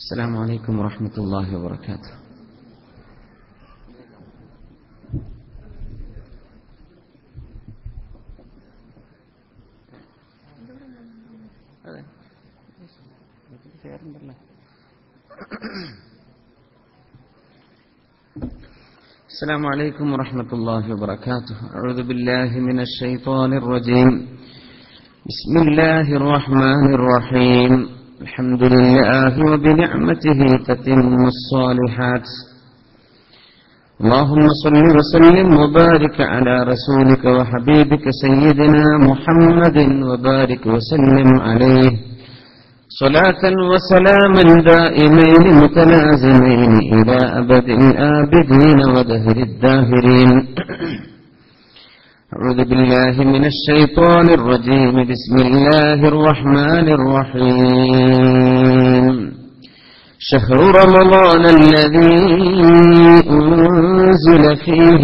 السلام عليكم ورحمة الله وبركاته السلام عليكم ورحمة الله وبركاته أعوذ بالله من الشيطان الرجيم بسم الله الرحمن الرحيم الحمد لله وبنعمته تتم الصالحات اللهم صل وسلم وبارك على رسولك وحبيبك سيدنا محمد وبارك وسلم عليه صلاة وسلاما دائمين متلازمين إلى أبد الآبدين ودهر الداهرين أعوذ بالله من الشيطان الرجيم بسم الله الرحمن الرحيم شهر رمضان الذي أنزل فيه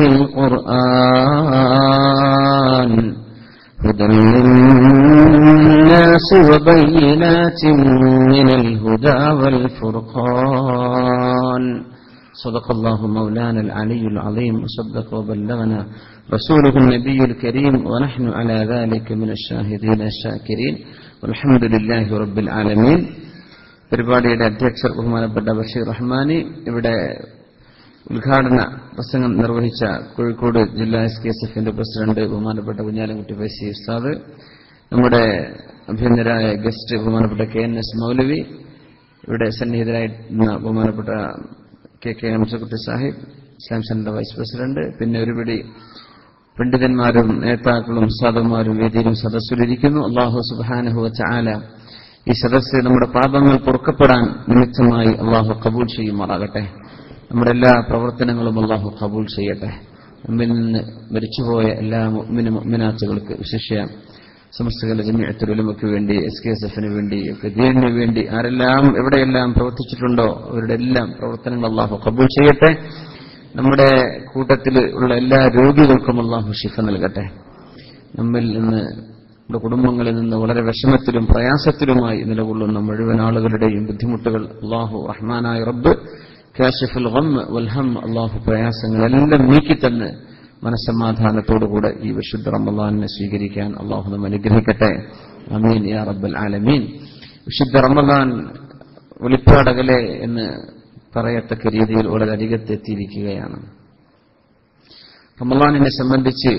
القرآن هدى للناس وبينات من الهدى والفرقان صدق الله مولانا العلي العظيم وصدق وبلغنا رسوله النبي الكريم ونحن على ذلك من الشاهدين الشاكرين والحمد لله رب العالمين പരിപാടിയുടെ അധ്യക്ഷർ ബഹുമാനപ്പെട്ട ബഷീർ റഹ്മാനി ഇവിടെ ഉദ്ഘാടന പ്രസംഗം നിർവഹിച്ച കോഴിക്കോട് ജില്ലാ എസ് കെ എസ് എഫിന്റെ പ്രസിഡന്റ് ബഹുമാനപ്പെട്ട കുഞ്ഞാലൻകുട്ടി ഫൈസി ഉസ്താദ് നമ്മുടെ അഭ്യന്തരായ ഗസ്റ്റ് ബഹുമാനപ്പെട്ട കെ എൻ എസ് മൗലവി ഇവിടെ സന്നിഹിതരായിരുന്ന ബഹുമാനപ്പെട്ട K K Hamzakutty Sahib Islam centre vice president പിന്നെ ഒരുപിടി പണ്ഡിതന്മാരും നേതാക്കളും സാധുമാരും വേദിയിലും സദസ്സിലിരിക്കുന്നു അള്ളാഹു സുബാനഹു ചാല ഈ സദസ്സ് നമ്മുടെ പാപങ്ങൾ പൊറുക്കപ്പെടാൻ നിമിത്തമായി അള്ളാഹു കബൂൽ ചെയ്യുമാറാകട്ടെ നമ്മുടെ എല്ലാ പ്രവർത്തനങ്ങളും അള്ളാഹു കബൂൽ ചെയ്യട്ടെ നമ്മിൽ നിന്ന് മരിച്ചുപോയ എല്ലാ മുഅ്മിന മുഅ്മിനാത്തുകൾക്ക് വിശിഷ്യ സമസ്തകല ജമിയത്തുലമയ്ക്ക് വേണ്ടി എസ് കെ എസ് എഫിന് വേണ്ടി ഒക്കെ ദീനിന് വേണ്ടി ആരെല്ലാം എവിടെയെല്ലാം പ്രവർത്തിച്ചിട്ടുണ്ടോ അവരുടെ എല്ലാം പ്രവർത്തനങ്ങൾ അള്ളാഹു കബൂൽ ചെയ്യട്ടെ നമ്മുടെ കൂട്ടത്തിൽ ഉള്ള എല്ലാ രോഗികൾക്കും അള്ളാഹു ഷിഫ നൽകട്ടെ നമ്മിൽ നിന്ന് നമ്മുടെ കുടുംബങ്ങളിൽ നിന്ന് വളരെ വിഷമത്തിലും പ്രയാസത്തിലുമായി നിലകൊള്ളുന്ന മുഴുവൻ ആളുകളുടെയും ബുദ്ധിമുട്ടുകൾ അള്ളാഹു റഹ്മാനായ റബ്ബ് കാശിഫുൽ ഗം വൽഹം അള്ളാഹു പ്രയാസങ്ങളെല്ലാം നീക്കിത്തന്ന് മനസ്സമാധാനത്തോടുകൂടെ ഈ വിശുദ്ധ റമദാനിനെ സ്വീകരിക്കാൻ അള്ളാഹു നമ്മെ അനുഗ്രഹിക്കട്ടെ അമീൻ യാ റബ്ബൽ ആലമീൻ വിശുദ്ധ റമദാൻ വെളിപ്പാടകലെ എന്ന് പറയത്തക്ക രീതിയിൽ വളരെ അരികത്തെത്തിയിരിക്കുകയാണ് റമദാനിനെ സംബന്ധിച്ച്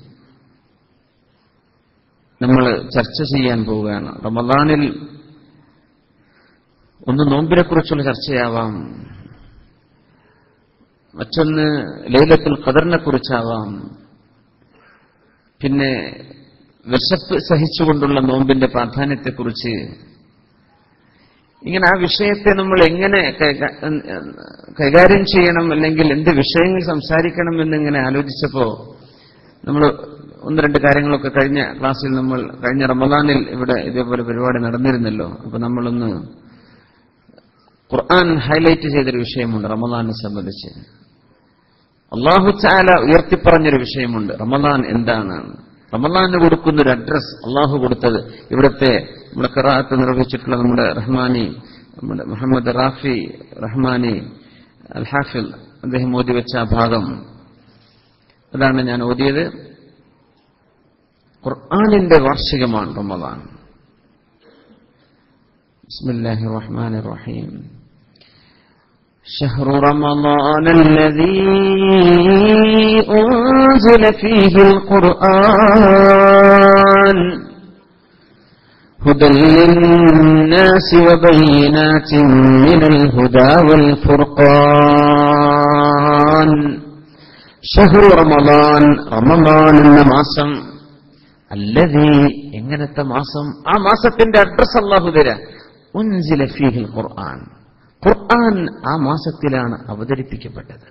നമ്മൾ ചർച്ച ചെയ്യാൻ പോവുകയാണ് റമദാനിൽ ഒന്ന് നോമ്പിനെ കുറിച്ചുള്ള ചർച്ചയാവാം മറ്റൊന്ന് ലൈലത്തുൽ ഖദറിനെ കുറിച്ചാവാം പിന്നെ വിശപ്പ് സഹിച്ചുകൊണ്ടുള്ള നോമ്പിന്റെ പ്രാധാന്യത്തെക്കുറിച്ച് ഇങ്ങനെ ആ വിഷയത്തെ നമ്മൾ എങ്ങനെ കൈകാര്യം ചെയ്യണം അല്ലെങ്കിൽ എന്ത് വിഷയങ്ങൾ സംസാരിക്കണം എന്നിങ്ങനെ ആലോചിച്ചപ്പോ നമ്മൾ ഒന്ന് രണ്ട് കാര്യങ്ങളൊക്കെ കഴിഞ്ഞ ക്ലാസ്സിൽ നമ്മൾ കഴിഞ്ഞ റമദാനിൽ ഇവിടെ ഇതേപോലെ പരിപാടി നടന്നിരുന്നല്ലോ അപ്പൊ നമ്മളൊന്ന് ഖുർആൻ ഹൈലൈറ്റ് ചെയ്തൊരു വിഷയമുണ്ട് റമദാനെ സംബന്ധിച്ച് അള്ളാഹു ചാല ഉയർത്തിപ്പറഞ്ഞൊരു വിഷയമുണ്ട് റമദാൻ എന്താണ് റമദാന് കൊടുക്കുന്ന ഒരു അഡ്രസ് അള്ളാഹു കൊടുത്തത് ഇവിടുത്തെ നമ്മുടെ കറാത്ത് നിർവഹിച്ചിട്ടുള്ള നമ്മുടെ റഹ്മാനി നമ്മുടെ മുഹമ്മദ് റാഫി റഹ്മാനി അൽ ഹാഫിൽ അദ്ദേഹം ഓതി വെച്ച ആ ഭാഗം അതാണ് ഞാൻ ഓതിയത് ഖുർആാനിന്റെ വാർഷികമാണ് റമദാൻ ബിസ്മില്ലാഹി റഹ്മാൻ റഹീം شهر رمضان الذي أنزل فيه القرآن هدى للناس وبينات من الهدى والفرقان شهر رمضان رمضان النماسم الذي എങ്ങനത്തെ മാസം ആ മാസത്തിന്റെ അഡ്രസ് അള്ളാഹു തരാ ഉൻസില ഫീഹിൽ ഖുർആൻ ഖുർആൻ ആ മാസത്തിലാണ് അവതരിപ്പിക്കപ്പെട്ടത്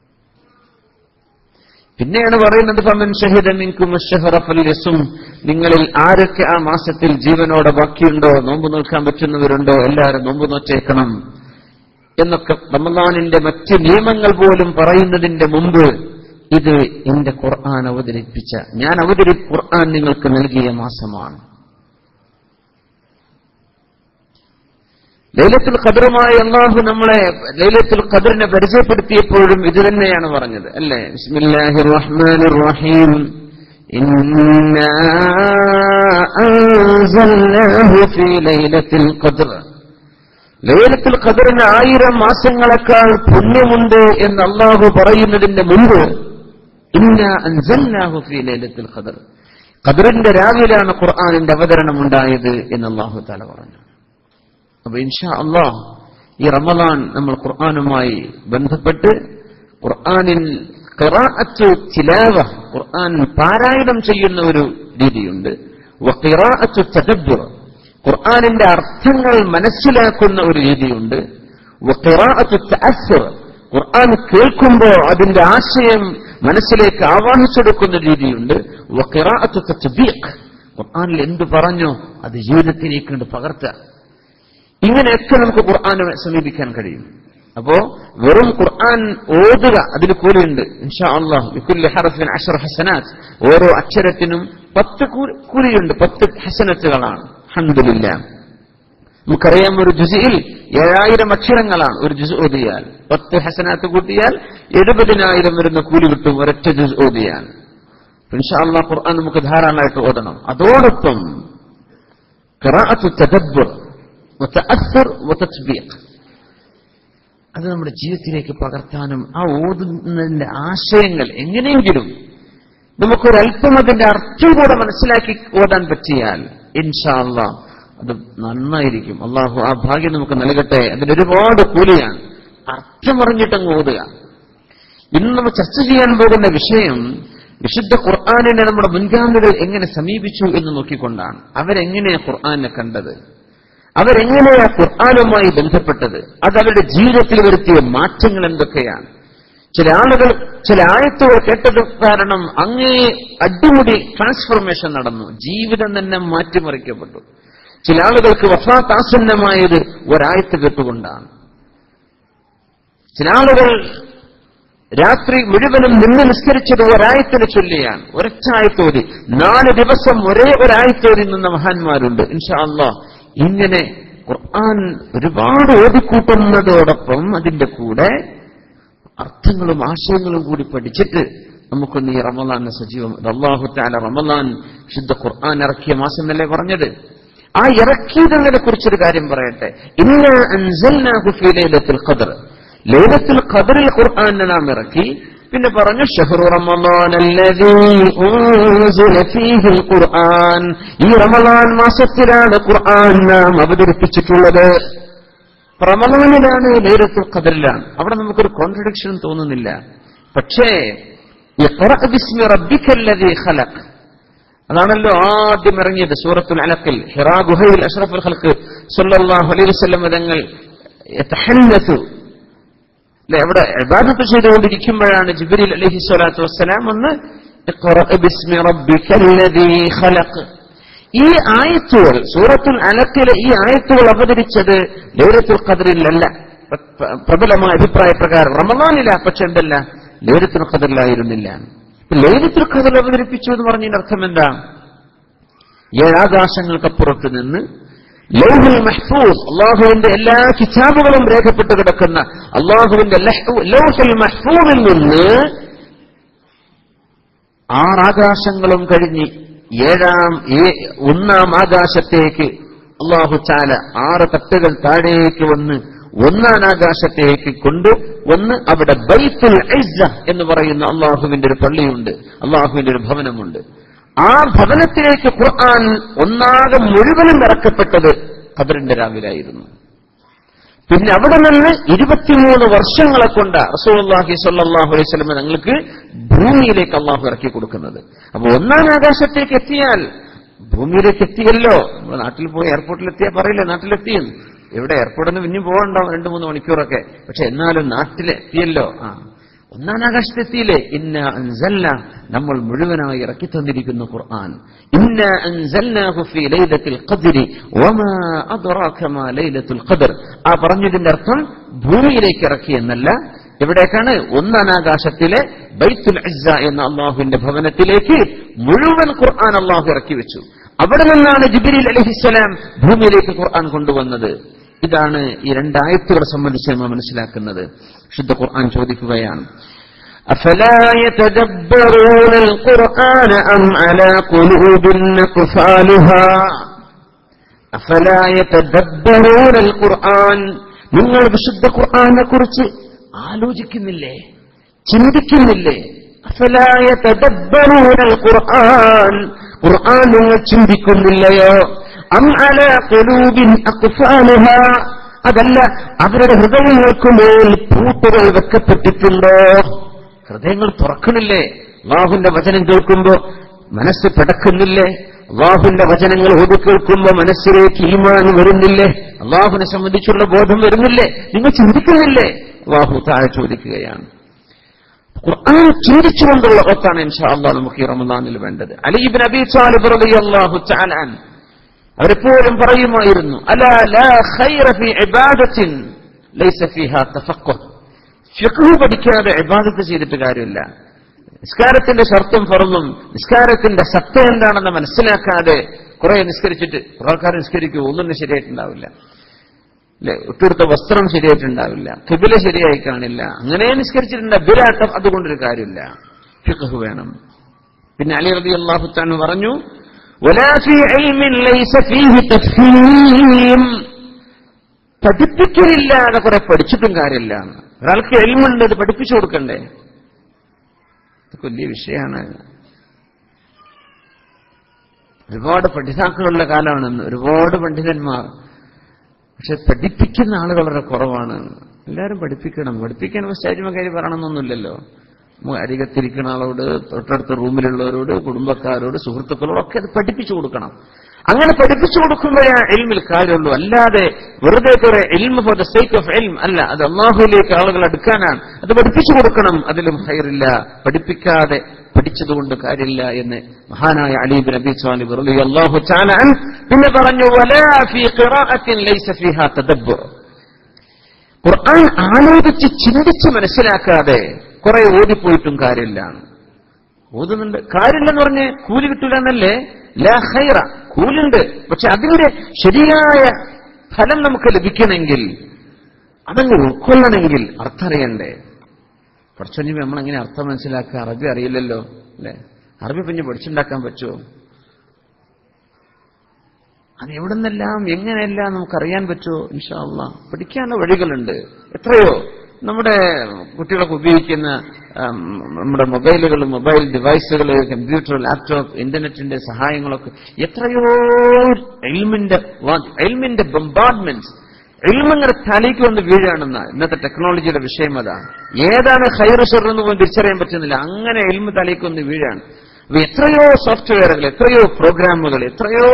പിന്നെയാണ് പറയുന്നത് ഫമൻ ഷഹിദ മിൻകും ഫല്യസും നിങ്ങളിൽ ആരൊക്കെ ആ മാസത്തിൽ ജീവനോടെ ബാക്കിയുണ്ടോ നോമ്പ് നോക്കാൻ പറ്റുന്നവരുണ്ടോ എല്ലാവരും നോമ്പ് നോറ്റേക്കണം എന്നൊക്കെ റമദാനിന്റെ മറ്റ് നിയമങ്ങൾ പോലും പറയുന്നതിന്റെ മുമ്പ് ഇത് എന്റെ ഖുർആൻ അവതരിപ്പിച്ച ഞാൻ അവതരി ഖുർആൻ നിങ്ങൾക്ക് നൽകിയ മാസമാണ് ലൈലത്തുൽ ഖദറുമായി അള്ളാഹു നമ്മളെ ലൈലത്തുൽ ഖദറിനെ പരിചയപ്പെടുത്തിയപ്പോഴും ഇത് തന്നെയാണ് പറഞ്ഞത് അല്ലേ ബിസ്മില്ലാഹിർ റഹ്മാനിർ റഹീം ഇന്നാ അൻസൽനാഹു ഫീ ലൈലത്തിൽ ഖദർ ലൈലത്തുൽ ഖദറിന് ആയിരം മാസങ്ങളെക്കാൾ പുണ്യമുണ്ട് എന്ന് അള്ളാഹു പറയുന്നതിന്റെ മുമ്പ് ഇന്ന അൻസൽനാഹു ഫീ ലൈലത്തുൽ ഖദർ ഖദറിന്റെ രാവിലാണ് ഖുർആനിന്റെ അവതരണം ഉണ്ടായത് എന്ന് അള്ളാഹു താല പറഞ്ഞു അപ്പൊ ഇൻഷാ അള്ളാഹ് ഈ റമദാൻ നമ്മൾ ഖുർആനുമായി ബന്ധപ്പെട്ട് ഖുർആനിൽ ഖിറാഅത്തു തിലാവ ഖുർആൻ പാരായണം ചെയ്യുന്ന ഒരു രീതിയുണ്ട് വഖിറാഅത്തു തദബ്ബുർ ഖുർആനിന്റെ അർത്ഥങ്ങൾ മനസ്സിലാക്കുന്ന ഒരു രീതിയുണ്ട് വഖിറാഅത്തു തഅസ്സുർ ഖുർആൻ കേൾക്കുമ്പോൾ അതിന്റെ ആശയം മനസ്സിലേക്ക് ആവാഹിച്ചെടുക്കുന്ന രീതിയുണ്ട് വഖിറാഅത്തു തത്ബീഖ് ഖുർആനിൽ എന്ത് പറഞ്ഞോ അത് ജീവിതത്തിലേക്ക് കൊണ്ട് പകർത്തുക ഇങ്ങനെയൊക്കെ നമുക്ക് ഖുർആനെ സമീപിക്കാൻ കഴിയും അപ്പോ വെറും ഖുർആൻ ഓതുക അതിൽ കൂലിയുണ്ട് ഇൻഷാ അള്ളാഹ് വിക്കുല്li ഹറഫിൻ അഷർ ഹസനാത്ത് ഓരോ അക്ഷരത്തിനും പത്ത് കൂലി- കൂലിയുണ്ട് പത്ത് ഹസനത്തുകളാണ് അൽഹംദുലില്ലാ നമുക്കറിയാം ഒരു ജുസിയിൽ ഏഴായിരം അക്ഷരങ്ങളാണ് ഒരു ജുസ് ഓതിയാൽ പത്ത് ഹസനാത്ത് കൂട്ടിയാൽ എഴുപതിനായിരം വരുന്ന കൂലി കിട്ടും ഒരൊറ്റ ജുസ് ഓതിയാൽ ഇൻഷാ അള്ളാഹ് ഖുർആൻ നമുക്ക് ധാരാളമായിട്ട് ഓതണം അതോടൊപ്പം ഖിറാഅത്തു തദബ്ബുർ വതഅസ്സുർ വതത്ബീഖ് അത് നമ്മുടെ ജീവിതത്തിലേക്ക് പകർത്താനും ആ ഓതുന്നതിന്റെ ആശയങ്ങൾ എങ്ങനെയെങ്കിലും നമുക്കൊരല്പം അതിന്റെ അർത്ഥം കൂടെ മനസ്സിലാക്കി ഓതാൻ പറ്റിയാൽ ഇൻഷാ അള്ളാഹ് അത് നന്നായിരിക്കും അള്ളാഹു ആ ഭാഗ്യം നമുക്ക് നൽകട്ടെ അതിന് ഒരുപാട് കൂലിയാണ് അർത്ഥം അറിഞ്ഞിട്ടങ്ങ് ഓതുക ഇന്ന് നമ്മൾ ചർച്ച ചെയ്യാൻ പോകുന്ന വിഷയം വിശുദ്ധ ഖുർആാനിനെ നമ്മുടെ മുൻഗാമികൾ എങ്ങനെ സമീപിച്ചു എന്ന് നോക്കിക്കൊണ്ടാണ് അവരെങ്ങനെയാ ഖുർആാനെ കണ്ടത് അവരെങ്ങനെയാ ഖുർആാനുമായി ബന്ധപ്പെട്ടത് അത് അവരുടെ ജീവിതത്തിൽ വരുത്തിയ മാറ്റങ്ങൾ എന്തൊക്കെയാണ് ചില ആളുകൾ ചില ആയത്തുകൾ കേട്ടത് കാരണം അങ്ങേ അടിമുടി ട്രാൻസ്ഫോർമേഷൻ നടന്നു ജീവിതം തന്നെ മാറ്റിമറിക്കപ്പെട്ടു ചില ആളുകൾക്ക് വഫാത്താസന്നമായത് ഒരായത്ത് കേട്ടുകൊണ്ടാണ് ചില ആളുകൾ രാത്രി മുഴുവനും നിന്ന് നിസ്കരിച്ചത് ഒരായത്തിന് ചൊല്ലിയാണ് ഒരൊറ്റായത്തോതി നാല് ദിവസം ഒരേ ഒരായത്തോതി നിന്ന മഹാന്മാരുണ്ട് ഇൻഷാ അള്ളാഹ് ഇങ്ങനെ ഖുർആൻ ഒരുപാട് ഓതിക്കൂട്ടുന്നതോടൊപ്പം അതിന്റെ കൂടെ അർത്ഥങ്ങളും ആശയങ്ങളും കൂടി പഠിച്ചിട്ട് നമുക്കൊന്ന് ഈ റമലാൻ സജീവം അള്ളാഹു താല റമലാൻ ശുദ്ധ ഖുർആൻ ഇറക്കിയ മാസം എന്നല്ലേ പറഞ്ഞത് ആ ഇറക്കിയതിനെ കുറിച്ചൊരു കാര്യം പറയട്ടെ ഇന്ന അൻസൽനാഹു ഫീ ലൈലത്തുൽ ഖദർ ലൈലത്തുൽ ഖദറിൽ ഖുർആനെ നാം ഇറക്കി പിന്നെ പറഞ്ഞു ഷഹ്റു റമളാൻ അല്ലദീ ഉൻസില ഫീഹിൽ ഖുർആൻ ഈ റമളാൻ മാസത്തിലാണ് ഖുർആൻ നാം അവതരിപ്പിച്ചിട്ടുള്ളത് റമളാനിലാണ് ലൈലത്തുൽ ഖദറിലാണ് അവിടെ നമുക്കൊരു കോൺട്രഡിക്ഷൻ തോന്നുന്നില്ല പക്ഷേ ഇഖ്റഅ ബിസ്മി റബ്ബിക്കല്ലദീ ഖലഖ് അതാണല്ലോ ആദ്യം ഇറങ്ങിയത് സൂറത്തുൽ അലക്കിൽ ഹിറാ ഗുഹയിൽ അഷ്റഫുൽ ഖൽക്ക് സല്ലല്ലാഹു അലൈഹി വസല്ലം തങ്ങൾ യതഹന്നസു അല്ലെ അവിടെ ഇബാദത്ത് ചെയ്തുകൊണ്ടിരിക്കുമ്പോഴാണ് ജിബ്രീൽ അലൈഹി സ്വലാത്തു വസ്സലാം ഒന്ന് ഇഖ്റഅ ബിസ്മി റബ്ബിക്കല്ലദീ ഖലഖ് ഈ ആയത്തുകൾ സൂറത്തുൽ അലക്കിലെ ഈ ആയത്തുകൾ അവതരിച്ചത് ലൈലത്തുൽ ഖദറിലല്ല പ്ര- പ്ര- പ്രബലമായ അഭിപ്രായ പ്രകാരം റമദാനില പക്ഷെ എന്തല്ല ലൈലത്തുൽ ഖദറിലായിരുന്നില്ല ഇപ്പൊ ലൈലത്തുൽ ഖദർ അവതരിപ്പിച്ചു എന്ന് പറഞ്ഞതിന്റെ അർത്ഥം എന്താ ഏഴാകാശങ്ങൾക്കപ്പുറത്ത് നിന്ന് ലൗഹുൽ മഹ്ഫൂസ് അള്ളാഹുവിന്റെ എല്ലാ കിതാബുകളും രേഖപ്പെട്ട് കിടക്കുന്ന അള്ളാഹുവിന്റെ ലഹ്ഉ- ലൗഹുൽ മഹ്ഫൂമിൽ നിന്ന് ആറാകാശങ്ങളും കഴിഞ്ഞ് ഏഴാം ഏ- ഒന്നാം ആകാശത്തേക്ക് അള്ളാഹു ചാല ആറ് തട്ടുകൾ താഴേക്ക് വന്ന് ഒന്നാം ആകാശത്തേക്ക് കൊണ്ട് വന്ന് അവിടെ ബൈത്തുൽ ഇസ്സ എന്ന് പറയുന്ന അള്ളാഹുവിന്റെ ഒരു പള്ളിയുണ്ട് അള്ളാഹുവിന്റെ ഒരു ഭവനമുണ്ട് ആ ഭവനത്തിലേക്ക് ഖുർആൻ ഒന്നാകെ മുഴുവനും ഇറക്കപ്പെട്ടത് ഖദറിന്റെ രാവിലായിരുന്നു പിന്നെ അവിടെ നിന്ന് ഇരുപത്തിമൂന്ന് വർഷങ്ങളെ കൊണ്ട് റസൂലുള്ളാഹി സ്വല്ലല്ലാഹു അലൈഹി വസല്ലം ഞങ്ങൾക്ക് ഭൂമിയിലേക്ക് അള്ളാഹു ഇറക്കി കൊടുക്കുന്നത് അപ്പൊ ഒന്നാം ആകാശത്തേക്ക് എത്തിയാൽ ഭൂമിയിലേക്ക് എത്തിയല്ലോ നമ്മുടെ നാട്ടിൽ പോയി എയർപോർട്ടിൽ എത്തിയാൽ പറയില്ലേ നാട്ടിലെത്തിയും ഇവിടെ എയർപോർട്ടിൽ നിന്ന് പിന്നെയും പോകണ്ടാവും രണ്ടു മൂന്ന് മണിക്കൂറൊക്കെ പക്ഷെ എന്നാലും നാട്ടിലെത്തിയല്ലോ ആ ഒന്നാം ആകാശത്തെത്തിയില്ലേ ഇന്ന അൻസൽന നമ്മൾ മുഴുവനായി ഇറക്കി തന്നിരിക്കുന്നു ഖുർആൻ ഇന്ന അൻസൽനാഹു ഫീ ലൈലത്തിൽ ഖദ്രി വമാ അദ്റാക മാ ലൈലത്തുൽ ഖദ്ർ ആ പറഞ്ഞതിന്റെ അർത്ഥം ഭൂമിയിലേക്ക് ഇറക്കി എന്നല്ല എവിടേക്കാണ് ഒന്നാം ആകാശത്തിലെ ബൈത്തുൽ ഇസ്സ എന്ന അള്ളാഹുവിന്റെ ഭവനത്തിലേക്ക് മുഴുവൻ ഖുർആൻ അള്ളാഹു ഇറക്കി വെച്ചു അവിടെ നിന്നാണ് ജിബിരിൽ അലഹിസ്സലാം ഭൂമിയിലേക്ക് ഖുർആൻ കൊണ്ടുവന്നത് ഇതാണ് ഈ രണ്ടായത്തുകളെ സംബന്ധിച്ച് നമ്മൾ മനസ്സിലാക്കുന്നത് ശുദ്ധ ഖുർആൻ ചോദിക്കുകയാണ് أفلا يتدبرون القرآن أم على قلوب أقفالها أفلا يتدبرون القرآن നിങ്ങൾ വിശുദ്ധ ഖുർആനെ കുറിച്ച് ആലോചിക്കുന്നില്ലേ ചിന്തിക്കുന്നില്ലേ أفلا يتدبرون القرآن ഖുർആൻ നിങ്ങൾ ചിന്തിക്കുന്നില്ലയോ അം അല ഖുലൂബിൻ അഖ്ഫാലുഹാ അതല്ല അവരുടെ ഹൃദയങ്ങൾക്ക് മേൽ പൂട്ടുകൾ വെക്കപ്പെട്ടിട്ടുണ്ടോ ഹൃദയങ്ങൾ തുറക്കണില്ലേ അള്ളാഹുന്റെ വചനം കേൾക്കുമ്പോ മനസ്സ് പിടക്കുന്നില്ലേ അള്ളാഹുന്റെ വചനങ്ങൾ ഓടി കേൾക്കുമ്പോ മനസ്സിലേക്ക് ഈമാൻ വരുന്നില്ലേ അള്ളാഹുവിനെ സംബന്ധിച്ചുള്ള ബോധം വരുന്നില്ലേ നിങ്ങൾ ചിന്തിക്കുന്നില്ലേ അള്ളാഹു താഴെ ചോദിക്കുകയാണ് ഖുർആൻ ചിന്തിച്ചുകൊണ്ടുള്ള ഒത്താണ് ഇൻഷാ അള്ളാഹ് നമുക്ക് ഈ റമദാനിൽ വേണ്ടത് അലീബിൻ അബി സാലിബ് റളിയല്ലാഹു തആല അൻ അവരെപ്പോഴും പറയുമായിരുന്നു അലാ ലാ ഖൈറ ഫീ ഇബാദത്തിൻ ലൈസ ഫീഹാ തഫഖുഹ് ഫിഖ് പഠിക്കാതെ ഇബാദത്ത് ചെയ്തിട്ട് കാര്യമില്ല നിസ്കാരത്തിന്റെ ഷർത്തും ഫറന്നും നിസ്കാരത്തിന്റെ സത്ത എന്താണെന്ന് മനസ്സിലാക്കാതെ കുറെ നിസ്കരിച്ചിട്ട് കുറെ ആൾക്കാർ നിസ്കരിക്കും ഒന്നും ശരിയായിട്ടുണ്ടാവില്ല അല്ലെ ഒട്ടുകൊടുത്ത വസ്ത്രം ശരിയായിട്ടുണ്ടാവില്ല കിബില ശരിയായി കാണില്ല അങ്ങനെ നിസ്കരിച്ചിട്ടുണ്ട് ബിരാട്ടം അതുകൊണ്ടൊരു കാര്യമില്ല ഫിഖ് വേണം പിന്നെ അലി റബി അള്ളാഹു താൻ പറഞ്ഞു ولا في علم ليس فيه تفهيم പഠിപ്പിക്കലില്ലാതെ കുറെ പഠിച്ചിട്ടും കാര്യമില്ല ഒരാൾക്ക് എൽമുണ്ട് അത് പഠിപ്പിച്ചു കൊടുക്കണ്ടേ ഇതൊക്കെ വലിയ വിഷയമാണ് ഒരുപാട് പഠിതാക്കളുള്ള കാലമാണ് ഇന്ന് ഒരുപാട് പണ്ഡിതന്മാർ പക്ഷെ പഠിപ്പിക്കുന്ന ആളുകൾ വളരെ കുറവാണ് എല്ലാവരും പഠിപ്പിക്കണം പഠിപ്പിക്കാൻ സ്റ്റേജ് കാര്യം പറയണമെന്നൊന്നുമില്ലല്ലോ നമുക്ക് അരികത്തിരിക്കുന്ന ആളോട് തൊട്ടടുത്ത റൂമിലുള്ളവരോട് കുടുംബക്കാരോട് സുഹൃത്തുക്കളോടൊക്കെ അത് പഠിപ്പിച്ചു കൊടുക്കണം അങ്ങനെ പഠിപ്പിച്ചു കൊടുക്കുമ്പോഴേ എൽമിൽ കാര്യമുള്ളൂ അല്ലാതെ വെറുതെ കുറെ എൽമ ഫോർ ദ സേക്ക് ഓഫ് എൽം അല്ല അത് അള്ളാഹുലേക്ക് ആളുകൾ അടുക്കാനാണ് അത് പഠിപ്പിച്ചു കൊടുക്കണം അതിലും ഹൈറില്ല പഠിപ്പിക്കാതെ പഠിച്ചതുകൊണ്ട് കാര്യമില്ല എന്ന് മഹാനായ അലീബ് നബി സ്വാലിബ് അള്ളാഹു ചാലാൻ പിന്നെ പറഞ്ഞു "വലാ ഫീ ഖിറാഅത്തിൻ ലൈസ ഫീഹാ തദബ്ബുർ." ഖുർആൻ ആലോചിച്ച് ചിന്തിച്ച് മനസ്സിലാക്കാതെ കുറെ ഓടിപ്പോയിട്ടും കാര്യമില്ല ഓതുന്നുണ്ട് കാര്യമില്ലെന്ന് പറഞ്ഞ് കൂലി കിട്ടൂല എന്നല്ലേ ലാ ഹൈറ കൂലുണ്ട് പക്ഷെ അതിന്റെ ശരിയായ ഫലം നമുക്ക് ലഭിക്കണമെങ്കിൽ അതങ്ങ് ഉൾക്കൊള്ളണമെങ്കിൽ അർത്ഥം അറിയണ്ടേ കുറച്ചു നമ്മളെങ്ങനെ അർത്ഥം മനസ്സിലാക്കുക അറബി അറിയില്ലല്ലോ അല്ലെ അറബി പിന്നെ പഠിച്ചുണ്ടാക്കാൻ പറ്റുമോ അത് എവിടെ നിന്നെല്ലാം എങ്ങനെയെല്ലാം നമുക്കറിയാൻ പറ്റുമോ ഇൻഷാ അള്ളാ പഠിക്കാനുള്ള വഴികളുണ്ട് എത്രയോ നമ്മുടെ കുട്ടികളൊക്കെ ഉപയോഗിക്കുന്ന ആം, നമ്മുടെ മൊബൈലുകൾ മൊബൈൽ ഡിവൈസുകൾ കമ്പ്യൂട്ടർ ലാപ്ടോപ്പ് ഇന്റർനെറ്റിന്റെ സഹായങ്ങളൊക്കെ എത്രയോ എൽമിന്റെ എൽമിന്റെ ബംബാർഡ്മെന്റ്സ് എൽമിങ്ങനെ തലയ്ക്ക് വന്ന് വീഴാണെന്ന ഇന്നത്തെ ടെക്നോളജിയുടെ വിഷയം അതാണ് ഏതാണ് ഹൈറുഷർ എന്ന് പോലും തിരിച്ചറിയാൻ പറ്റുന്നില്ല അങ്ങനെ എൽമ് തലയ്ക്ക് വന്ന് വീഴാണ് അപ്പൊ എത്രയോ സോഫ്റ്റ്വെയറുകൾ എത്രയോ പ്രോഗ്രാമുകൾ എത്രയോ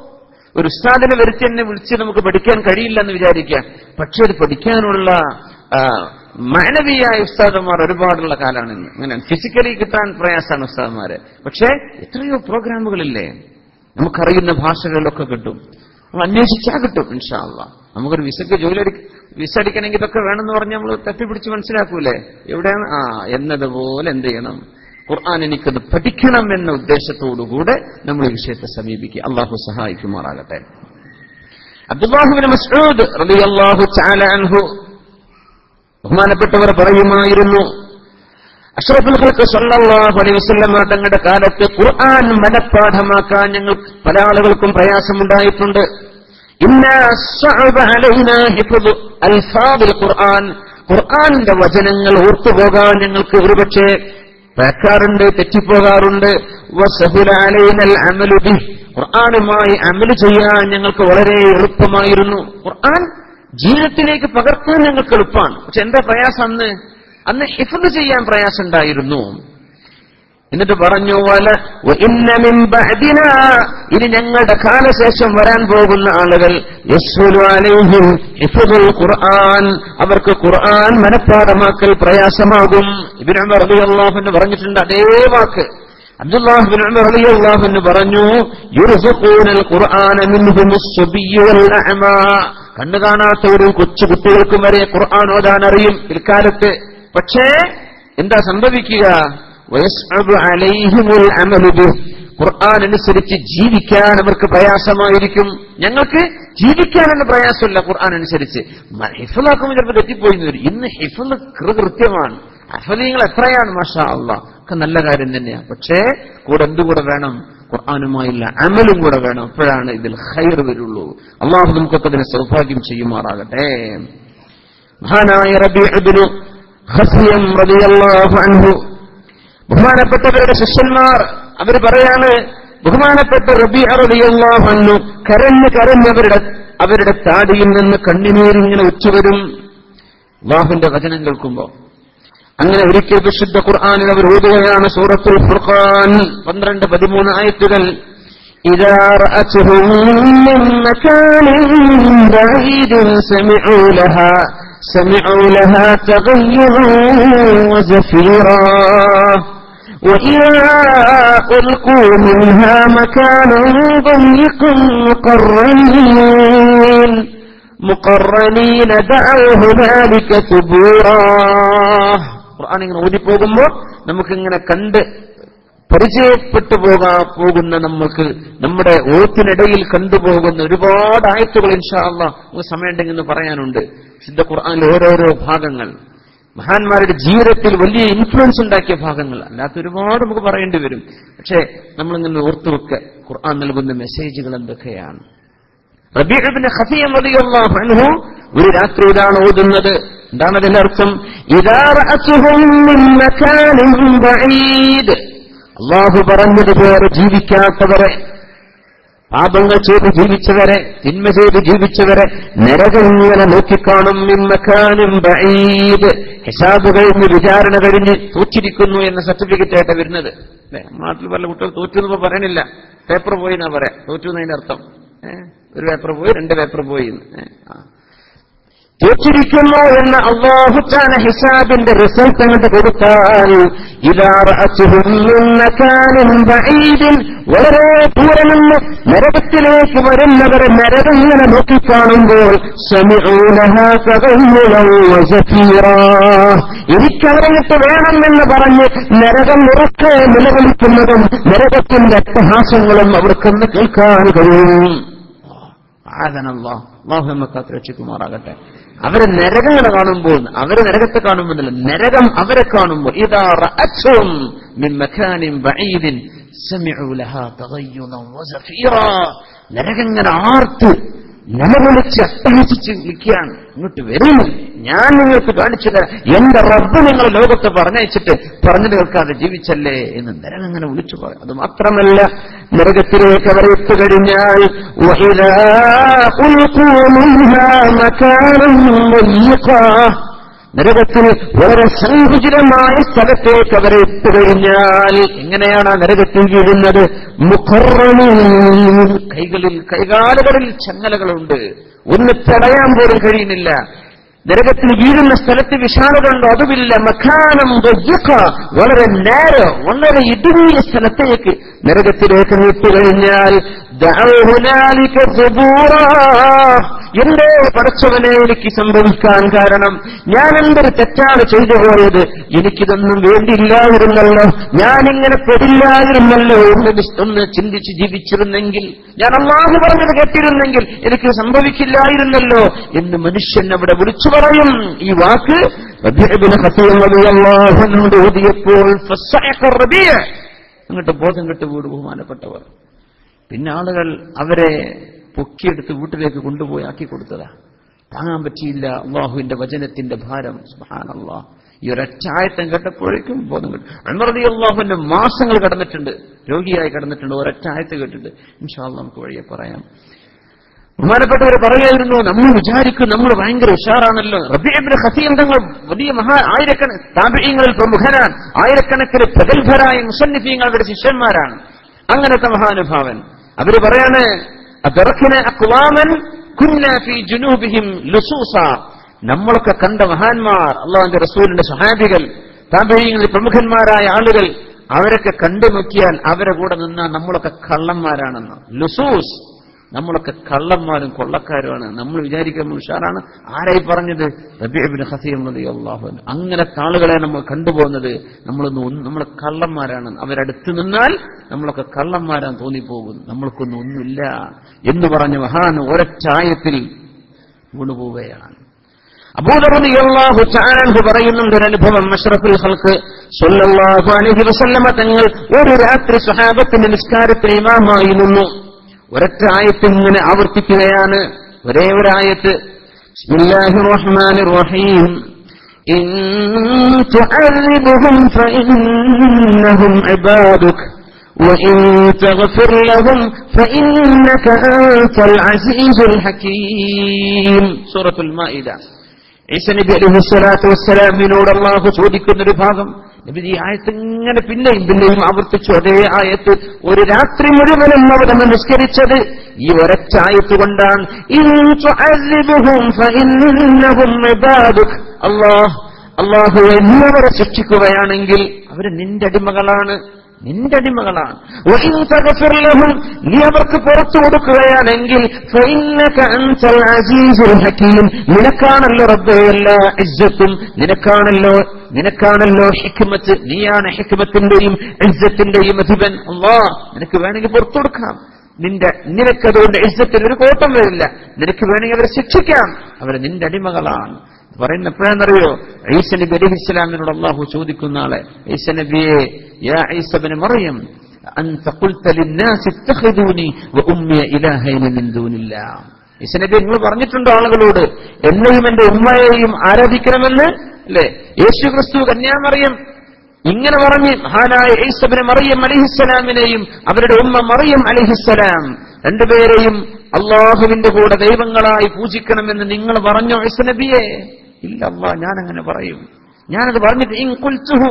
ഒരു ഉസ്താദിനെ വരുത്തി എന്നെ വിളിച്ച് നമുക്ക് പഠിക്കാൻ കഴിയില്ല എന്ന് വിചാരിക്കാം പക്ഷെ അത് പഠിക്കാനുള്ള ആ, മാനവീയായ ഉസ്താദന്മാർ ഒരുപാടുള്ള കാലമാണ് ഇന്ന് അങ്ങനെ ഫിസിക്കലി കിട്ടാൻ പ്രയാസമാണ് ഉസ്താദന്മാര് പക്ഷേ എത്രയോ പ്രോഗ്രാമുകളില്ലേ നമുക്കറിയുന്ന ഭാഷകളിലൊക്കെ കിട്ടും അപ്പൊ അന്വേഷിച്ചാൽ കിട്ടും ഇൻഷാല്ല നമുക്കൊരു വിസയ്ക്ക് ജോലി അടി വിസ അടിക്കണമെങ്കിൽ ഇതൊക്കെ വേണമെന്ന് പറഞ്ഞ് നമ്മൾ തപ്പിപ്പിടിച്ച് മനസ്സിലാക്കൂലേ എവിടെയാണ് ആ എന്നതുപോലെ എന്ത് ചെയ്യണം ഖുർആൻ എനിക്കത് പഠിക്കണം എന്ന ഉദ്ദേശത്തോടുകൂടെ നമ്മൾ ഈ വിഷയത്തെ സമീപിക്കുക അള്ളാഹു സഹായിക്കുമാറാകട്ടെ അബ്ദുല്ലാഹുബിൻ മസ്ഊദ് റളിയല്ലാഹു തആല അൻഹു ബഹുമാനപ്പെട്ടവർ പറയുമായിരുന്നു അഷ്റഫുൽ ഖൽഖ് സല്ലല്ലാഹു അലൈഹി വസല്ലമ തങ്ങളുടെ കാലത്ത് ഖുർആൻ മനഃപ്പാഠമാക്കാൻ ഞങ്ങൾ പല ആളുകൾക്കും പ്രയാസമുണ്ടായിട്ടുണ്ട് ഇന്നാ സഅബ അലൈനാ ഹിഫ്ദു അൽഫാദിൽ ഖുർആൻ ഖുർആനിന്റെ വചനങ്ങൾ ഓർത്തുപോകാൻ ഞങ്ങൾക്ക് ഒരുപക്ഷെ പേക്കാറുണ്ട് തെറ്റിപ്പോകാറുണ്ട് വസഹുല അലൈനൽ അമലു ബിഹ് ഖുർആനുമായി അമല് ചെയ്യാൻ ഞങ്ങൾക്ക് വളരെ എളുപ്പമായിരുന്നു ഖുർആൻ ജീവിതത്തിലേക്ക് പകർത്താൻ ഞങ്ങൾക്ക് എളുപ്പമാണ് പക്ഷെ എന്താ പ്രയാസം അന്ന് അന്ന് ഹിഫ്ദ് ചെയ്യാൻ പ്രയാസം ഉണ്ടായിരുന്നു എന്നിട്ട് പറഞ്ഞു വല വ ഇന്ന മിൻ ബഅദിനാ ഇനി ഞങ്ങളുടെ കാലശേഷം വരാൻ പോകുന്ന ആളുകൾ യസ്ഹുലു അലൈഹിം ഹിഫ്ദുൽ ഖുർആൻ അവർക്ക് ഖുർആൻ മനഃപ്പാഠമാക്കൽ പ്രയാസമാകും ഇബ്നു ഉമർ റളിയല്ലാഹു അൻഹു പറഞ്ഞിട്ടുണ്ട് അതേ വാക്ക് അബ്ദുല്ലാഹ് ബിൻ ഉമർ റളിയല്ലാഹു അൻഹു പറഞ്ഞു യുർസുഖൂനൽ ഖുർആന മിൻഹുമുസ് സുബിയ്യു വൽ അഅമാ കണ്ണു കാണാത്തവരും കൊച്ചു കുട്ടികൾക്കും വരെ ഖുർആൻ ഓതാൻ അറിയും പിൽക്കാലത്ത് പക്ഷേ എന്താ സംഭവിക്കുക വയസ്അബു അലൈഹിമുൽ അമലു ബിഹ് ഖുർആൻ അനുസരിച്ച് ജീവിക്കാൻ അവർക്ക് പ്രയാസമായിരിക്കും ഞങ്ങൾക്ക് ജീവിക്കാനുള്ള പ്രയാസമില്ല ഖുർആൻ അനുസരിച്ച് മ- ഹിഫലാക്കുമ്പോൾ ചിലപ്പോൾ തെറ്റിപ്പോയി എന്ന് വരും ഇന്ന് ഹിഫല് കൃത്യമാണ് അഫലീങ്ങൾ എത്രയാണ് മാഷാ അള്ളാ ഒക്കെ നല്ല കാര്യം തന്നെയാണ് പക്ഷേ കൂടെ എന്തുകൂടെ വേണം ഖുർആാനുമായുള്ള അമലും കൂടെ വേണം അപ്പോഴാണ് ഇതിൽ ഹൈർ വരുള്ളൂ അള്ളാഹു നമുക്കൊക്കെ അതിനെ സൗഭാഗ്യം ചെയ്യുമാറാകട്ടെ മഹാനായ റബീഅബ്നു ഹസിയം റളിയല്ലാഹു അൻഹു ബഹുമാനപ്പെട്ടവരുടെ ശിഷ്യന്മാർ അവർ പറയാണ് ബഹുമാനപ്പെട്ട റബീഅ റളിയല്ലാഹു അൻഹു കരഞ്ഞ് കരഞ്ഞ് അവരുടെ അവരുടെ താടിയിൽ നിന്ന് കണ്ണുനീരിങ്ങനെ ഉച്ചവരും അള്ളാഹുവിന്റെ വചനം കേൾക്കുമ്പോ അങ്ങനെ ഒരിക്കൽ വിശുദ്ധ ഖുർആാനിൽ അവർ ഓതുകയാണ് സൂറത്തുൽ ഫുർഖാൻ പന്ത്രണ്ട് പതിമൂന്ന് ആയത്തുകൾ إذا رأتهم من مكان بعيد سمعوا لها سمعوا لها تغيرا وزفيرا وإذا ألقوا منها مكانا ضيقا مقرنين മുഖറനീന ദഅവ ഹുനാലിക സുബൂറാ ഖുർആൻ ഇങ്ങനെ ഓതിപ്പോകുമ്പോൾ നമുക്കിങ്ങനെ കണ്ട് പരിചയപ്പെട്ടു പോകാ പോകുന്ന നമുക്ക് നമ്മുടെ ഓത്തിനിടയിൽ കണ്ടുപോകുന്ന ഒരുപാട് ആയത്തുകൾ ഇൻഷാ അള്ളാ നമുക്ക് സമയമുണ്ടെങ്കിൽ എന്ന് പറയാനുണ്ട് സിദ്ധ ഖുർആനിലെ ഓരോരോ ഭാഗങ്ങൾ മഹാന്മാരുടെ ജീവിതത്തിൽ വലിയ ഇൻഫ്ലുവൻസ് ഉണ്ടാക്കിയ ഭാഗങ്ങൾ അല്ലാത്ത ഒരുപാട് നമുക്ക് പറയേണ്ടി വരും പക്ഷേ നമ്മളിങ്ങനെ ഓർത്തുവെക്ക ഖുർആൻ നൽകുന്ന മെസ്സേജുകൾ എന്തൊക്കെയാണ് റബീഅബിന് ഖഫിയം റളിയല്ലാഹു അൻഹു ഒരു രാത്രി ഇതാണ് ഓതുന്നത് എന്താണ് അതിന്റെ അർത്ഥം ഇദാ റഅതുഹും മിൻ മകാനിൻ ബഈദ് അല്ലാഹു പറഞ്ഞതുപോലെ ജീവിക്കാത്തവരെ പാപങ്ങൾ ചെയ്ത് ജീവിച്ചവരെ തിന്മ ചെയ്ത് ജീവിച്ചവരെ നരകം ഇങ്ങനെ നോക്കിക്കാണും മിൻ മകാനിൻ ബഈദ് ഹിസാബ് കഴിഞ്ഞ് വിചാരണ കഴിഞ്ഞ് തോറ്റിരിക്കുന്നു എന്ന സർട്ടിഫിക്കറ്റ് ആയിട്ട് വരുന്നത് അല്ലേ നാട്ടിൽ പല കുട്ടികൾ തോറ്റു എന്ന് പറയണില്ല പേപ്പർ പോയി എന്നാ പറയാം തോറ്റു എന്നതിന്റെ അർത്ഥം ഏഹ് ഒരു പേപ്പർ പോയി രണ്ട് പേപ്പർ പോയി എന്ന്. ഏ, ആ. തോറ്റിരിക്കുന്നു എന്ന അള്ളാഹുച്ചാന ഹിസാബിന്റെ റിസൾട്ട് അങ്ങോട്ട് കൊടുത്താൽ ഇതാറും വളരെ ദൂരെ നിന്ന് നരകത്തിലേക്ക് വരുന്നവരെ നരകം ഇങ്ങനെ നോക്കിക്കാണുമ്പോൾ സമീഉലഹാ തഗയ്യുലൻ വസഫീറാ. എനിക്കവരങ്ങിട്ട് വേണമെന്ന് പറഞ്ഞ് നരകം ഉറക്കെ നിലവിളിക്കുന്നതും നരകത്തിന്റെ അട്ടഹാസങ്ങളും അവർക്കൊന്ന് കേൾക്കാൻ കഴിയും ആദനല്ലാ അള്ളാഹു നമ്മെ കാത്തുരക്ഷിക്കുമാറാകട്ടെ അവരെ നരകങ്ങളെ കാണുമ്പോൾ അവരെ നരകത്തെ കാണുമ്പോഴല്ല നരകം അവരെ കാണുമ്പോൾ ഇതാ റഅത്തും മിൻ മക്കാനിൻ ബഈദിൻ സമിഉ ലഹാ തഗയ്യുദൻ വസഫീറാ നരകങ്ങനെ ആർത്ത് നിലവിളിച്ച് അട്ടഹസിച്ച് നിൽക്കുകയാണ് ഇങ്ങോട്ട് വരുന്നു ഞാൻ നിങ്ങൾക്ക് കാണിച്ചു തരാം എന്റെ റബ്ബ് നിങ്ങൾ ലോകത്ത് പറഞ്ഞയച്ചിട്ട് പറഞ്ഞു കേൾക്കാതെ ജീവിച്ചല്ലേ എന്ന് നരകം അങ്ങനെ വിളിച്ചു പറയും അത് മാത്രമല്ല നരകത്തിലേക്ക് അവർ എത്തുകഴിഞ്ഞാൽ وَإِذَا أُلْقُوا مِنْهَا مَكَانًا ضَيِّقًا നരകത്തിൽ വളരെ സങ്കുചിതമായ സ്ഥലത്തേക്ക് അവരെ എത്തുകഴിഞ്ഞാൽ എങ്ങനെയാണ് ആ നരകത്തിൽ വീഴുന്നത് മുഖറണീൻ കൈകളിൽ കൈകാലുകളിൽ ചങ്ങലകളുണ്ട് ഒന്ന് തടയാൻ പോലും കഴിയുന്നില്ല നരകത്തിൽ വീഴുന്ന സ്ഥലത്ത് വിശാലതയുണ്ടോ അതുമില്ല മഖാനം ദയ്യിഖ, വളരെ നേരെ വളരെ ഇടുങ്ങിയ സ്ഥലത്തേക്ക് നരകത്തിലേക്ക് നീട്ടുകഴിഞ്ഞാൽ ദഅവ ഹുനാലിക സുബൂറാ. എന്റെ പടച്ചവനെ എനിക്ക് സംഭവിക്കാൻ കാരണം ഞാൻ എന്തൊരു തെറ്റാണ് ചെയ്തു പോയത് എനിക്കിതൊന്നും വേണ്ടിയില്ലായിരുന്നല്ലോ ഞാനിങ്ങനെ പെടില്ലായിരുന്നല്ലോ എന്ന് വിസ്- ഒന്ന് ചിന്തിച്ച് ജീവിച്ചിരുന്നെങ്കിൽ ഞാൻ അള്ളാഹു പറഞ്ഞത് കേട്ടിരുന്നെങ്കിൽ എനിക്ക് സംഭവിക്കില്ലായിരുന്നല്ലോ എന്ന് മനുഷ്യൻ അവിടെ വിളിച്ചു പറയും ഈ വാക്ക് റബീഅബിന് ഖത്തീം റളിയല്ലാഹു അൻഹു ഓതിയപ്പോൾ ഫസ്സഅഖ റബീഅ. അങ്ങോട്ട് ബോധം കെട്ട് വീട് ബഹുമാനപ്പെട്ടവർ പിന്നെ ആളുകൾ അവരെ പൊക്കിയെടുത്ത് വീട്ടിലേക്ക് കൊണ്ടുപോയി ആക്കി കൊടുത്തതാ താങ്ങാൻ പറ്റിയില്ല അള്ളാഹുവിന്റെ വചനത്തിന്റെ ഭാരം സുബ്ഹാനല്ലാ ഈ ഒരൊറ്റായത്തം കേട്ടപ്പോഴേക്കും ബോധം കിട്ടും അമർദി അള്ളാഹുവിന്റെ മാസങ്ങൾ കടന്നിട്ടുണ്ട് രോഗിയായി കടന്നിട്ടുണ്ട് ഒരൊറ്റായത്ത് കേട്ടിട്ട് ഇൻഷാല്ല നമുക്ക് വഴിയെ പറയാം ബഹുമാനപ്പെട്ടവർ പറയായിരുന്നു നമ്മൾ വിചാരിക്കും നമ്മൾ ഭയങ്കര ഉഷാറാണല്ലോ റബിഅബിന് ഹസീം തങ്ങൾ വലിയ മഹാ ആയിരക്കണ താപീയങ്ങളിൽ പ്രമുഖനാണ് ആയിരക്കണക്കിന് പ്രഗത്ഭരായ മുസന്നിഫീങ്ങളുടെ ശിഷ്യന്മാരാണ് അങ്ങനത്തെ മഹാനുഭാവൻ അവര് പറയാണ് അതറക്കിന് അക്വാമൻ കുന്ന ഫി ജുനൂബിഹിം ലുസൂസ നമ്മളൊക്കെ കണ്ട മഹാന്മാർ അള്ളാഹുന്റെ റസൂലിന്റെ സഹാബികൾ താപീയങ്ങളിൽ പ്രമുഖന്മാരായ ആളുകൾ അവരൊക്കെ കണ്ടു നോക്കിയാൽ അവരെ കൂടെ നിന്നാൽ നമ്മളൊക്കെ കള്ളന്മാരാണെന്ന് ലുസൂസ് നമ്മളൊക്കെ കള്ളന്മാരും കൊള്ളക്കാരുമാണ് നമ്മൾ വിചാരിക്കുന്ന ഉഷാറാണ് ആരായി പറഞ്ഞത് റബീബിന് ഹസീം അള്ളാഹു അങ്ങനത്തെ ആളുകളെ നമ്മൾ കണ്ടുപോകുന്നത് നമ്മളൊന്ന് ഒന്ന് നമ്മൾ കള്ളന്മാരാണ് അവരടുത്ത് നിന്നാൽ നമ്മളൊക്കെ കള്ളന്മാരാൻ തോന്നിപ്പോകും നമ്മൾക്കൊന്നും ഒന്നുമില്ല എന്ന് പറഞ്ഞ മഹാൻ ഒരച്ചായത്തിൽ വീണുപോവുകയാണ് അബൂദറിയാഹു ചാനൻഹു പറയുന്നുണ്ട് ഒരു അനുഭവം അഷ്റഫുൽ ഹൽക്ക് സല്ലല്ലാഹു അലൈഹി വസല്ലമ തങ്ങൾ ഒരു രാത്രി സ്വഹാബത്തിന്റെ നിസ്കാരത്തിന് ഇമാമായി നിന്നു ഒരൊറ്റ ആയത്ത് ഇങ്ങനെ ആവർത്തിക്കുകയാണ് ഒരേ ഒരായത്ത് ബിസ്മില്ലാഹിർ റഹ്മാനിർ റഹീം إن تعذبهم فإنهم عبادك وإن تغفر لهم فإنك أنت العزيز الحكيم سورة المائدة ഈസ നബി അലൈഹി സ്വലാത്തു വസ്സലാമിനോട് അള്ളാഹു ചോദിക്കുന്ന ഒരു ഭാഗം നബി ഈ ആയത്ത് ഇങ്ങനെ പിന്നെയും പിന്നെയും ആവർത്തിച്ചു അതേ ആയത്ത് ഒരു രാത്രി മുഴുവനും അവിടെ നിസ്കരിച്ചത് ഈ ഒരൊറ്റ ആയത്ത് കൊണ്ടാണ് അള്ളാഹ് അള്ളാഹു എല്ലാവരെ ശിക്ഷിക്കുകയാണെങ്കിൽ അവര് നിന്റെ അടിമകളാണ് നിന്റെ അടിമകളാണ് വഇൻ തഗ്ഫിർ ലഹും നീ അവർക്ക് പുറത്തു കൊടുക്കുകയാണെങ്കിൽ ഫഇന്നക അൻതൽ അസീസുൽ ഹകീം നിനക്കാണല്ലോ റബ്ബേ എല്ലാ ഇസ്സത്തും നിനക്കാണല്ലോ നിനക്കാണല്ലോ ഹിക്മത്ത് നീയാണ് ഹിക്മത്തിന്റെയും ഇസ്സത്തിന്റെയും അധിപൻ അല്ലാഹ് നിനക്ക് വേണമെങ്കിൽ പുറത്തു കൊടുക്കാം നിന്റെ നിനക്കതുകൊണ്ട് ഇസ്സത്തിന് ഒരു കോട്ടം വരില്ല നിനക്ക് വേണമെങ്കിൽ അവരെ ശിക്ഷിക്കാം അവരെ നിന്റെ അടിമകളാണ് പറയുന്ന എപ്പോഴാണെന്നറിയോ ഈസ നബി അലൈഹി ഇസ്ലാമിനോട് അള്ളാഹു ചോദിക്കുന്ന ആളെ ഈസ നബിയെ യാ ഈസബിന് മറിയം أنت قلت للناس اتخذوني وأمي إلهين من دون الله ഈസ നബി നിങ്ങൾ പറഞ്ഞിട്ടുണ്ടോ ആളുകളോട് എന്നെയും എന്റെ ഉമ്മയെയും ആരാധിക്കണമെന്ന് അല്ലേ യേശു ക്രിസ്തു കന്യാമറിയം ഇങ്ങനെ പറഞ്ഞ് മഹാനായ ഈസബിന് മറിയം അലിഹിസ്സലാമിനെയും അവരുടെ ഉമ്മ മറിയം അലിഹിസ്സലാം രണ്ടുപേരെയും അള്ളാഹുവിന്റെ കൂടെ ദൈവങ്ങളായി പൂജിക്കണമെന്ന് നിങ്ങൾ പറഞ്ഞോ ഈസ നബിയെ ഇല്ല അള്ളാ ഞാൻ അങ്ങനെ പറയും ഞാനത് പറഞ്ഞിട്ട് ഇൻ കുൽത്തുഹു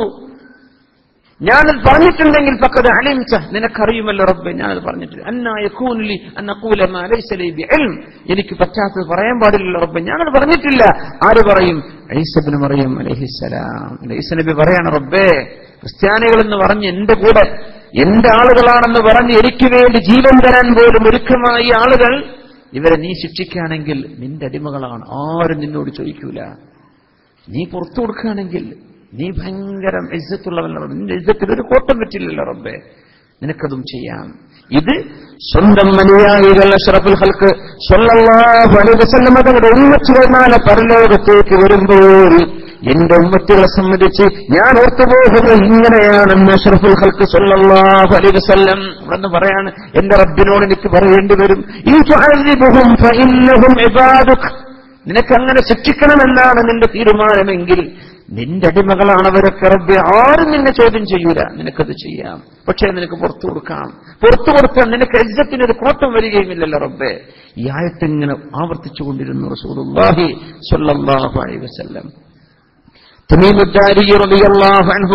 ഞാനത് പറഞ്ഞിട്ടുണ്ടെങ്കിൽ പക്കത് അലിംച്ച നിനക്കറിയുമല്ലോ റബ്ബെ ഞാനത് പറഞ്ഞിട്ടില്ല അന്നായ കൂലി അന്നക്കൂലം എനിക്ക് പറ്റാത്തത് പറയാൻ പാടില്ലല്ലോ റബ്ബെ ഞാനത് പറഞ്ഞിട്ടില്ല ആര് പറയും ഐസബിന് പറയും അലഹിസലാം നബി പറയാണ് റബ്ബേ ക്രിസ്ത്യാനികൾ എന്ന് പറഞ്ഞ് എന്റെ കൂടെ എന്റെ ആളുകളാണെന്ന് പറഞ്ഞ് എനിക്ക് വേണ്ടി ജീവൻ തരാൻ പോലും ഒരുക്കമായി ആളുകൾ ഇവരെ നീ ശിക്ഷിക്കുകയാണെങ്കിൽ നിന്റെ അടിമകളാണ് ആരും നിന്നോട് ചോദിക്കൂല നീ പുറത്തു കൊടുക്കുകയാണെങ്കിൽ നീ ഭയങ്കര ഇജ്ജത്തുള്ളവല്ല നിന്റെ ഇജ്ജത്തിൽ ഒരു കോട്ടം പറ്റില്ലല്ലോ റബ്ബേ നിനക്കതും ചെയ്യാം ഇത് സ്വന്തം അനുയായികൾ അഷ്റഫുൽ ഹൽക്ക് സ്വല്ലല്ലാഹു അലൈഹി വസല്ലം തങ്ങളുടെ ഉമ്മച്ചുകളാലെ പരലോകത്തേക്ക് വരുമ്പോൾ എന്റെ ഉമ്മത്തുകളെ സംബന്ധിച്ച് ഞാൻ ഓർത്തുപോകുന്നത് ഇങ്ങനെയാണെന്ന് അഷ്റഫുൽ ഹൽക്ക് സ്വല്ലല്ലാഹു അലൈഹി വസല്ലം എന്ന് പറയാണ് എന്റെ റബ്ബിനോട് എനിക്ക് പറയേണ്ടി വരും ഈ തുഅദ്ദിബുഹും ഫഇന്നഹും ഇബാദുക് നിനക്കങ്ങനെ ശിക്ഷിക്കണമെന്നാണ് നിന്റെ തീരുമാനമെങ്കിൽ നിന്റെ അടിമകളാണ് അവരൊക്കെ റബ്ബെ ആരും നിന്നെ ചോദ്യം ചെയ്യൂല നിനക്കത് ചെയ്യാം പക്ഷേ നിനക്ക് പുറത്തു കൊടുക്കാം പുറത്തു കൊടുക്കാൻ നിനക്ക് എജ്ജത്തിന് ഒരു കോട്ടം വരികയുമില്ലല്ലോ റബ്ബെ ഈ ആയത്തിങ്ങനെ ആവർത്തിച്ചുകൊണ്ടിരുന്നു റസൂലുള്ളാഹി സ്വല്ലല്ലാഹു അലൈഹി വസല്ലം തമീമുദ്ദാരി റളിയല്ലാഹു അൻഹു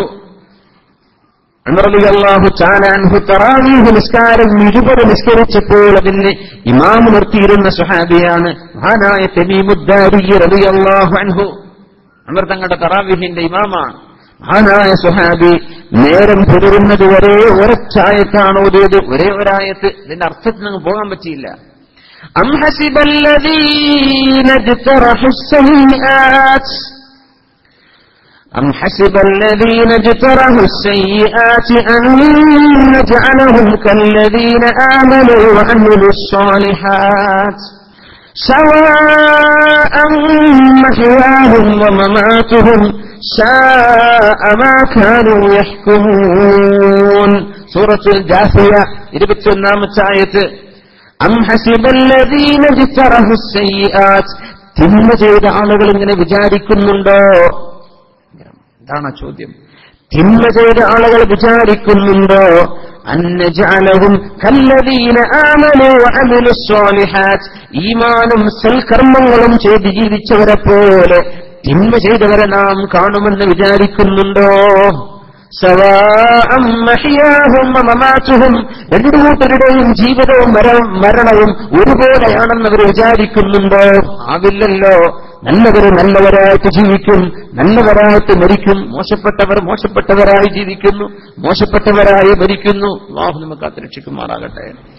അമറലിയല്ലാഹു ചാലാൻഹു തറാവീഹ് നിസ്കാരം ഇരുപത് നിസ്കരിച്ചപ്പോൾ അതിന് ഇമാമ് നിർത്തിയിരുന്ന സുഹാബിയാണ് മഹാനായ തെമീമുദ്ദാരി റളിയല്ലാഹു അൻഹു അമർ തങ്ങളുടെ തറാവിഹിന്റെ ഇമാമാണ് മഹാനായ സുഹാബി നേരം പുലരുന്നത് വരെ ഒരച്ചായത്താണ് ഓതിയത് ഒരേ ഒരായത്ത് ഇതിന്റെ അർത്ഥത്തിൽ നിന്ന് പോകാൻ പറ്റിയില്ല أم حسب الذين اجترحوا السيئات أم حسب الذين اجترحوا السيئات أن نجعلهم كالذين آمنوا وعملوا الصالحات سواء محياهم ومماتهم ساء ما كانوا يحكمون سورة الجاثية ഇരുപത്തി ഒന്നാമത്തെ ആയത്ത് അം ഹസിബല്ലദീന ജിത്തറഹു സയ്യിആത്ത് തിന്മ ചെയ്ത ആളുകൾ ഇങ്ങനെ വിചാരിക്കുന്നുണ്ടോ ഇതാണ് ചോദ്യം തിന്മ ചെയ്ത ആളുകൾ വിചാരിക്കുന്നുണ്ടോ അന്നജാലവും കല്ലദീന ആമനു വഅമിലു സ്വാലിഹാത്ത് ഈമാനും സൽക്കർമ്മങ്ങളും ചെയ്ത് ജീവിച്ചവരെ പോലെ തിന്മ ചെയ്തവരെ നാം കാണുമെന്ന് വിചാരിക്കുന്നുണ്ടോ സവാഅം മഹിയാഹും മമാറ്റുഹും രണ്ടു കൂട്ടരുടെയും ജീവിതവും മര- മരണവും ഒരുപോലെയാണെന്ന് അവർ വിചാരിക്കുന്നുണ്ടോ ആവില്ലല്ലോ നല്ലവര് നല്ലവരായിട്ട് ജീവിക്കും നല്ലവരായിട്ട് മരിക്കും മോശപ്പെട്ടവർ മോശപ്പെട്ടവരായി ജീവിക്കുന്നു മോശപ്പെട്ടവരായി മരിക്കുന്നു അള്ളാഹു നമുക്ക് കാത്തുരക്ഷിക്കുമാറാകട്ടെ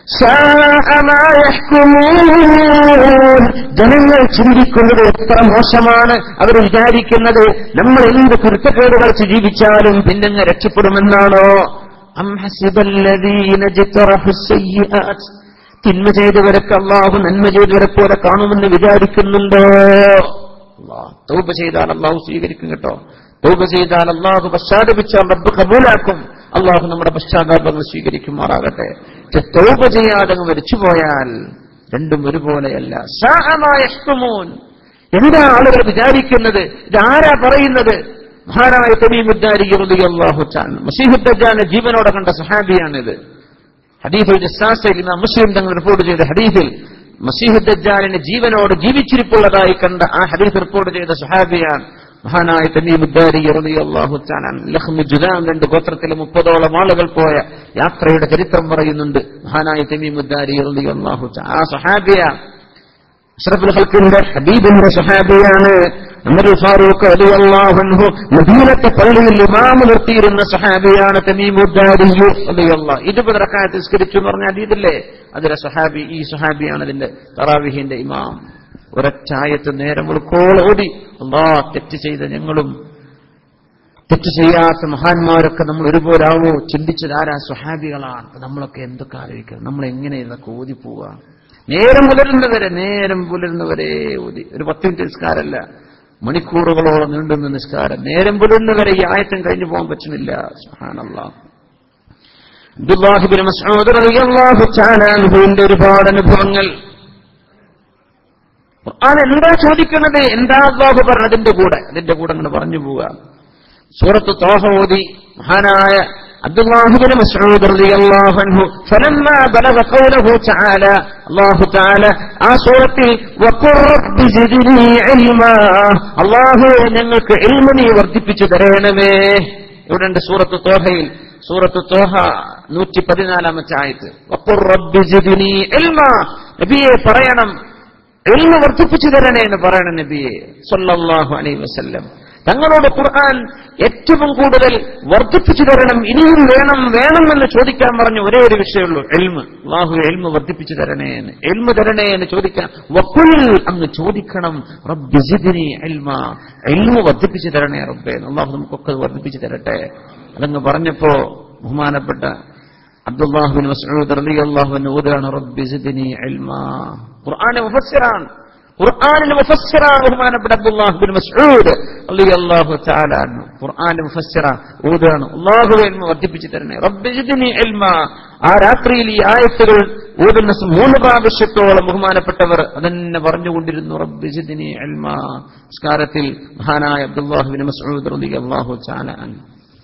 സാഅ മാ യഹ്കുമൂൻ. ജനങ്ങൾ ചിന്തിക്കുന്നത് എത്ര മോശമാണ് അവർ വിചാരിക്കുന്നത് നമ്മൾ എന്ത് കുരുത്തക്കേടുകൾ ജീവിച്ചാലും പിന്നങ്ങ് രക്ഷപ്പെടുമെന്നാണോ അം ഹസിബല്ലദീന ജ്തറഹു സയ്യിആത്. തിന്മ ചെയ്തവരൊക്കെ അള്ളാഹു നന്മ ചെയ്തവരെ പോലെ കാണുമെന്ന് വിചാരിക്കുന്നുണ്ടോ അല്ലാഹ് തൗബ ചെയ്താൽ അള്ളാഹു സ്വീകരിക്കും കേട്ടോ തൗബ ചെയ്താൽ അള്ളാഹു പശ്ചാത്തപിച്ചാൽ റബ്ബ് കബൂലാക്കും അള്ളാഹു നമ്മുടെ പശ്ചാത്താപങ്ങൾ സ്വീകരിക്കുമാറാകട്ടെ പക്ഷെ തൗബ ചെയ്യാതെ അങ്ങ് മരിച്ചുപോയാൽ രണ്ടും ഒരുപോലെയല്ല സാഅമായ ഇഷ്കുമൂൻ. എന്താ ആളുകൾ വിചാരിക്കുന്നത് ഇതാരാ പറയുന്നത് മഹാനായ തമീമുദ്ദാരി അള്ളാഹു ചാൻ മസീഹുദ്ദാനെ ജീവനോടെ കണ്ട സഹാബിയാണിത് ഹദീഫുൽ ജസ്സാസിൽ ഇമാം മുസ്ലിം തങ്ങൾ റിപ്പോർട്ട് ചെയ്ത ഹദീഫിൽ മസീഹുദ്ദാലിനെ ജീവനോട് ജീവിച്ചിരിപ്പുള്ളതായി കണ്ട ആ ഹദീഫ് റിപ്പോർട്ട് ചെയ്ത സഹാബിയാണ് മഹാനായ തമീമുദ്ദാരി അള്ളാഹു ചാനാൻ ലഹ്മി ജുദാം രണ്ട് ഗോത്രത്തിലെ മുപ്പതോളം ആളുകൾ പോയ യാത്രയുടെ ചരിത്രം പറയുന്നുണ്ട് മഹാനായ തമീമുദ്ദാരി അള്ളാഹു ആ സഹാബിയ അഷ്റഫുൽ ഖൽക്കിന്റെ ഹബീബിന്റെ സഹാബിയാണ് അമർ ഫാറൂഖ് റളിയല്ലാഹു അൻഹു മദീനത്തെ പള്ളിയിൽ ഇമാം നിർത്തിയിരുന്ന സഹാബിയാണ് തമീമുദ്ദാരിയു റളിയല്ലാഹു ഇരുപത് റക്അത്ത് നിസ്കരിച്ചു എന്ന് പറഞ്ഞാൽ ഇതില്ലേ അതിലെ സഹാബി ഈ സഹാബിയാണ് അതിന്റെ തറാവിഹിന്റെ ഇമാം ഒരച്ചായത്ത് നേരം ഉൾക്കോളം ഓടി അല്ലാ തെറ്റ് ചെയ്ത ഞങ്ങളും തെറ്റ് ചെയ്യാത്ത മഹാന്മാരൊക്കെ നമ്മൾ ഒരുപോലാവോ ചിന്തിച്ചത് ആരാ സ്വഹാബികളാണ് അപ്പൊ നമ്മളൊക്കെ എന്തൊക്കെ ആലോചിക്കണം നമ്മൾ എങ്ങനെ ഇതൊക്കെ ഓതി പോവുക നേരം പുലരുന്നവരെ നേരം പുലരുന്നവരെ ഓതി ഒരു പത്ത് മിനിറ്റ് നിസ്കാരമല്ല മണിക്കൂറുകളോളം നീണ്ടുന്ന നിസ്കാരം നേരം പുലരുന്നവരെ ഈ ആയത്തം കഴിഞ്ഞു പോകാൻ പറ്റുന്നില്ല സുഹാനല്ലാ അബ്ദുല്ലാഹിബിൻ മസ്ഊദ് റളിയല്ലാഹു തആല അൻഹുവിന്റെ ഒരുപാട് അനുഭവങ്ങൾ ഖുർആൻ എന്താ ചോദിക്കുന്നത് എന്താ അള്ളാഹു പറഞ്ഞതിന്റെ കൂടെ അതിന്റെ കൂടെ അങ്ങനെ പറഞ്ഞു പോവുക സൂറത്ത് തോഹ ഓതി മഹാനായ അബ്ദുല്ലാഹിബിൻ മസ്ഊദ് റളിയല്ലാഹു അൻഹു ഫലമ്മാ ബലഗ ഖൗലഹു തആല അല്ലാഹു തആല ആ സൂറത്തിൽ വഖുർ റബ്ബി സിദ്നി ഇൽമാ അല്ലാഹു ഞങ്ങൾക്ക് ഇൽമ നീ വർദ്ധിപ്പിച്ചു തരണമേ ഇവിടെയുണ്ട് സൂറത്ത് തോഹയിൽ സൂറത്ത് തോഹ നൂറ്റി പതിനാലാമത്തെ ആയത്ത് വഖുർ റബ്ബി സിദ്നി ഇൽമാ നബിയെ പറയണം ഇൽമ വർദ്ധിപ്പിച്ചു തരണേ എന്ന് പറയണം നബിയെ സല്ലല്ലാഹു അലൈഹി വസല്ലം തങ്ങളോട് ഖുർആൻ ഏറ്റവും കൂടുതൽ വർദ്ധിപ്പിച്ചു തരണം ഇനിയും വേണം വേണം എന്ന് ചോദിക്കാൻ പറഞ്ഞ ഒരേ ഒരു വിഷയമുള്ളൂ എൽമ് അള്ളാഹു എൽമ് വർദ്ധിപ്പിച്ചു തരണേ എന്ന് എൽമ് തരണേ എന്ന് ചോദിക്കാൻ വക്കുൽ അങ്ങ് ചോദിക്കണം റബ്ബി സിദ്നി ഇൽമ എൽമ് വർദ്ധിപ്പിച്ചു തരണേ റബ്ബേ എന്ന് അള്ളാഹു നമുക്കൊക്കെ അത് വർദ്ധിപ്പിച്ചു തരട്ടെ അതങ്ങ് പറഞ്ഞപ്പോ ബഹുമാനപ്പെട്ട അബ്ദുല്ലാഹുബിൻ മസ്ഊദ് റളിയല്ലാഹു അൻഹു ഓതാണ് റബ്ബി സിദ്നി ഇൽമ ഖുർആൻ മുഫസ്സിറാണ് ഖുർആനിന് മുഫസ്സിറാണ് ബഹുമാനപ്പെട്ട അബ്ദുല്ലാഹുബിൻ മസ്ഊദ് റളിയല്ലാഹു തആല അൻഹു ഖുർആനിന് മുഫസ്സിറ ഓതാണ് അല്ലാഹു ഇൽമ വർദ്ധിപ്പിച്ചു തരണേ റബ്ബി സിദ്നി ഇൽമ ആ രാത്രിയിൽ ഈ ആയത്തുകൾ ഓതുന്ന സ- മൂന്ന് പ്രാവശ്യത്തോളം ബഹുമാനപ്പെട്ടവർ അതന്നെ പറഞ്ഞുകൊണ്ടിരുന്നു റബ്ബി സിദ്നി ഇൽമ സ്കാരത്തിൽ മഹാനായ അബ്ദുല്ലാഹുബിൻ മസ്ഊദ് റളിയല്ലാഹു തആല അൻഹു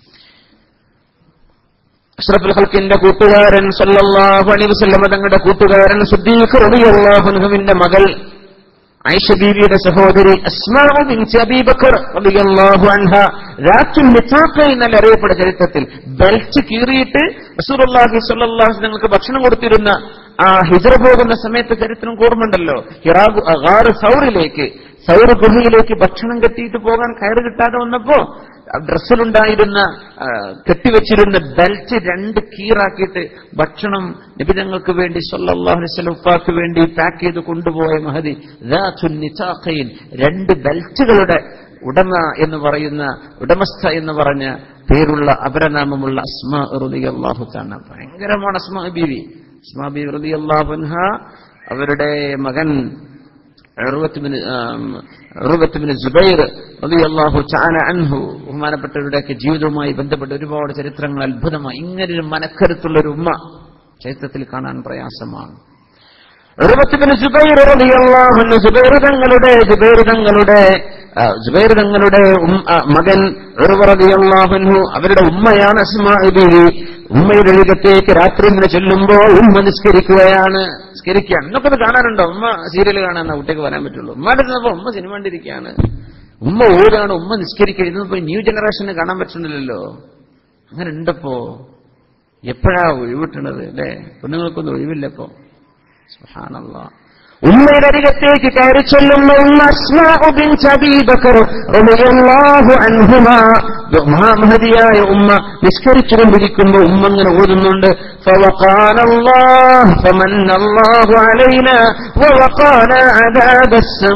അഷ്റഫുൽ ഖൽക്കിന്റെ കൂട്ടുകാരൻ സല്ലല്ലാഹു അലൈഹി വസല്ലം തങ്ങളുടെ കൂട്ടുകാരൻ സുദ്ദീഖ് റളിയല്ലാഹു അൻഹുവിന്റെ മകൾ ഐഷ ബീവിയുടെ സഹോദരി അസ്മാഉ ബിൻത് അബീ ബക്കർ റളിയല്ലാഹു അൻഹ രാത്തുൽ നിഫാഖ എന്നല്ല അറിയപ്പെടുന്ന ചരിത്രത്തിൽ ബെൽറ്റ് കീറിയിട്ട് റസൂലുള്ളാഹി സ്വല്ലല്ലാഹു അലൈഹി വസല്ലം ഭക്ഷണം കൊടുത്തിരുന്ന ആ ഹിജറ പോകുന്ന സമയത്ത് ചരിത്രം ഓർമ്മയുണ്ടല്ലോ ഹിറാബ് ഗാർ സൗറിലേക്ക് സൗർ ഗുഹയിലേക്ക് ഭക്ഷണം കെട്ടിയിട്ട് പോകാൻ കയറ് കിട്ടാതെ വന്നപ്പോ ഡ്രസ്സിലുണ്ടായിരുന്ന ആ, കെട്ടിവെച്ചിരുന്ന ബെൽറ്റ് രണ്ട് കീറാക്കിയിട്ട് ഭക്ഷണം നിബിതങ്ങൾക്ക് വേണ്ടി സല്ലല്ലാഹു അലൈഹി വസല്ലം ഉപ്പാക്ക് വേണ്ടി പാക്ക് ചെയ്ത് കൊണ്ടുപോയ മഹതി ദാത്തുൻ നിതാഖൈൻ രണ്ട് ബെൽറ്റുകളുടെ ഉടമ എന്ന് പറയുന്ന ഉടമസ്ഥ എന്ന് പറഞ്ഞ പേരുള്ള അപരനാമമുള്ള അസ്മാ റളിയല്ലാഹു തആല ഭയങ്കരമാണ് അസ്മാ ബീവി അസ്മാ ബീവി റളിയല്ലാഹു അൻഹ അവരുടെ മകൻ ഉർവത്തുബിന് ഉർവത്തുബിന് ജുബൈർ റളിയല്ലാഹു തആല അൻഹു ബഹുമാനപ്പെട്ടവരുടെയൊക്കെ ജീവിതവുമായി ബന്ധപ്പെട്ട ഒരുപാട് ചരിത്രങ്ങൾ അത്ഭുതമായി ഇങ്ങനൊരു മനക്കരുത്തുള്ള ഒരു ഉമ്മ ചരിത്രത്തിൽ കാണാൻ പ്രയാസമാണ് ഉർവത്തുബിന് ജുബൈർ റളിയല്ലാഹു അൻഹു ജുബൈർ തങ്ങളുടെ ജുബൈർ തങ്ങളുടെ ആ, ജുബൈർ തങ്ങളുടെ ഉം- ആ, മകൻ ഉർവ റളിയല്ലാഹു അൻഹു അവരുടെ ഉമ്മയാണ് അസ്മാ ബീവി ഉമ്മയുടെ അരികത്തേക്ക് രാത്രി ഇങ്ങനെ ചെല്ലുമ്പോൾ ഉമ്മ നിസ്കരിക്കുകയാണ് നിസ്കരിക്കുകയാണ് എന്നൊക്കെ ഇത് കാണാനുണ്ടോ ഉമ്മ സീരിയൽ കാണാൻ കുട്ടിക്ക് വരാൻ പറ്റുള്ളൂ ഉമ്മയുടെ ചെന്നപ്പോ ഉമ്മ സിനിമ കണ്ടിരിക്കുകയാണ് ഉമ്മ ഓടാണ് ഉമ്മ നിസ്കരിക്കുക ഇന്നിപ്പോ ന്യൂ ജനറേഷന് കാണാൻ പറ്റുന്നില്ലല്ലോ അങ്ങനെ ഉണ്ടപ്പോ എപ്പോഴാ ഒഴിവിട്ടണത് അല്ലേ പെണ്ണുങ്ങൾക്കൊന്നും ഒഴിവില്ലപ്പോ സുബ്ഹാനല്ലാ ഉമ്മയുടെ അരികത്തേക്ക് കയറി ചെല്ലുന്ന ഉമ്മ അസ്മാഉ ബിൻത് അബീ ബക്കർ റളിയല്ലാഹു അൻഹുമാ മഹാമഹതിയായ ഉമ്മ നിസ്കരിച്ചുകൊണ്ടിരിക്കുമ്പോൾ ഉമ്മ ഇങ്ങനെ ഓതുന്നുണ്ട് فوقانا الله فمن الله علينا ووقانا عذاب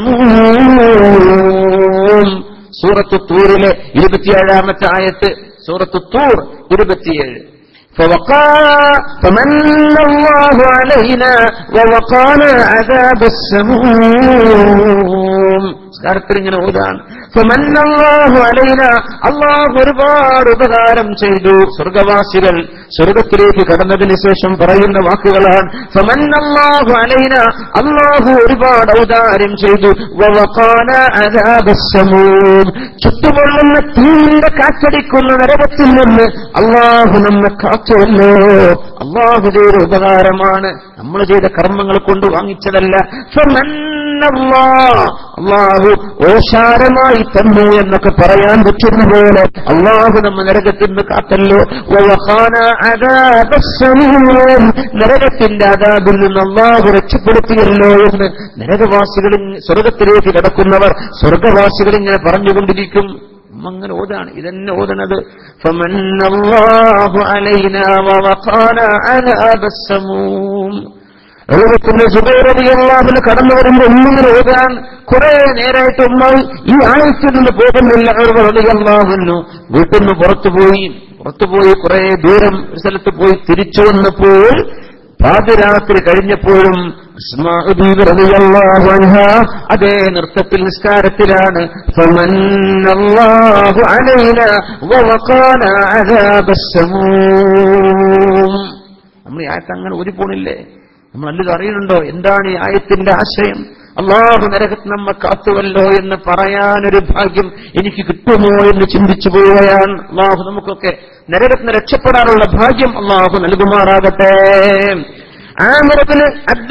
السموم സൂറത്ത് തൂറിലെ ഇരുപത്തിയേഴാമത്തെ ആയത്ത് സൂറത്ത് തൂർ ഇരുപത്തിയേഴ് فوقى فمن الله علينا ووقانا عذاب السموم സ്കാരത്തിൽ ഇങ്ങനെ ഓതാണ് فمن الله علينا അള്ളാഹു ഒരുപാട് ഉപകാരം ചെയ്തു സ്വർഗവാസികൾ സ്വർഗത്തിലേക്ക് കടന്നതിന് ശേഷം പറയുന്ന വാക്കുകളാണ് فمن الله علينا അള്ളാഹു ഒരുപാട് ഔദാര്യം ചെയ്തു ووقانا عذاب السموم ചുട്ടുപൊള്ളുന്ന തീന്റെ കാറ്റടിക്കുന്ന നരകത്തിൽ നിന്ന് അള്ളാഹു നമ്മെ കാത്തുവല്ലോ അള്ളാഹു ചെയ്ത ഉപകാരമാണ് നമ്മൾ ചെയ്ത കർമ്മങ്ങൾ കൊണ്ട് വാങ്ങിച്ചതല്ല അള്ളാഹു ഓശാരമായി തന്നു എന്നൊക്കെ പറയാൻ പറ്റുന്ന പോലെ അള്ളാഹു നമ്മ നരകത്തിൽ നിന്ന് കാത്തല്ലോ നരകത്തിന്റെ അതാബിൽ നിന്ന് അള്ളാഹു രക്ഷപ്പെടുത്തിയല്ലോ എന്ന് നരകവാസികൾ സ്വർഗത്തിലേക്ക് കിടക്കുന്നവർ സ്വർഗവാസികൾ ഇങ്ങനെ പറഞ്ഞുകൊണ്ടിരിക്കും അങ്ങനെ ഓതാണ് ഇതന്നെ ഓതണത് ലോകത്തിന്റെ സുബൈറിയാവിന് കടന്നു വരുമ്പോ ഒന്നിങ്ങനെ ഓതാൻ കുറെ നേരമായിട്ട് ഉമ്മ ഈ ആഴ്ചയിൽ നിന്ന് പോകുന്നില്ല അവർ റളിയല്ലാഹുന്നു വീട്ടിൽ നിന്ന് പുറത്തുപോയി പുറത്തുപോയി കുറെ ദൂരം ഒരു സ്ഥലത്ത് പോയി തിരിച്ചു വന്നപ്പോൾ പാതിരാത്രി കഴിഞ്ഞപ്പോഴും അതേ നൃത്തത്തിൽ നിസ്കാരത്തിലാണ് നമ്മൾ ഈ ആയത്ത് അങ്ങനെ ഊരിപ്പോണില്ലേ നമ്മൾ നല്ലത് അറിയുന്നുണ്ടോ എന്താണ് ഈ ആയത്തിന്റെ ആശയം അള്ളാഹു നരകത്ത് നമ്മ കാത്തുവല്ലോ എന്ന് പറയാനൊരു ഭാഗ്യം എനിക്ക് കിട്ടുമോ എന്ന് ചിന്തിച്ചു പോവുകയാണ് അള്ളാഹു നമുക്കൊക്കെ നരകത്തിന് രക്ഷപ്പെടാനുള്ള ഭാഗ്യം അള്ളാഹു നൽകുമാറാകട്ടെ ആമിറത്തിന്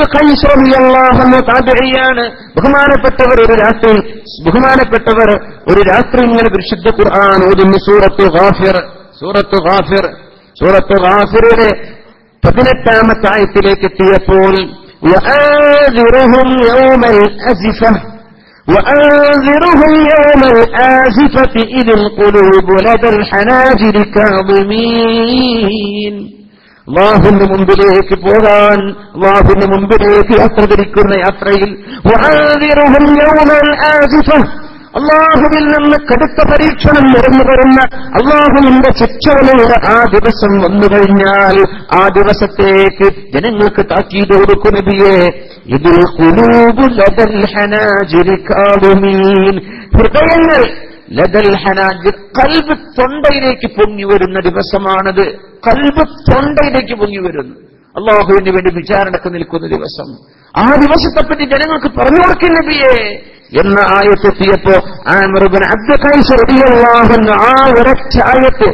താപയാണ് ബഹുമാനപ്പെട്ടവർ ഒരു രാത്രി ബഹുമാനപ്പെട്ടവർ ഒരു രാത്രി ഇങ്ങനെ വിശുദ്ധ ഖുർആൻ ഓതുന്നു സൂറത്ത് ഗാഫിർ സൂറത്ത് ഗാഫിർ സൂറത്ത് ഗാഫിറിലെ പതിനെട്ടാമത്തെ ആയത്തിലേക്ക് എത്തിയപ്പോൾ وآذرهم يوم الأزفة وأنذرهم يوم الآزفة إذ القلوب لدى الحناجر كاظمين അള്ളാഹുവിന്റെ മുമ്പിലേക്ക് പോകാൻ അള്ളാഹുവിന്റെ മുമ്പിലേക്ക് യാത്ര തിരിക്കുന്ന യാത്രയിൽ അള്ളാഹുവിൽ നിന്ന് കടുത്ത പരീക്ഷണം നിറഞ്ഞു വരുന്ന അള്ളാഹുവിന്റെ ശിക്ഷകളുടെ ആ ദിവസം വന്നു കഴിഞ്ഞാൽ ആ ദിവസത്തേക്ക് ജനങ്ങൾക്ക് താക്കീത് കൊടുക്കും നബിയെ ഇതിൽ ഹൃദയങ്ങൾ ലദൽ ഹനാജിർ കൽബ് തൊണ്ടയിലേക്ക് പൊങ്ങി വരുന്ന ദിവസമാണത് കൽബ് തൊണ്ടയിലേക്ക് പൊങ്ങി വരുന്നു അള്ളാഹുവിന് വേണ്ടി വിചാരണക്ക് നിൽക്കുന്ന ദിവസം ആ ദിവസത്തെപ്പറ്റി ജനങ്ങൾക്ക് പറഞ്ഞു കൊടുക്കും നബിയെ എന്ന ആയത്തെത്തിയപ്പോ ആമറുബൻ അബ്ദുഖൈസറിയാഹുന്ന ആ ഒരൊറ്റ ആയത്ത്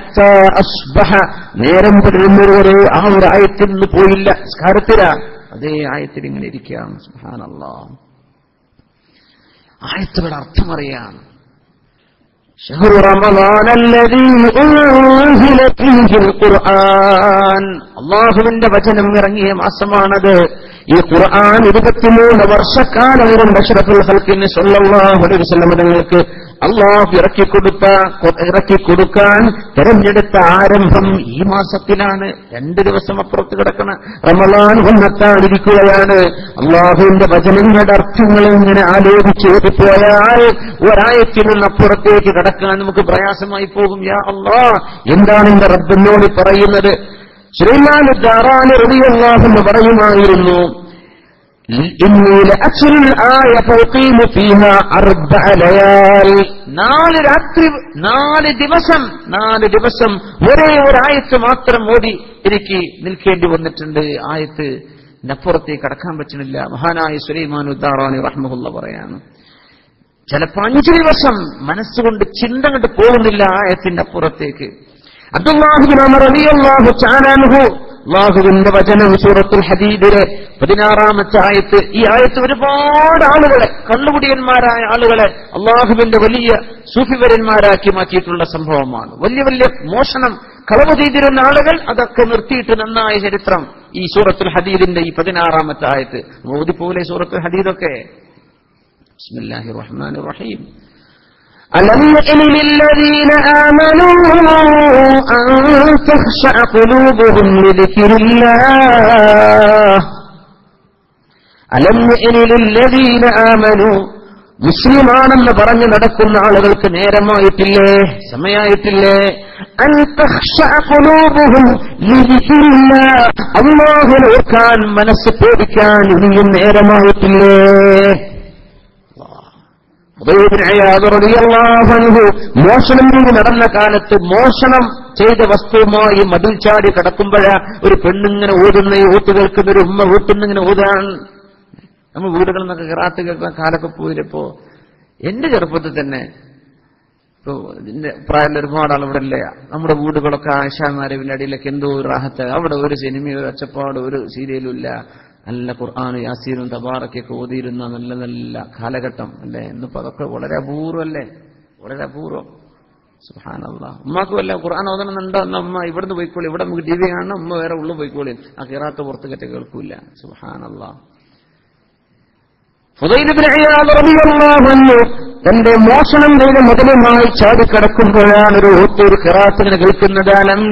നേരം പുലരുന്നവരെ ആ ഒരു ആയത്തിൽ നിന്ന് പോയില്ല സ്കാരത്തില അതേ ആയത്തിൽ ഇങ്ങനെ ഇരിക്കുകയാണ് സുഹാനല്ലാ ആയത്തുകളുടെ അർത്ഥമറിയാം شهر رمضان الذي أنزل فيه القرآن അള്ളാഹുവിന്റെ വചനം ഇറങ്ങിയ മാസമാണത് ഈ ഖുർആൻ ഇരുപത്തിമൂന്ന് വർഷക്കാലം കൊണ്ട് അഷ്റഫുൽ ഹൽക്കിന് സല്ലല്ലാഹു അലൈഹി വസല്ലം തങ്ങൾക്ക് അള്ളാഹു ഇറക്കിക്കൊടുത്ത ഇറക്കിക്കൊടുക്കാൻ തെരഞ്ഞെടുത്ത ആരംഭം ഈ മാസത്തിലാണ് രണ്ട് ദിവസം അപ്പുറത്ത് കിടക്കണ റമലാൻ വന്നെത്താതിരിക്കുകയാണ് അള്ളാഹുവിന്റെ വചനങ്ങളുടെ അർത്ഥങ്ങൾ ഇങ്ങനെ ആലോചിച്ച് പോയാൽ ഒരായത്തിൽ നിന്ന് അപ്പുറത്തേക്ക് കിടക്കാൻ നമുക്ക് പ്രയാസമായി പോകും യാ അള്ളാ എന്താണ് എന്റെ റബ്ബിനോട് പറയുന്നത് ശ്രീമാൻ ദാറാന് റളിയല്ലാഹു പറയുമായിരുന്നു നാല് രാത്രി നാല് ദിവസം നാല് ദിവസം ഒരേ ഒരായത്ത് മാത്രം ഓടി എനിക്ക് നിൽക്കേണ്ടി വന്നിട്ടുണ്ട് ആയത്ത് നപ്പുറത്തേക്ക് കടക്കാൻ പറ്റുന്നില്ല മഹാനായ സുലൈമാൻ ഉദ്ദാറാനി റഹ്മുല്ല പറയാണ് ചിലപ്പോ അഞ്ചു ദിവസം മനസ്സുകൊണ്ട് ചിന്ത കണ്ട് പോകുന്നില്ല ആയത്തിന്റെ അപ്പുറത്തേക്ക് അള്ളാഹുവിന്റെ വചനം സൂറത്തുൽ ഹദീദിലെ പതിനാറാമത്തെ ആയത്ത് ഈ ആയത്ത് ഒരുപാട് ആളുകളെ കള്ളുകുടിയന്മാരായ ആളുകളെ അള്ളാഹുവിന്റെ വലിയ സൂഫിവരന്മാരാക്കി മാറ്റിയിട്ടുള്ള സംഭവമാണ് വലിയ വലിയ മോഷണം കളവ് ചെയ്തിരുന്ന ആളുകൾ അതൊക്കെ നിർത്തിയിട്ട് നന്നായ ചരിത്രം ഈ സൂറത്തുൽ ഹദീദിന്റെ ഈ പതിനാറാമത്തെ ആയത്ത് മോദിപ്പോലെ സൂറത്തുൽ ഹദീദൊക്കെ ബിസ്മില്ലാഹിർ റഹ്മാനിർ റഹീം ألم يئن للذين آمنوا أن تخشع قلوبهم لذكر الله ألم يئن للذين آمنوا മുസ്ലിമാണെന്ന് പറഞ്ഞു നടക്കുന്ന ആളുകൾക്ക് നേരമായിട്ടില്ലേ സമയായിട്ടില്ലേ അൻ തഖ്ശഅ ഖുലൂബുഹും ലിദിക്രില്ലാഹ് അല്ലാഹുവിനെ ഓർക്കാൻ മനസ്സ് പേടിക്കാൻ ഇനിയും നേരമായിട്ടില്ലേ മോഷണം ചെയ്ത് നടന്ന കാലത്ത് മോഷണം ചെയ്ത വസ്തുവുമായി മതിൽ ചാടി കിടക്കുമ്പോഴാ ഒരു പെണ്ണിങ്ങനെ ഓതുന്ന ഈ ഓത്ത് കേൾക്കുന്ന ഒരു ഉമ്മ ഓട്ടുന്നിങ്ങനെ ഓതാൻ നമ്മൾ വീടുകളിൽ നിന്നൊക്കെ കിറാത്ത് കേൾക്കുന്ന കാലൊക്കെ പോയില്ലപ്പോ എന്റെ ചെറുപ്പത്തിൽ തന്നെ ഇപ്പോ ഇതിന്റെ പ്രായമുള്ള ഒരുപാട് ആൾ ഇവിടെ ഇല്ലേ നമ്മുടെ വീടുകളൊക്കെ ആശാമാരവിന്റെ അടിയിലൊക്കെ എന്തോ ഒരു റാഹത്ത് അവിടെ ഒരു സിനിമയോ ഒരു ഒച്ചപ്പാട് ഒരു സീരിയലും ഇല്ല നല്ല ഖുർആാനും യാസീനും തബാറൊക്കെയൊക്കെ ഓതിയിരുന്ന നല്ല നല്ല കാലഘട്ടം അല്ലേ ഇന്നിപ്പോ അതൊക്കെ വളരെ അപൂർവല്ലേ വളരെ അപൂർവം സുഹാനല്ല ഉമ്മാക്ക് വല്ല ഖുർആൻ ഓതണമെന്നുണ്ടോ എന്നാ ഉമ്മ ഇവിടുന്ന് പോയിക്കോളി ഇവിടെ നമുക്ക് ടി വി കാണണം ഉമ്മ വേറെ ഉള്ളു പോയിക്കോളി ആ കിറാത്ത് പുറത്ത് കറ്റ കേൾക്കൂല സുഹാനല്ല തന്റെ മോഷണം ചെയ്ത മുതലുമായി ചാടിക്കിടക്കുമ്പോഴാണ് ഒരു ഒത്തൊരു ഖിറാത്തിനെ കേൾക്കുന്നത്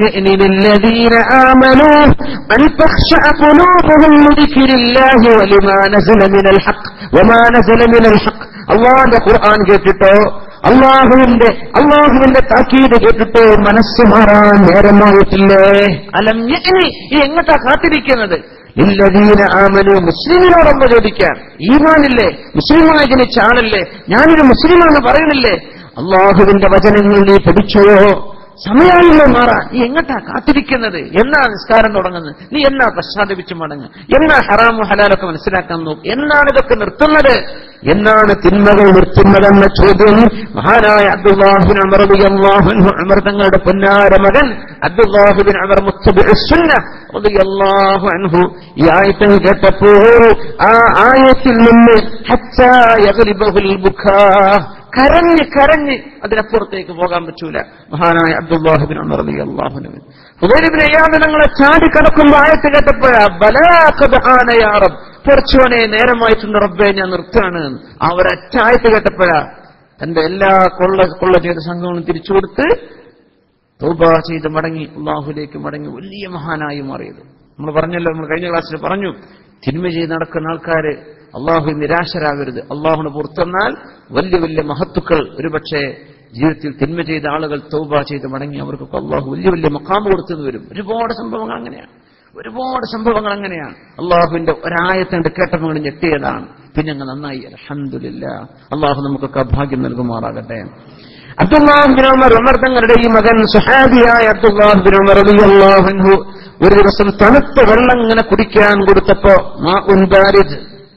അള്ളാന്റെ ഖുർആൻ കേട്ടിട്ടോ അള്ളാഹുവിന്റെ അള്ളാഹുവിന്റെ താക്കീത് കേട്ടിട്ടോ മനസ്സ് മാറാൻ നേരമായിട്ടില്ലേ അലം യഅ്നി ഈ എങ്ങട്ടാ കാത്തിരിക്കുന്നത് ഇല്ലദീന ആമനു മുസ്ലിമിനോടൊന്ന് ചോദിക്കാൻ ഈമാനില്ലേ മുസ്ലിമായി ജനിച്ച ആളല്ലേ ഞാനൊരു മുസ്ലിമാണെന്ന് പറയുന്നില്ലേ അള്ളാഹുവിന്റെ വചനങ്ങൾ നീ പഠിച്ചോയോ സമയമായില്ലോ മാറാൻ നീ എങ്ങട്ടാ കാത്തിരിക്കുന്നത് എന്നാ നിസ്കാരം തുടങ്ങുന്നത് നീ എന്നാ പശ്ചാത്തപിച്ചു മടങ്ങ് എന്നാ ഹറാമു ഹലാലൊക്കെ മനസ്സിലാക്കാൻ നോക്കും എന്നാണ് ഇതൊക്കെ നിർത്തുന്നത് എന്നാണ് തിന്മകൾ നിർത്തുന്നതെന്ന ചോദ്യം മഹാനായ അബ്ദുല്ലാഹുബിൻ അമർ റളിയല്ലാഹു അമർ തങ്ങളുടെ പൊന്നാര മകൻ അബ്ദുല്ലാഹുബിൻ അമർ മുത്തബിഅസ്സുന്ന റളിയല്ലാഹു അൻഹു ഈ ആയത്തിൽ കേട്ടപ്പോൾ ആ ആയത്തിൽ നിന്ന് ഹത്താ യഗ്ലിബഹുൽ ബുക്കാ കരഞ്ഞ് കരഞ്ഞ് അതിനപ്പുറത്തേക്ക് പോകാൻ പറ്റൂല മഹാനായ അബ്ദുല്ലാഹിബിൻ അമർ റളിയല്ലാഹു ഹുദൈബിൻ അയ്യാദനങ്ങളെ ചാടി കടക്കുമ്പോൾ ആയത്ത് കേട്ടപ്പോഴാ ബലാഖബ് കുറച്ചോനെ നേരമായിട്ടുണ്ട് റബ്ബെ ഞാൻ നിർത്താണ് ആ ഒരൊറ്റ ആയത്ത് കേട്ടപ്പോഴാ തന്റെ എല്ലാ കൊള്ള കൊള്ള ചെയ്ത സംഘങ്ങളും തിരിച്ചു കൊടുത്ത് തൗബ ചെയ്ത് മടങ്ങി അള്ളാഹുലേക്ക് മടങ്ങി വലിയ മഹാനായി മാറിയത് നമ്മൾ പറഞ്ഞല്ലോ നമ്മൾ കഴിഞ്ഞ ക്ലാസ്സിൽ പറഞ്ഞു തിന്മ ചെയ്ത് നടക്കുന്ന ആൾക്കാര് അള്ളാഹു നിരാശരാകരുത് അള്ളാഹുന് പുറത്തെന്നാൽ വലിയ വലിയ മഹത്തുക്കൾ ഒരുപക്ഷെ ജീവിതത്തിൽ തിന്മ ചെയ്ത ആളുകൾ തൗബ ചെയ്ത് മടങ്ങി അവർക്കൊക്കെ അള്ളാഹു വലിയ വലിയ മക്കാമ് കൊടുത്തു വരും ഒരുപാട് സംഭവങ്ങൾ അങ്ങനെയാണ് ഒരുപാട് സംഭവങ്ങൾ അങ്ങനെയാണ് അള്ളാഹുവിന്റെ ഒരായത്തണ്ട് കേട്ടപ്പോൾ ഞെട്ടിയതാണ് പിന്നെ അങ്ങ് നന്നായി അലഹമില്ല അള്ളാഹു നമുക്കൊക്കെ ഭാഗ്യം നൽകുമാറാകട്ടെ അബ്ദുല്ലാഹിബിൻ ഉമർ ഉമർ തങ്ങളുടെ ഈ മകൻ സുഹാബിയായ അബ്ദുല്ലാഹിബിൻ ഉമർ റളിയല്ലാഹു അൻഹു ഒരു ദിവസം തണുത്ത വെള്ളം ഇങ്ങനെ കുടിക്കാൻ കൊടുത്തപ്പോ മാ ഉൻബാരിദ്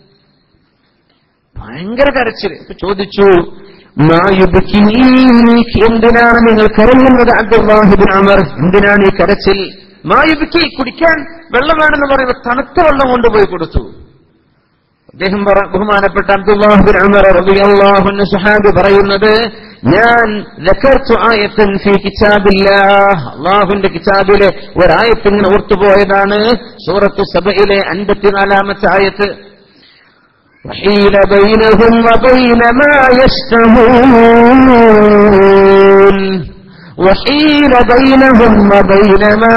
ഭയങ്കര കരച്ചില് ഇപ്പൊ ചോദിച്ചു മാ യുബ്കീക്ക് എന്തിനാണ് നിങ്ങൾ കരയുന്നത് അബ്ദുല്ലാഹിബിൻ ഉമർ എന്തിനാണ് ഈ കരച്ചിൽ മാ യുബ്കി കുടിക്കാൻ വെള്ളം വേണമെന്ന് പറയുമ്പോൾ തണുത്ത വെള്ളം കൊണ്ടുപോയി കൊടുത്തു അദ്ദേഹം പറ- ബഹുമാനപ്പെട്ട അബ്ദുല്ലാഹിബിൻ ഉമർ റളിയല്ലാഹു അൻഹു സുഹാബി പറയുന്നത് ഞാൻ ദക്കർതു ആയത്തൻ ഫീ കിതാബില്ലാഹ് അല്ലാഹുവിന്റെ കിതാബിലെ ഒരായത്ത് ഇങ്ങനെ ഓർത്തുപോയതാണ് സൂറത്ത് സബയിലെ അൻപത്തിനാലാമത്തെ ആയത്ത് وحيل بينهم وبين ما يشتهون وحيل بينهم وبين ما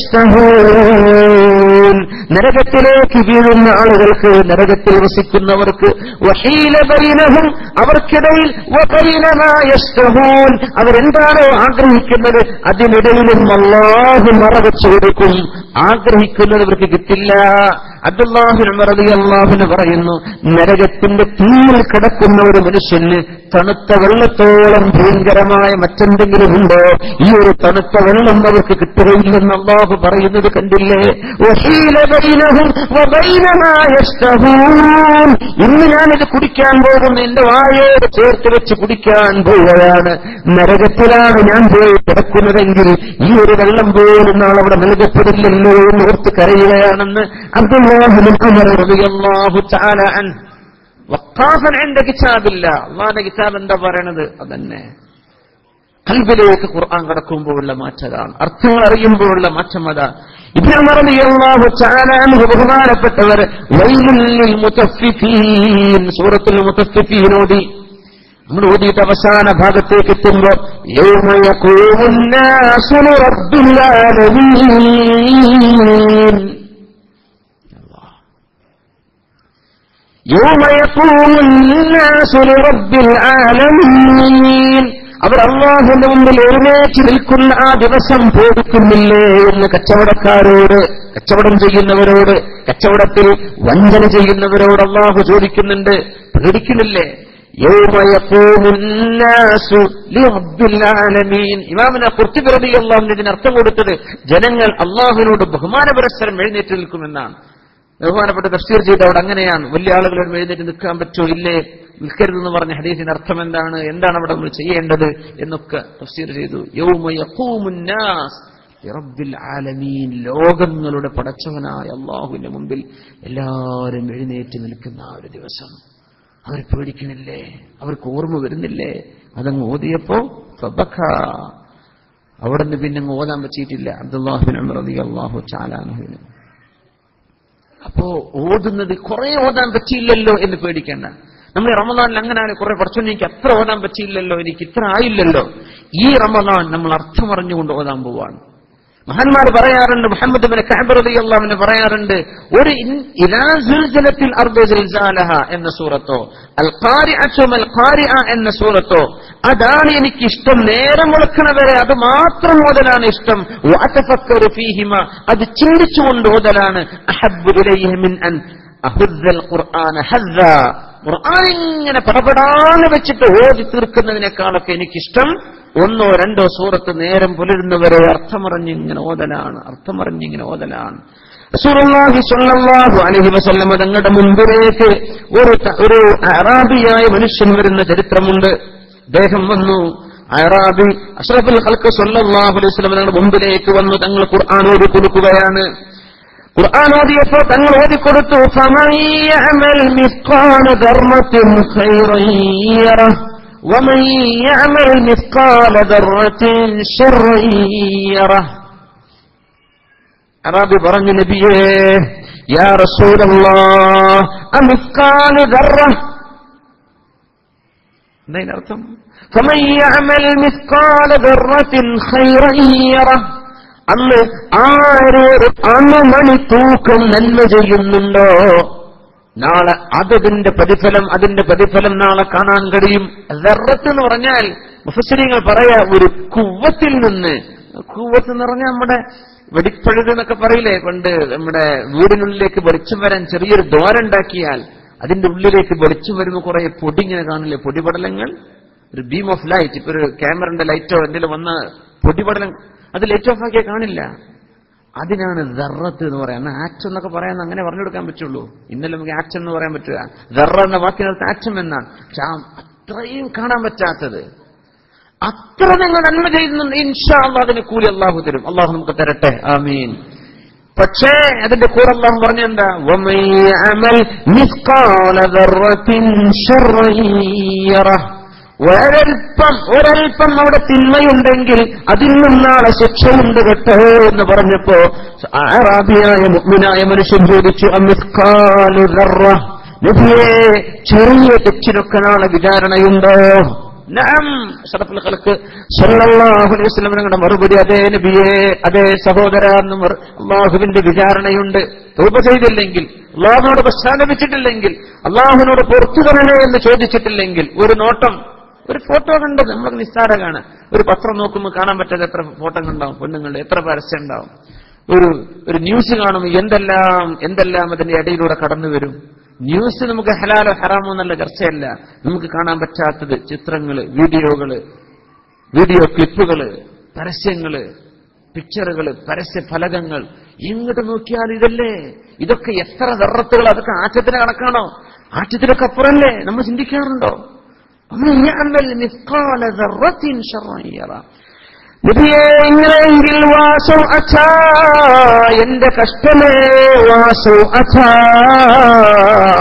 يشتهون നരകത്തിലേക്ക് വീഴുന്ന ആളുകൾക്ക് നരകത്തിൽ വസിക്കുന്നവർക്ക് വഹീല ബൈനഹും അവർക്കിടയിൽ വബൈന മാ യശ്തഹൂൻ അവരെന്താണോ ആഗ്രഹിക്കുന്നത് അതിനിടയിലും അള്ളാഹു മറവച്ചു കൊടുക്കും ആഗ്രഹിക്കുന്നത് അവർക്ക് കിട്ടില്ല അബ്ദുല്ലാഹിന് മറതി അള്ളാഹുന് പറയുന്നു നരകത്തിന്റെ തീയിൽ കിടക്കുന്ന ഒരു മനുഷ്യന് തണുത്ത വെള്ളത്തോളം ഭയങ്കരമായ മറ്റെന്തെങ്കിലും ഉണ്ടോ ഈ ഒരു തണുത്ത വെള്ളം അവർക്ക് കിട്ടുകയില്ലെന്ന് അള്ളാഹു പറയുന്നത് കണ്ടില്ലേ വഹീല ബൈനഹും വബൈന മാ യശ്തഹൂൻ. ഇന്ന് ഞാനിത് കുടിക്കാൻ പോകുന്നു എന്റെ വായോട് ചേർത്ത് വെച്ച് കുടിക്കാൻ പോവുകയാണ് നരകത്തിലാണ് ഞാൻ പോയി കിടക്കുന്നതെങ്കിൽ ഈ ഒരു വെള്ളം പോലും നാളെ അവിടെ നൽകപ്പെടില്ലല്ലോ എന്ന് ഓർത്ത് കരയുകയാണെന്ന് അബ്ദുല്ലാഹിബിൻ ഉമർ റളിയല്ലാഹു തആല അൻഹു വഖാഫൻ ഇൻദ കിതാബില്ല അള്ളാഹിന്റെ കിതാബ് എന്താ പറയണത് അതന്നെ കൽബിലേക്ക് ഖുർആൻ കടക്കുമ്പോഴുള്ള മാറ്റതാണ് അർത്ഥങ്ങൾ അറിയുമ്പോഴുള്ള മാറ്റം അതാ ഇബ്രാഹിം ചാലാൻഹു ബഹുമാനപ്പെട്ടവർ വൈലുല്ലിൽ മുത്തഫിഫീൻ സൂറത്തുൽ മുത്തഫിഫീനോടി നമ്മൾ ഓതിയിട്ട് അവസാന ഭാഗത്തേക്ക് എത്തുമ്പോ യൗമ യഖൂമുൻ നാസു ലിറബ്ബിൽ ആലമീൻ യൗമ യഖൂമുൻ നാസു ലിറബ്ബിൽ ആലമീൻ അവർ അള്ളാഹുന്റെ മുമ്പിൽ എഴുന്നേറ്റ് നിൽക്കുന്ന ആ ദിവസം ബോധിക്കുന്നില്ലേ എന്ന് കച്ചവടക്കാരോട് കച്ചവടം ചെയ്യുന്നവരോട് കച്ചവടത്തിൽ വഞ്ചന ചെയ്യുന്നവരോട് അള്ളാഹു ചോദിക്കുന്നുണ്ട് പേടിക്കുന്നില്ലേ يوم يقوم الناس لرب العالمين ഇമാമിനെ കുർത്തിബിറതി അള്ളാഹുവിന് ഇതിന് അർത്ഥം കൊടുത്തത് ജനങ്ങൾ അള്ളാഹുവിനോട് ബഹുമാന പരസ്പരം എഴുന്നേറ്റ് നിൽക്കുമെന്നാണ് ബഹുമാനപ്പെട്ട തഫ്സീർ ചെയ്ത അവിടെ അങ്ങനെയാണ് വലിയ ആളുകളോട് എഴുന്നേറ്റ് നിൽക്കാൻ പറ്റുമോ ഇല്ലേ നിൽക്കരുതെന്ന് പറഞ്ഞ ഹദീസിന്റെ അർത്ഥം എന്താണ് എന്താണ് അവിടെ നമ്മൾ ചെയ്യേണ്ടത് എന്നൊക്കെ തഫ്സീർ ചെയ്തു യൗമ യഖൂമുൻ നാസ് റബ്ബിൽ ആലമീൻ ലോകങ്ങളുടെ പടച്ചവനായ അള്ളാഹുവിന്റെ മുമ്പിൽ എല്ലാവരും എഴുന്നേറ്റ് നിൽക്കുന്ന ആ ഒരു ദിവസം അവർ പേടിക്കണില്ലേ അവർക്ക് ഓർമ്മ വരുന്നില്ലേ അതങ്ങ് ഓതിയപ്പോ ഫബഖ. അവിടുന്ന് പിന്നെ അങ്ങ് ഓതാൻ പറ്റിയിട്ടില്ല അബ്ദുല്ലാഹിബിൻ അമർ റതി അള്ളാഹു ചാലാനുഹിന് അപ്പോ ഓതുന്നത് കുറെ ഓതാൻ പറ്റിയില്ലല്ലോ എന്ന് പേടിക്കേണ്ട നമ്മൾ ഈ റമദാനിൽ അങ്ങനെയാണ് കുറെ കുറച്ചൊന്നും എനിക്ക് അത്ര ഓതാൻ പറ്റിയില്ലല്ലോ എനിക്ക് ഇത്ര ആയില്ലല്ലോ ഈ റമദാൻ നമ്മൾ അർത്ഥം അറിഞ്ഞുകൊണ്ട് ഓതാൻ പോവാണ് മഹാന്മാർ പറയാറുണ്ട് മുഹമ്മദ് ബിൻ കഅബ് റളിയല്ലാഹുവിന് പറയാറുണ്ട് ഒരു ഇൻ- ഇദാ സുൽസിലത്തിൽ അർദു സിൽസാലഹ എന്ന സൂറത്തോ അൽ ഖാരിഅതു മൽ ഖാരിഅ എന്ന സൂറത്തോ അതാണ് എനിക്ക് ഇഷ്ടം നേരം മുളക്കണവരെ അത് മാത്രം ഓതലാണ് ഇഷ്ടം വഅതഫക്കറു ഫീഹിമ അത് ചിന്തിച്ചുകൊണ്ട് ഓതലാണ് അഹബ്ബു ഇലൈഹി മിൻ അൻ അഹുദ്ദൽ ഖുർആന ഹദ്ദ ഖുർആൻ ഇങ്ങനെ പടപടാന്ന് വെച്ചിട്ട് ഓതി തീർക്കുന്നതിനേക്കാളൊക്കെ എനിക്കിഷ്ടം ഒന്നോ രണ്ടോ സൂറത്ത് നേരം പുലരുന്നവരെ അർത്ഥമറിഞ്ഞിങ്ങനെ ഓതലാണ് അർത്ഥമറിഞ്ഞിങ്ങനെ ഓതലാണ് റസൂലുള്ളാഹി സ്വല്ലല്ലാഹു അലൈഹി വസല്ലം തങ്ങളുടെ മുമ്പിലേക്ക് ഒരു ത- ഒരു അറാബിയായ മനുഷ്യൻ വരുന്ന ചരിത്രമുണ്ട് അദ്ദേഹം വന്നു അറാബി അഷ്റഫുൽ ഖൽഖ് സ്വല്ലല്ലാഹു അലൈഹി വസല്ലം തങ്ങളുടെ മുമ്പിലേക്ക് വന്നു തങ്ങൾ ഖുർആൻ ഓതി കൊടുക്കുകയാണ് ഖുർആൻ ഓതിയപ്പോ തങ്ങൾ ഓതിക്കൊടുത്തു فَمَن يَعْمَلْ مِثْقَالَ ذَرَّةٍ خَيْرًا يَرَهُ وَمَن يَعْمَلْ مِثْقَالَ ذَرَّةٍ شَرًّا يَرَهُ അറാബി പറഞ്ഞു നബിയേ യാ റസൂലല്ലാഹ് അമിസ്കാല ദർറ എന്താ فمن يعمل مثقال ذرة خيرا يره അന്ന് ആര് അണുമണി തൂക്കം നന്മ ചെയ്യുന്നുണ്ടോ നാളെ അതതിന്റെ പ്രതിഫലം അതിന്റെ പ്രതിഫലം നാളെ കാണാൻ കഴിയും ദർറത്ത് എന്ന് പറഞ്ഞാൽ മുഫസ്സിരിങ്ങൾ പറയാ ഒരു കുവ്വത്തിൽ നിന്ന് കുവ്വത്ത് എന്ന് പറഞ്ഞാൽ നമ്മുടെ വെടിപ്പഴുത് എന്നൊക്കെ പറയില്ലേ പണ്ട് നമ്മുടെ വീടിനുള്ളിലേക്ക് വെളിച്ചം വരാൻ ചെറിയൊരു ദ്വാരുണ്ടാക്കിയാൽ അതിന്റെ ഉള്ളിലേക്ക് വെളിച്ചം വരുമ്പോൾ കുറെ പൊടി ഇങ്ങനെ കാണില്ലേ പൊടിപടലങ്ങൾ ഒരു ബീം ഓഫ് ലൈറ്റ് ഇപ്പൊ ഒരു ക്യാമറന്റെ ലൈറ്റോ എന്തെങ്കിലും വന്ന പൊടിപടലം അത് ലൈറ്റ് ഓഫ് ആക്കിയാൽ കാണില്ല അതിനാണ് ദർറത്ത് എന്ന് പറയുന്നത് ആക്ട് എന്നൊക്കെ പറയാൻ അങ്ങനെ പറഞ്ഞു കൊടുക്കാൻ പറ്റുള്ളൂ ഇന്നലെ നമുക്ക് ആക്ട് എന്ന് പറയാൻ പറ്റുക ദർറ എന്ന വാക്കിനകത്ത് ആക്ടം എന്നാണ് പക്ഷെ ആ അത്രയും കാണാൻ പറ്റാത്തത് അത്ര നിങ്ങൾ നന്മ ചെയ്യുന്നുണ്ട് ഇൻഷാ അള്ളാഹ് അതിന് കൂലി അള്ളാഹു തരും അള്ളാഹു നമുക്ക് തരട്ടെ ആമീൻ പക്ഷേ അതിന്റെ കൂടെ അള്ളാഹു പറഞ്ഞെന്താ وَمَن يَعْمَلْ مِثْقَالَ ذَرَّةٍ شَرًّا يَرَهُ ഒരൽപ്പം ഒരൽപ്പം അവിടെ തിന്മയുണ്ടെങ്കിൽ അതിൽ നിന്നാളെ ശിക്ഷയുണ്ട് കേട്ടോ എന്ന് പറഞ്ഞപ്പോ ആറാബിയായ മുഗ്മിനായ മനുഷ്യൻ ചോദിച്ചു അമിസ്കാലു ദർറ നബിയേ ചെറിയ തെറ്റിനൊക്കെ നാളെ വിചാരണയുണ്ടോ നഅം അഷ്റഫുൽ ഖൽഖ് സല്ലല്ലാഹു അലൈഹി വസല്ലം ഞങ്ങളുടെ മറുപടി അതേ നബിയേ അതേ സഹോദര എന്ന് മറു- അള്ളാഹുവിന്റെ വിചാരണയുണ്ട് തൗബ ചെയ്തില്ലെങ്കിൽ അള്ളാഹുവിനോട് പശ്ചാത്തപിച്ചിട്ടില്ലെങ്കിൽ അള്ളാഹുവിനോട് പുറത്തു തരണേ എന്ന് ചോദിച്ചിട്ടില്ലെങ്കിൽ ഒരു നോട്ടം ഒരു ഫോട്ടോ കണ്ടത് നമ്മളൊക്കെ നിസ്സാരകാണ് ഒരു പത്രം നോക്കുമ്പോൾ കാണാൻ പറ്റാത്ത എത്ര ഫോട്ടോ ഉണ്ടാവും പെണ്ണുങ്ങളുടെ എത്ര പരസ്യം ഉണ്ടാവും ഒരു ഒരു ന്യൂസ് കാണുമ്പോൾ എന്തെല്ലാം എന്തെല്ലാം അതിന്റെ ഇടയിലൂടെ കടന്നു വരും ന്യൂസ് നമുക്ക് ഹലാലോ ഹറാമോ എന്നുള്ള ചർച്ചയല്ല നമുക്ക് കാണാൻ പറ്റാത്തത് ചിത്രങ്ങള് വീഡിയോകള് വീഡിയോ ക്ലിപ്പുകള് പരസ്യങ്ങള് പിക്ചറുകള് പരസ്യ ഫലകങ്ങൾ ഇങ്ങോട്ട് നോക്കിയാൽ ഇതല്ലേ ഇതൊക്കെ എത്ര ദർറത്തുകൾ അതൊക്കെ ആറ്റത്തിന് കണക്കാണോ ആറ്റത്തിനൊക്കെ അപ്പുറല്ലേ നമ്മൾ ചിന്തിക്കാറുണ്ടോ ومن يعمل مثقال ذرة شرا يرى നബിയേ ഇങ്ങനെയെങ്കിൽ വാസു അച്ഛാ എന്റെ കഷ്ടമേ വാസു അച്ഛാ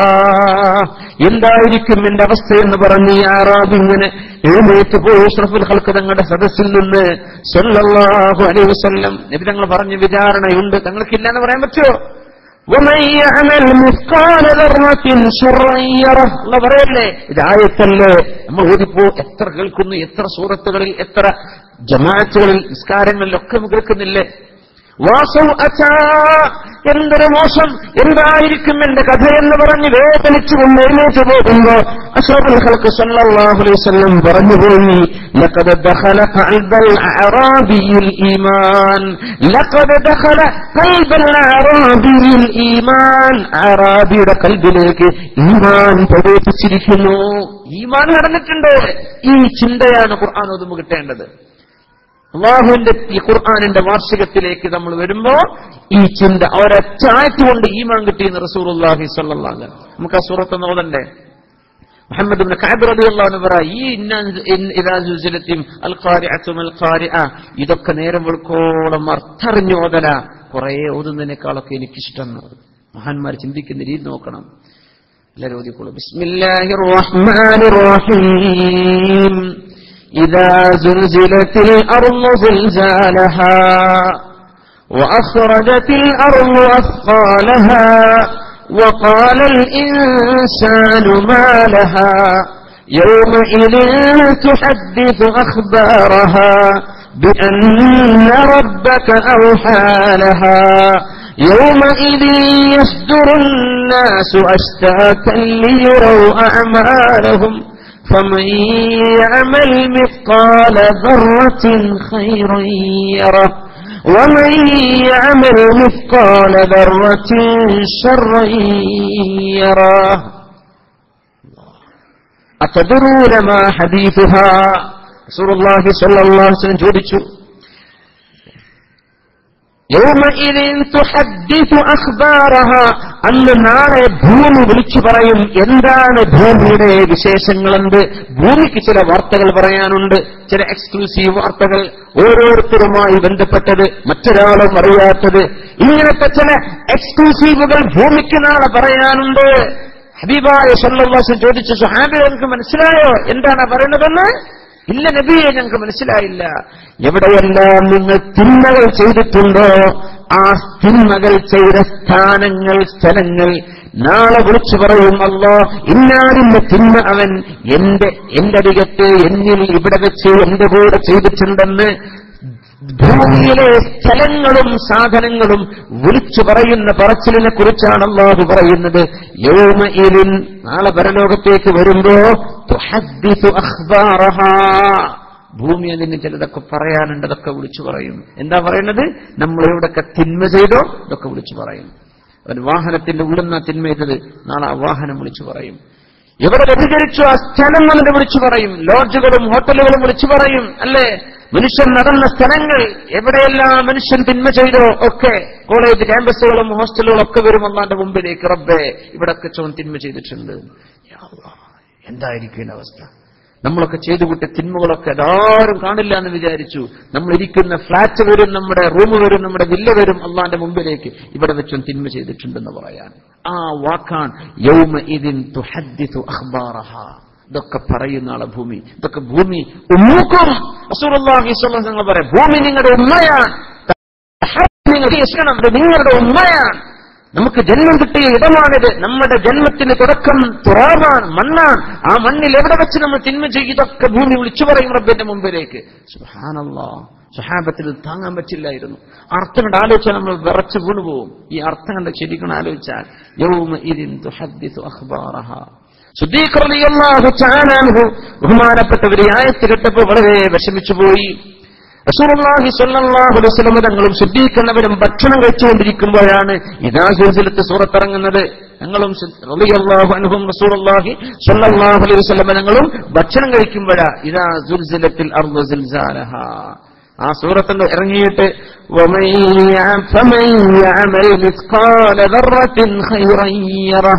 എന്തായിരിക്കും എന്റെ അവസ്ഥ എന്ന് പറഞ്ഞ് ഈ ആറാബ് ഇങ്ങനെ എഴുന്നേറ്റ് പോയി ഷ്റഫുൽ ഹൽക്ക് തങ്ങളുടെ സദസ്സിൽ നിന്ന് സല്ലല്ലാഹു അലൈഹി വസല്ലം നബി തങ്ങൾ പറഞ്ഞ വിചാരണയുണ്ട് തങ്ങൾക്കില്ല എന്ന് പറയാൻ പറ്റുമോ ومن يعمل مثقال ذرة شرا يره അല്ല പറയല്ലേ ഇതായത്തല്ലേ നമ്മൾ ഓതിപ്പോ എത്ര കേൾക്കുന്നു എത്ര സൂറത്തുകളിൽ എത്ര ജമാഅത്തുകളിൽ നിസ്കാരങ്ങളിലൊക്കെ കേൾക്കുന്നില്ലേ വാസൗ അച്ചാ എന്തൊരു മോശം എന്തായിരിക്കും എന്റെ കഥ എന്ന് പറഞ്ഞ് വേദനിച്ചുകൊണ്ട് എഴുന്നേറ്റ് പോകുമ്പോ അഷറഫുൽ ഖൽഖ് സല്ലല്ലാഹു അലൈഹി വസല്ലം പറഞ്ഞുപോയി ലഖദ് ദഖല ഖൽബൽ അഅറാബിയിൽ ഈമാൻ ലഖദ് ദഖല ഖൽബൽ അഅറാബിയിൽ ഈമാൻ അറാബിയുടെ കൽബിലേക്ക് ഈമാൻ പ്രവേശിച്ചിരിക്കുന്നു ഈമാൻ നടന്നിട്ടുണ്ട് ഈ ചിന്തയാണ് ഖുർആൻ ഓതുമ്പോൾ കിട്ടേണ്ടത് അള്ളാഹുവിന്റെ ഈ ഖുർആാനിന്റെ വാർഷികത്തിലേക്ക് നമ്മൾ വരുമ്പോ ഈ ചിന്ത ഒരൊറ്റായത്ത് കൊണ്ട് ഈമാൻ കിട്ടിയെന്ന് റസൂർഹി സല്ലാഹ് നമുക്ക് ആ സൂറത്ത് നോതണ്ടേ മുഹമ്മദ് ഇബ്നു കഅബ് റളിയല്ലാഹു അൻഹു പറ ഈ ഇദാ സുൽസിലത്തിൻ അൽ ഖാരിഅതു മൽ ഖാരിഅ ഇതൊക്കെ നേരം വെളുക്കോളം അർത്ഥറിഞ്ഞു ഓതല കുറെ ഓതുന്നതിനേക്കാളൊക്കെ എനിക്കിഷ്ടം മഹാന്മാർ ചിന്തിക്കുന്ന രീതി നോക്കണം എല്ലാവരും ഓതിക്കോളൂ ബിസ്മില്ലാഹിർ റഹ്മാനിർ റഹീം إذا زلزلت الأرض زلزالها وأخرجت الأرض أثقالها وقال الإنسان ما لها يومئذ تحدث أخبارها بأن ربك أوحى لها يومئذ يصدر الناس أشتاتا ليروا أعمالهم فمن يعمل مثقال ذرة خيرا يره ومن يعمل مثقال ذرة شرا يره أتدرون ما حديثها رسول الله صلى الله عليه وسلم ചോദിച്ചു يومئذ تحدث أخبارها അന്ന് നാളെ ഭൂമി വിളിച്ചു പറയും എന്താണ് ഭൂമിയുടെ വിശേഷങ്ങളെന്ത് ഭൂമിക്ക് ചില വാർത്തകൾ പറയാനുണ്ട് ചില എക്സ്ക്ലൂസീവ് വാർത്തകൾ ഓരോരുത്തരുമായി ബന്ധപ്പെട്ടത് മറ്റൊരാളും അറിയാത്തത് ഇങ്ങനത്തെ ചില എക്സ്ക്ലൂസീവുകൾ ഭൂമിക്ക് നാളെ പറയാനുണ്ട് ഹബീബായ സല്ലാസ് ചോദിച്ചു സുഹാബി എനിക്ക് മനസ്സിലായോ എന്താണ് പറയുന്നതെന്ന് ഇല്ല നബിയെ ഞങ്ങൾക്ക് മനസ്സിലായില്ല എവിടെയെല്ലാം നിങ്ങൾ തിന്മകൾ ചെയ്തിട്ടുണ്ടോ ആ തിന്മകൾ ചെയ്ത സ്ഥാനങ്ങൾ സ്ഥലങ്ങൾ നാളെ വിളിച്ചു പറയും അല്ലോ ഇന്നാരിന്റെ തിന്മ അവൻ എന്റെ എന്റെ അരികത്ത് എന്നിൽ ഇവിടെ വെച്ച് എന്റെ കൂടെ ചെയ്തിട്ടുണ്ടെന്ന് ഭൂമിയിലെ സ്ഥലങ്ങളും സാധനങ്ങളും വിളിച്ചു പറയുന്ന പറച്ചിലിനെ കുറിച്ചാണ് അള്ളാഹു പറയുന്നത് യൗമഇലിൻ നാളെ പരലോകത്തേക്ക് വരുമ്പോ തുഹദ്ദിസു അഖ്ബാറഹാ ഭൂമി അതിന് ചിലതൊക്കെ പറയാനുണ്ട് അതൊക്കെ വിളിച്ചു പറയും എന്താ പറയുന്നത് നമ്മൾ എവിടെയൊക്കെ തിന്മ ചെയ്തോ ഇതൊക്കെ വിളിച്ചു പറയും ഒരു വാഹനത്തിന്റെ ഉള്ളുന്ന തിന്മ ചെയ്തത് നാളെ ആ വാഹനം വിളിച്ചു പറയും എവിടെ വ്യഭിചരിച്ചു ആ സ്ഥലം എന്നിട്ട് വിളിച്ചു പറയും ലോഡ്ജുകളും ഹോട്ടലുകളും വിളിച്ചു പറയും അല്ലേ മനുഷ്യൻ നടന്ന സ്ഥലങ്ങൾ എവിടെയെല്ലാം മനുഷ്യൻ തിന്മ ചെയ്തോ ഒക്കെ കോളേജ് ക്യാമ്പസുകളും ഹോസ്റ്റലുകളും ഒക്കെ വരും അള്ളാന്റെ മുമ്പിലേക്ക് റബ്ബേ ഇവിടൊക്കെ ചോൻ തിന്മ ചെയ്തിട്ടുണ്ട് യാ അല്ലാ, എന്തായിരിക്കും ഇതിന്റെ അവസ്ഥ നമ്മളൊക്കെ ചെയ്തു കൂട്ടിയ തിന്മകളൊക്കെ എല്ലാവരും കാണില്ല എന്ന് വിചാരിച്ചു നമ്മൾ ഇരിക്കുന്ന ഫ്ലാറ്റ് വരും നമ്മുടെ റൂം വരും നമ്മുടെ വില്ല വരും അള്ളാന്റെ മുമ്പിലേക്ക് ഇവിടെ വെച്ചും തിന്മ ചെയ്തിട്ടുണ്ടെന്ന് പറയാൻ ആ വാക്കാൺ യൗമ ഇതിൻ തുഹദ്ദിസു അഖ്ബാറഹ ഇതൊക്കെ പറയുന്ന ആളെ ഭൂമി ഇതൊക്കെ ഭൂമി ഉമ്മൂക്കും റസൂലുള്ളാഹി സ്വല്ലല്ലാഹു അലൈഹി വസല്ലം പറയാം ഭൂമി നിങ്ങളുടെ ഉമ്മയാണ് നിങ്ങൾ ചെയ്യണം, ഇത് നിങ്ങളുടെ ഉമ്മയാണ് നമുക്ക് ജന്മം കിട്ടിയ ഇടമാണിത് നമ്മുടെ ജന്മത്തിന് തുടക്കം തുറാവാൻ മണ്ണാണ് ആ മണ്ണിൽ എവിടെ വെച്ച് നമ്മൾ തിന്മ ചെയ്യും ഇതൊക്കെ ഭൂമി വിളിച്ചു പറയും റബ്ബിന്റെ മുമ്പിലേക്ക് സുഹാനല്ലാ സുഹാബത്തിൽ ഇത് താങ്ങാൻ പറ്റില്ലായിരുന്നു ആ അർത്ഥം കണ്ട് ആലോചിച്ചാൽ നമ്മൾ വിറച്ച് വീണുപോകും ഈ അർത്ഥം കണ്ട് ശരിക്കണം ആലോചിച്ചാൽ യൗമ ഇദിൻ തുഹദ്ദിസു അഖ്ബാറഹ സുദ്ദീഖ് റളിയല്ലാഹു തആല അൻഹു ബഹുമാനപ്പെട്ടവർ ഈ ആയത്ത് കേട്ടപ്പോൾ വളരെ വിഷമിച്ചു പോയി റസൂലുള്ളാഹി സ്വല്ലല്ലാഹു അലൈഹി വസല്ലം തങ്ങളും സിദ്ദീഖ് എന്നവരും ഭക്ഷണം കഴിച്ചുകൊണ്ടിരിക്കുമ്പോഴാണ് ഇദാ സുൽസിലത്ത് സൂറത്തിറങ്ങുന്നത് ഞങ്ങളും സി- റളിയല്ലാഹു അൻഹും റസൂലുള്ളാഹി സ്വല്ലല്ലാഹു അലൈഹി വസല്ലം തങ്ങളും ഭക്ഷണം കഴിക്കുമ്പോഴാ ഇദാ സുൽസിലത്തിൽ അർദു സിൽസാലഹ ആ സൂറത്തിൽ ഇറങ്ങിയിട്ട് وَمَن يَعْ- فَمَن يَعْمَلْ مِثْقَالَ ذَرَّةٍ خَيْرًا يَرَهُ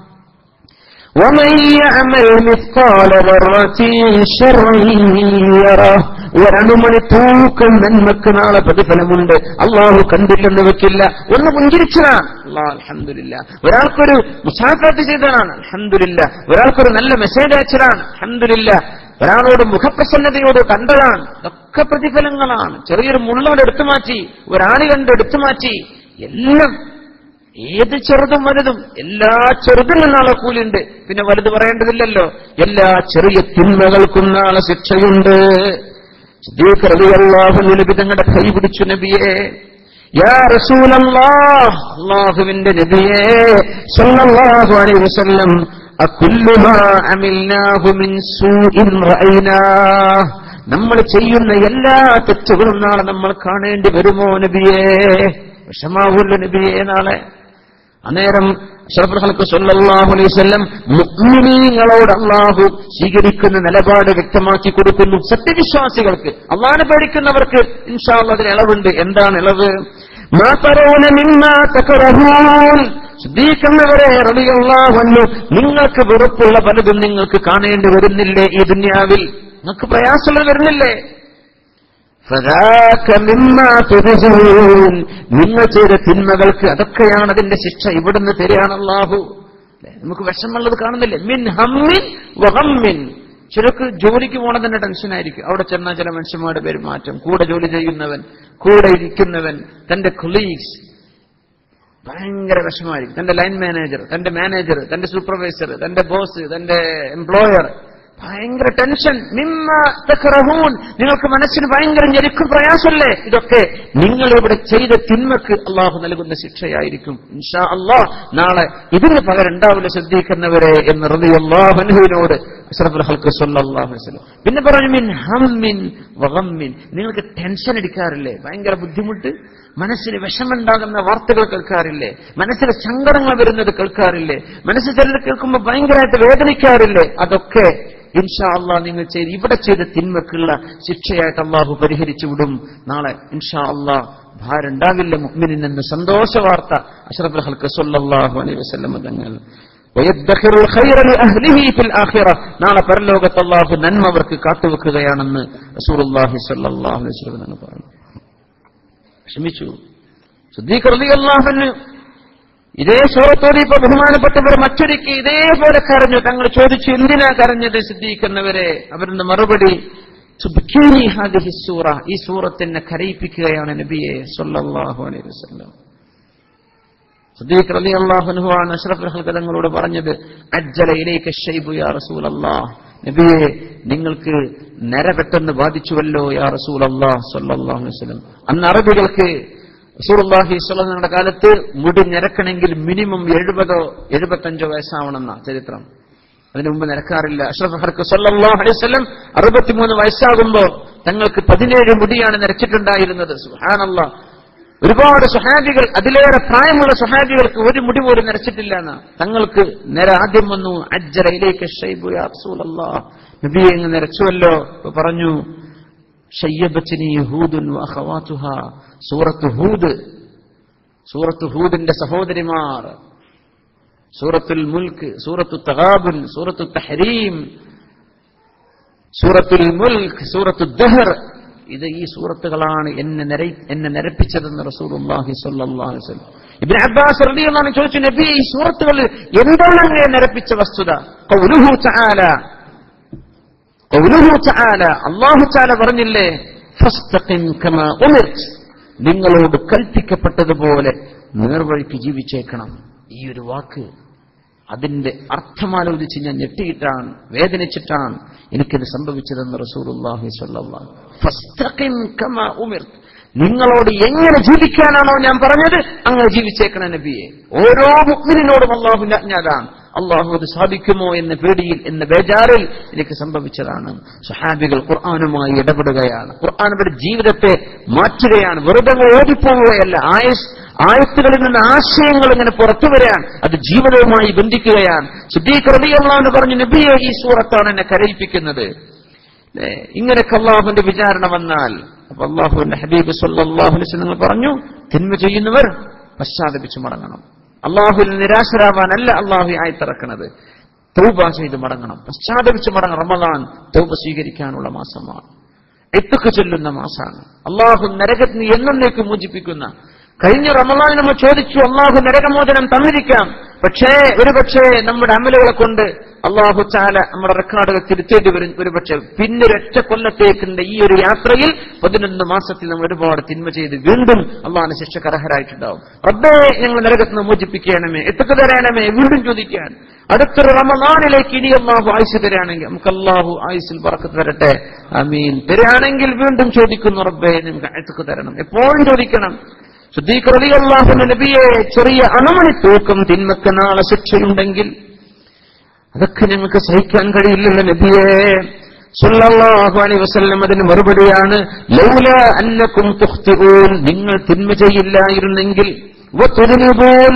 ومن يعمل مثقال ذرة شرا يره ഒരണുമണി തൂക്കം നന്മക്ക് നാളെ പ്രതിഫലമുണ്ട് അള്ളാഹു കണ്ടില്ലെന്ന് വെക്കില്ല ഒന്ന് പുഞ്ചിരിച്ചതാ അള്ളാഹ് അലഹമില്ല ഒരാൾക്കൊരു മുസാഫത്ത് ചെയ്തതാണ് അലഹമില്ല ഒരാൾക്കൊരു നല്ല മെസ്സേജ് അയച്ചതാണ് അലഹമില്ല ഒരാളോട് മുഖപ്രസന്നതയോട് കണ്ടതാണ് ഇതൊക്കെ പ്രതിഫലങ്ങളാണ് ചെറിയൊരു മുള്ളോട് എടുത്തു മാറ്റി ഒരാളി കണ്ട് എടുത്തു മാറ്റി എല്ലാം ഏത് ചെറുതും വലുതും എല്ലാ ചെറുതിനും നാളെ കൂലിയുണ്ട് പിന്നെ വലുത് പറയേണ്ടതില്ലല്ലോ എല്ലാ ചെറിയ തിന്മകൾക്കും നാളെ ശിക്ഷയുണ്ട് സിദ്ദീഖ് റളിയല്ലാഹു അൻഹു നബി തങ്ങളുടെ കൈ പിടിച്ചു നബിയെ യാ റസൂലല്ലാഹ് അല്ലാഹുവിന്റെ നബിയെ സല്ലല്ലാഹു അലൈഹി വസല്ലം അകുല്ലു മാ അമിൽനാഹു മിൻ സൂഇൻ റഅയ്നാഹ് നമ്മൾ ചെയ്യുന്ന എല്ലാ തെറ്റുകളും നാളെ നമ്മൾ കാണേണ്ടി വരുമോ നബിയെ വിഷമാവുമല്ലോ നബിയെ നാളെ അന്നേരം അഷ്റഫുൽ ഖൽഖ് സല്ലല്ലാഹു അലൈഹി വസല്ലം മുഅ്മിനീങ്ങളോട് അല്ലാഹു സ്വീകരിക്കുന്ന നിലപാട് വ്യക്തമാക്കി കൊടുക്കുന്നു സത്യവിശ്വാസികൾക്ക് അള്ളാഹിനെ പേടിക്കുന്നവർക്ക് ഇൻഷാ അല്ലാഹ് അതിന് ഇളവുണ്ട് എന്താണ് ഇളവ് മാ തറൂന മിമ്മാ തക്റഹൂൻ സിദ്ദീഖെന്നവരെ റളിയല്ലാഹു അൻഹു നിങ്ങൾക്ക് വെറുപ്പുള്ള പലതും നിങ്ങൾക്ക് കാണേണ്ടി വരുന്നില്ലേ ഈ ദുനിയാവിൽ നിങ്ങൾക്ക് പ്രയാസമുള്ളത് വരുന്നില്ലേ فذاك مما تجزون നിങ്ങൾ ചെയ്ത തിന്മകൾക്ക് അതൊക്കെയാണ് അതിന്റെ ശിക്ഷ ഇവിടുന്ന് തരികയാണ് അള്ളാഹു അല്ലേ? നമുക്ക് വിഷമുള്ളത് കാണുന്നില്ലേ മിൻ ഹമ്മിൻ വഹമ്മിൻ ചിലർക്ക് ജോലിക്ക് പോണതിന്റെ ടെൻഷനായിരിക്കും അവിടെ ചെന്നാൽ ചില മനുഷ്യന്മാരുടെ പെരുമാറ്റം കൂടെ ജോലി ചെയ്യുന്നവൻ കൂടെ ഇരിക്കുന്നവൻ തന്റെ കൊളീഗ്സ് ഭയങ്കര വിഷമായിരിക്കും തന്റെ ലൈൻ മാനേജർ തന്റെ മാനേജർ തന്റെ സൂപ്പർവൈസർ തന്റെ ബോസ് തന്റെ എംപ്ലോയർ ഭയങ്കര ടെൻഷൻ മിമ്മ തക്റഹൂൻ നിങ്ങൾക്ക് മനസ്സിന് ഭയങ്കര ഞെരുക്കും പ്രയാസമല്ലേ ഇതൊക്കെ നിങ്ങൾ ഇവിടെ ചെയ്ത തിന്മക്ക് അള്ളാഹു നൽകുന്ന ശിക്ഷയായിരിക്കും ഇൻഷാ അള്ളാഹ് നാളെ ഇതിന് പകരം ഉണ്ടാവില്ല ശ്രദ്ധിക്കുന്നവരെ എന്ന് റബി അള്ളാഹുവിനോട് അഷ്റഫുൽ ഹൽക്ക് സല്ലല്ലാഹു അലൈഹി വസല്ലം പിന്നെ പറഞ്ഞു മിൻ ഹമ്മിൻ വഗമ്മിൻ നിങ്ങൾക്ക് ടെൻഷൻ അടിക്കാറില്ലേ ഭയങ്കര ബുദ്ധിമുട്ട് മനസ്സിന് വിഷമുണ്ടാകുന്ന വാർത്തകൾ കേൾക്കാറില്ലേ മനസ്സിന് സങ്കടങ്ങൾ വരുന്നത് കേൾക്കാറില്ലേ മനസ്സ് ചിലർ കേൾക്കുമ്പോൾ ഭയങ്കരമായിട്ട് വേദനിക്കാറില്ലേ അതൊക്കെ ഇൻഷാ അള്ളാഹ് നിങ്ങൾ ചെയ്ത് ഇവിടെ ചെയ്ത തിന്മക്കുള്ള ശിക്ഷയായിട്ട് അള്ളാഹു പരിഹരിച്ചു വിടും നാളെ ഇൻഷാ അള്ളാഹ് ഭാരുണ്ടാവില്ല മുഅ്മിനിൻ എന്ന സന്തോഷ വാർത്ത അഷ്റഫുൽ ഹൽക്ക് സല്ലല്ലാഹു അലൈഹി വസല്ലം തങ്ങൾ ويدخر الخير لأهله في الآخرة നാളെ പരലോകത്ത് അള്ളാഹു നന്മ അവർക്ക് കാത്തുവെക്കുകയാണെന്ന് റസൂലുള്ളാഹി സ്വല്ലല്ലാഹു അലൈഹി വസല്ലം തങ്ങൾ പറഞ്ഞു ക്ഷമിച്ചു സുദ്ദീഖ് റളിയല്ലാഹുവിന് ഇതേ സൂറത്തോട് ഇപ്പൊ ബഹുമാനപ്പെട്ടവർ മറ്റൊരിക്കൽ ഇതേപോലെ കരഞ്ഞു തങ്ങൾ ചോദിച്ചു എന്തിനാ കരഞ്ഞത് സിദ്ദീഖ് എന്നവരെ അവരുടെ മറുപടി സുബ്കീനി ഹാദിഹി സൂറ ഈ സൂറത്തിനെ കരയിപ്പിക്കുകയാണ് നബിയെ സല്ലല്ലാഹു അലൈഹി വസല്ലം സുദ്ദീഖ് റളിയല്ലാഹു അൻഹു ആണ് അഷ്റഫുൽ ഖൽഖ് തങ്ങളോട് പറഞ്ഞത് അജ്ജല ഇലൈക ശൈബു യാ റസൂലല്ലാഹ് നബിയെ നിങ്ങൾക്ക് നര പെട്ടെന്ന് ബാധിച്ചുവല്ലോ യാ റസൂലല്ലാഹ് സ്വല്ലല്ലാഹു അലൈഹി വസല്ലം അന്ന് അറബികൾക്ക് റസൂലുള്ളാഹി സ്വല്ലല്ലാഹുവിന്റെ കാലത്ത് മുടി നിരക്കണമെങ്കിൽ മിനിമം എഴുപതോ എഴുപത്തഞ്ചോ വയസ്സാവണമെന്ന ചരിത്രം അതിനു മുമ്പ് നിരക്കാറില്ല അഷ്റഫ് ഹർക്ക് സല്ലല്ലാഹു അലൈഹി വസല്ലം അറുപത്തിമൂന്ന് വയസ്സാകുമ്പോ തങ്ങൾക്ക് പതിനേഴ് മുടിയാണ് നിരച്ചിട്ടുണ്ടായിരുന്നത് സുഹാനല്ലാ ഒരുപാട് സുഹാബികൾ അതിലേറെ പ്രായമുള്ള സുഹാബികൾക്ക് ഒരു മുടി പോലും നിരച്ചിട്ടില്ല എന്ന് തങ്ങൾക്ക് നേരെ ആദ്യം വന്നു അജ്ജലയിലേക്ക് ഷൈബു യാ റസൂലല്ലാഹ് നബിയെ അങ്ങ് നിരച്ചുവല്ലോ അപ്പൊ പറഞ്ഞു ഷയ്യബത്തിനി ഹൂദുൻ വഅഖവാതുഹ സൂറത്ത് ഹൂദ് സൂറത്ത് ഹൂദിന്റെ സഹോദരിമാർ സൂറത്തുൽ മുൽക്ക് സൂറത്തു തഗാബുൻ സൂറത്തു തഹരീം സൂറത്തുൽ മുൽക്ക് സൂറത്തു ദഹർ ഇത് ഈ സൂറത്തുകളാണ് എന്നെ നിര എന്നെ നിരപ്പിച്ചതെന്ന് റസൂലുള്ളാഹി സ്വല്ലല്ലാഹു അലൈഹി വസല്ലം ഇബ്നു അബ്ബാസ് റളിയല്ലാഹു അൻഹു ചോദിച്ചു നബി ഈ സൂറത്തുകൾ എന്താണ് അങ്ങനെ നിരപ്പിച്ച വസ്തുത ഖൗലുഹു തആല ഖൗലുഹു തആല അല്ലാഹു തആല പറഞ്ഞില്ലേ ഫസ്തഖിം കമാ ഉമിർത് നിങ്ങളോട് കൽപ്പിക്കപ്പെട്ടതുപോലെ നേർവഴിക്ക് ജീവിച്ചേക്കണം ഈ ഒരു വാക്ക് അതിന്റെ അർത്ഥമാലോചിച്ച് ഞാൻ ഞെട്ടിയിട്ടാണ് വേദനിച്ചിട്ടാണ് എനിക്കിത് സംഭവിച്ചതെന്ന് റസൂലുള്ളാഹി സ്വല്ലല്ലാഹു ഫസ്തഖിം കമാ ഉമിർത് നിങ്ങളോട് എങ്ങനെ ജീവിക്കാനാണോ ഞാൻ പറഞ്ഞത് അങ്ങനെ ജീവിച്ചേക്കണം നബിയെ ഓരോ മുഗ്മിനോടും അള്ളാഹു അജ്ഞാതാണ് അള്ളാഹു അത് സാധിക്കുമോ എന്ന പേടിയിൽ എന്ന ബേജാറിൽ എനിക്ക് സംഭവിച്ചതാണ് സുഹാബികൾ ഖുർആാനുമായി ഇടപെടുകയാണ് ഖുർആൻ അവരുടെ ജീവിതത്തെ മാറ്റുകയാണ് വെറുതെ അങ്ങ് ഓടിപ്പോവുകയല്ല ആയുസ് ആയത്തുകളിൽ നിന്ന് ആശയങ്ങൾ ഇങ്ങനെ പുറത്തു വരാൻ അത് ജീവിതവുമായി ബന്ധിക്കുകയാണ് സിദ്ദീഖ് റളിയല്ലാഹു പറഞ്ഞു നബിയെ ഈ സൂറത്താണ് എന്നെ കരയിപ്പിക്കുന്നത് ല്ലേ? ഇങ്ങനെയൊക്കെ അള്ളാഹുവിന്റെ വിചാരണ വന്നാൽ അപ്പൊ അള്ളാഹുവിന്റെ ഹബീബ് സല്ലല്ലാഹു അലൈഹി വസല്ലം പറഞ്ഞു തിന്മ ചെയ്യുന്നവർ പശ്ചാത്തപിച്ച് മടങ്ങണം അള്ളാഹുവിൽ നിരാശരാവാനല്ല അള്ളാഹു ആയത്തിറക്കണത് തൗബ ചെയ്ത് മടങ്ങണം പശ്ചാത്തപിച്ച് മടങ്ങണം റമദാൻ തൗബ സ്വീകരിക്കാനുള്ള മാസമാണ് എത്തുക്ക് ചൊല്ലുന്ന മാസമാണ് അള്ളാഹു നരകത്തിന് എന്നേക്ക് മോചിപ്പിക്കുന്ന കഴിഞ്ഞ റമദാൻ നമ്മൾ ചോദിച്ചു അള്ളാഹു നരകമോചനം തന്നിരിക്കാം പക്ഷേ ഒരുപക്ഷെ നമ്മുടെ അമലുകളെ കൊണ്ട് അള്ളാഹു ചാല നമ്മുടെ റെക്കോർഡുകൾ തിരുത്തേണ്ടി വരും ഒരുപക്ഷെ പിന്നെ ഒരൊറ്റ കൊല്ലത്തേക്കുണ്ട് ഈ ഒരു യാത്രയിൽ പതിനൊന്ന് മാസത്തിൽ നമ്മൾ ഒരുപാട് തിന്മ ചെയ്ത് വീണ്ടും അള്ളാഹിന് ശിക്ഷക്ക് അർഹരായിട്ടുണ്ടാവും റബ്ബേ ഞങ്ങൾ നരകത്ത് നിന്ന് മോചിപ്പിക്കണമേ എത്തൊക്കെ തരാനമേ വീണ്ടും ചോദിക്കാൻ അടുത്തൊരു റമദാനിലേക്ക് ഇനി അള്ളാഹു ആയുസ് തരാണെങ്കിൽ നമുക്ക് അള്ളാഹു ആയുസിൽ പറക്കത്ത് തരട്ടെ അമീൻ തരാണെങ്കിൽ വീണ്ടും ചോദിക്കുന്നു റബ്ബേ നിങ്ങൾക്ക് അയത്തൊക്കെ തരണം എപ്പോഴും ചോദിക്കണം ശുദ്ധീകൃതിയല്ലാഹുന്ന നബിയെ ചെറിയ അണമണി തൂക്കം തിന്മക്ക് നാളെ ശിക്ഷയുണ്ടെങ്കിൽ അതൊക്കെ ഞങ്ങൾക്ക് സഹിക്കാൻ കഴിയില്ലല്ലോ നബിയെ സല്ലല്ലാഹു അലൈഹി വസല്ലം അതിന് മറുപടിയാണ് ലൗല അന്നക്കും തുഖ്തിഊൻ നിങ്ങൾ തിന്മ ചെയ്യില്ലായിരുന്നെങ്കിൽ വതുദ്നിബൂൻ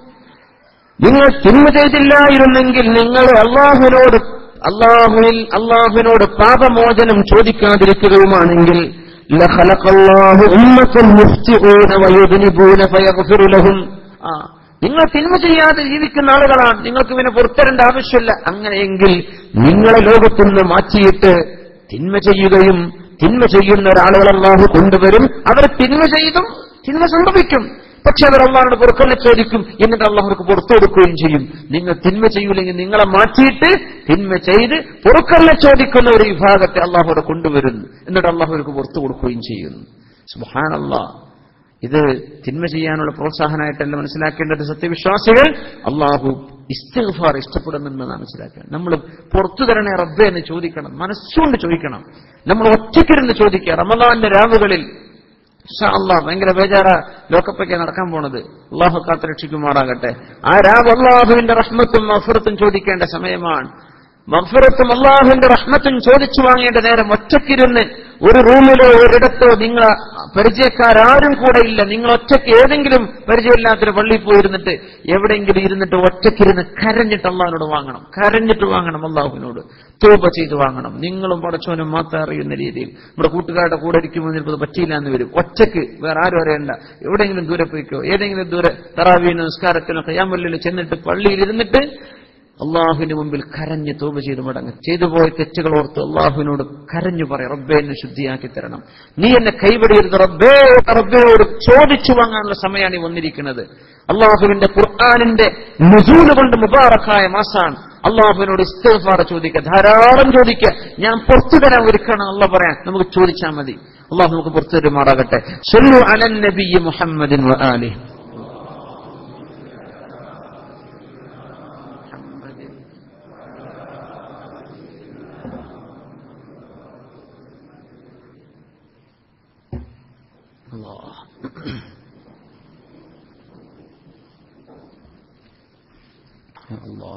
നിങ്ങൾ തിന്മ ചെയ്തില്ലായിരുന്നെങ്കിൽ നിങ്ങൾ അള്ളാഹുവിനോട് അള്ളാഹുവിൽ അള്ളാഹുവിനോട് പാപമോചനം ചോദിക്കാതിരിക്കുകയുമാണെങ്കിൽ لخلق الله أمة يخطئون ويذنبون فيغفر لهم ആ നിങ്ങൾ തിന്മ ചെയ്യാതെ ജീവിക്കുന്ന ആളുകളാണ് നിങ്ങൾക്ക് പിന്നെ പുറത്തരേണ്ട ആവശ്യമില്ല അങ്ങനെയെങ്കിൽ നിങ്ങളെ ലോകത്തുനിന്ന് മാറ്റിയിട്ട് തിന്മ ചെയ്യുകയും തിന്മ ചെയ്യുന്ന ഒരാളുകൾ അള്ളാഹു കൊണ്ടുവരും അവർ തിന്മ ചെയ്തും തിന്മ സംഭവിക്കും പക്ഷെ അവർ അള്ളാഹുടെ പുറക്കല്ലെ ചോദിക്കും എന്നിട്ട് അള്ളാഹുർക്ക് പുറത്തു കൊടുക്കുകയും ചെയ്യും നിങ്ങൾ തിന്മ ചെയ്യൂലെങ്കിൽ നിങ്ങളെ മാറ്റിയിട്ട് തിന്മ ചെയ്ത് പുറക്കല്ലെ ചോദിക്കുന്ന ഒരു വിഭാഗത്തെ അള്ളാഹുടെ കൊണ്ടുവരുന്നു എന്നിട്ട് അള്ളാഹുർക്ക് പുറത്തു കൊടുക്കുകയും ചെയ്യുന്നു സുഹാനല്ലാ ഇത് തിന്മ ചെയ്യാനുള്ള പ്രോത്സാഹനമായിട്ടല്ല മനസ്സിലാക്കേണ്ടത് സത്യവിശ്വാസികൾ അള്ളാഹു ഇസ്തിഗ്ഫാർ ഇഷ്ടപ്പെടുമെന്ന് മനസ്സിലാക്കണം നമ്മൾ പുറത്തു തരണേ റബ്ബെ എന്ന് ചോദിക്കണം മനസ്സുകൊണ്ട് ചോദിക്കണം നമ്മൾ ഒറ്റയ്ക്കിരുന്ന് ചോദിക്കുക റമദാന്റെ രാവുകളിൽ അള്ളാഹ് ഭയങ്കര ബേജാറ ലോകപ്പൊക്കെ നടക്കാൻ പോണത് അള്ളാഹു കാത്ത് രക്ഷിക്കുമാറാകട്ടെ ആ രാവ് അള്ളാഹുവിന്റെ റഹ്മത്തും മഫറത്തും ചോദിക്കേണ്ട സമയമാണ് മഫറത്തും അള്ളാഹുവിന്റെ റഹ്മത്തും ചോദിച്ചു വാങ്ങേണ്ട നേരം ഒറ്റക്കിരുന്ന് ഒരു റൂമിലോ ഒരിടത്തോ നിങ്ങൾ പരിചയക്കാരും കൂടെ ഇല്ല നിങ്ങൾ ഒറ്റയ്ക്ക് ഏതെങ്കിലും പരിചയമില്ലാത്തൊരു പള്ളിയിൽ പോയിരുന്നിട്ട് എവിടെയെങ്കിലും ഇരുന്നിട്ട് ഒറ്റക്കിരുന്ന് കരഞ്ഞിട്ട് അള്ളാഹിനോട് വാങ്ങണം കരഞ്ഞിട്ട് വാങ്ങണം അള്ളാഹുവിനോട് തൂപ ചെയ്ത് വാങ്ങണം നിങ്ങളും പടച്ചോനും മാത്രം അറിയുന്ന രീതിയിൽ നമ്മുടെ കൂട്ടുകാരുടെ കൂടെ ഇരിക്കുമ്പോൾ ചിലപ്പോൾ പറ്റിയില്ല എന്ന് വരും ഒറ്റയ്ക്ക് വേറെ ആരും അറിയണ്ട എവിടെയെങ്കിലും ദൂരെ പോയിക്കോ ഏതെങ്കിലും ദൂരെ തറാവീന നിസ്കാരത്തിനോ കയ്യാമല്ലിൽ ചെന്നിട്ട് പള്ളിയിൽ ഇരുന്നിട്ട് അള്ളാഹുവിന്റെ മുമ്പിൽ കരഞ്ഞ് തോപ ചെയ്ത് മടങ്ങും ചെയ്തു പോയ തെറ്റുകൾ ഓർത്ത് അള്ളാഹുവിനോട് കരഞ്ഞു പറയും റബ്ബെ എന്നെ ശുദ്ധിയാക്കി തരണം നീ എന്നെ കൈവിടരുത് റബ്ബേ റബ്ബയോട് ചോദിച്ചു വാങ്ങാനുള്ള സമയമാണ് ഈ വന്നിരിക്കുന്നത് അള്ളാഹുവിന്റെ ഖുർആാനിന്റെ നുസൂല് കൊണ്ട് മുബാറക്കായ മാസാണ് അള്ളാഹുവിനോട് ഇസ്തഫാറ ചോദിക്കുക ധാരാളം ചോദിക്കുക ഞാൻ പുറത്തു തരാൻ ഒരുക്കണം അല്ല പറയാൻ നമുക്ക് ചോദിച്ചാൽ മതി അള്ളാഹു നമുക്ക് പുറത്തു തരുമാറാകട്ടെ സല്ലു അലൻ നബി മുഹമ്മദിൻ വ ആലിഹി الله يا الله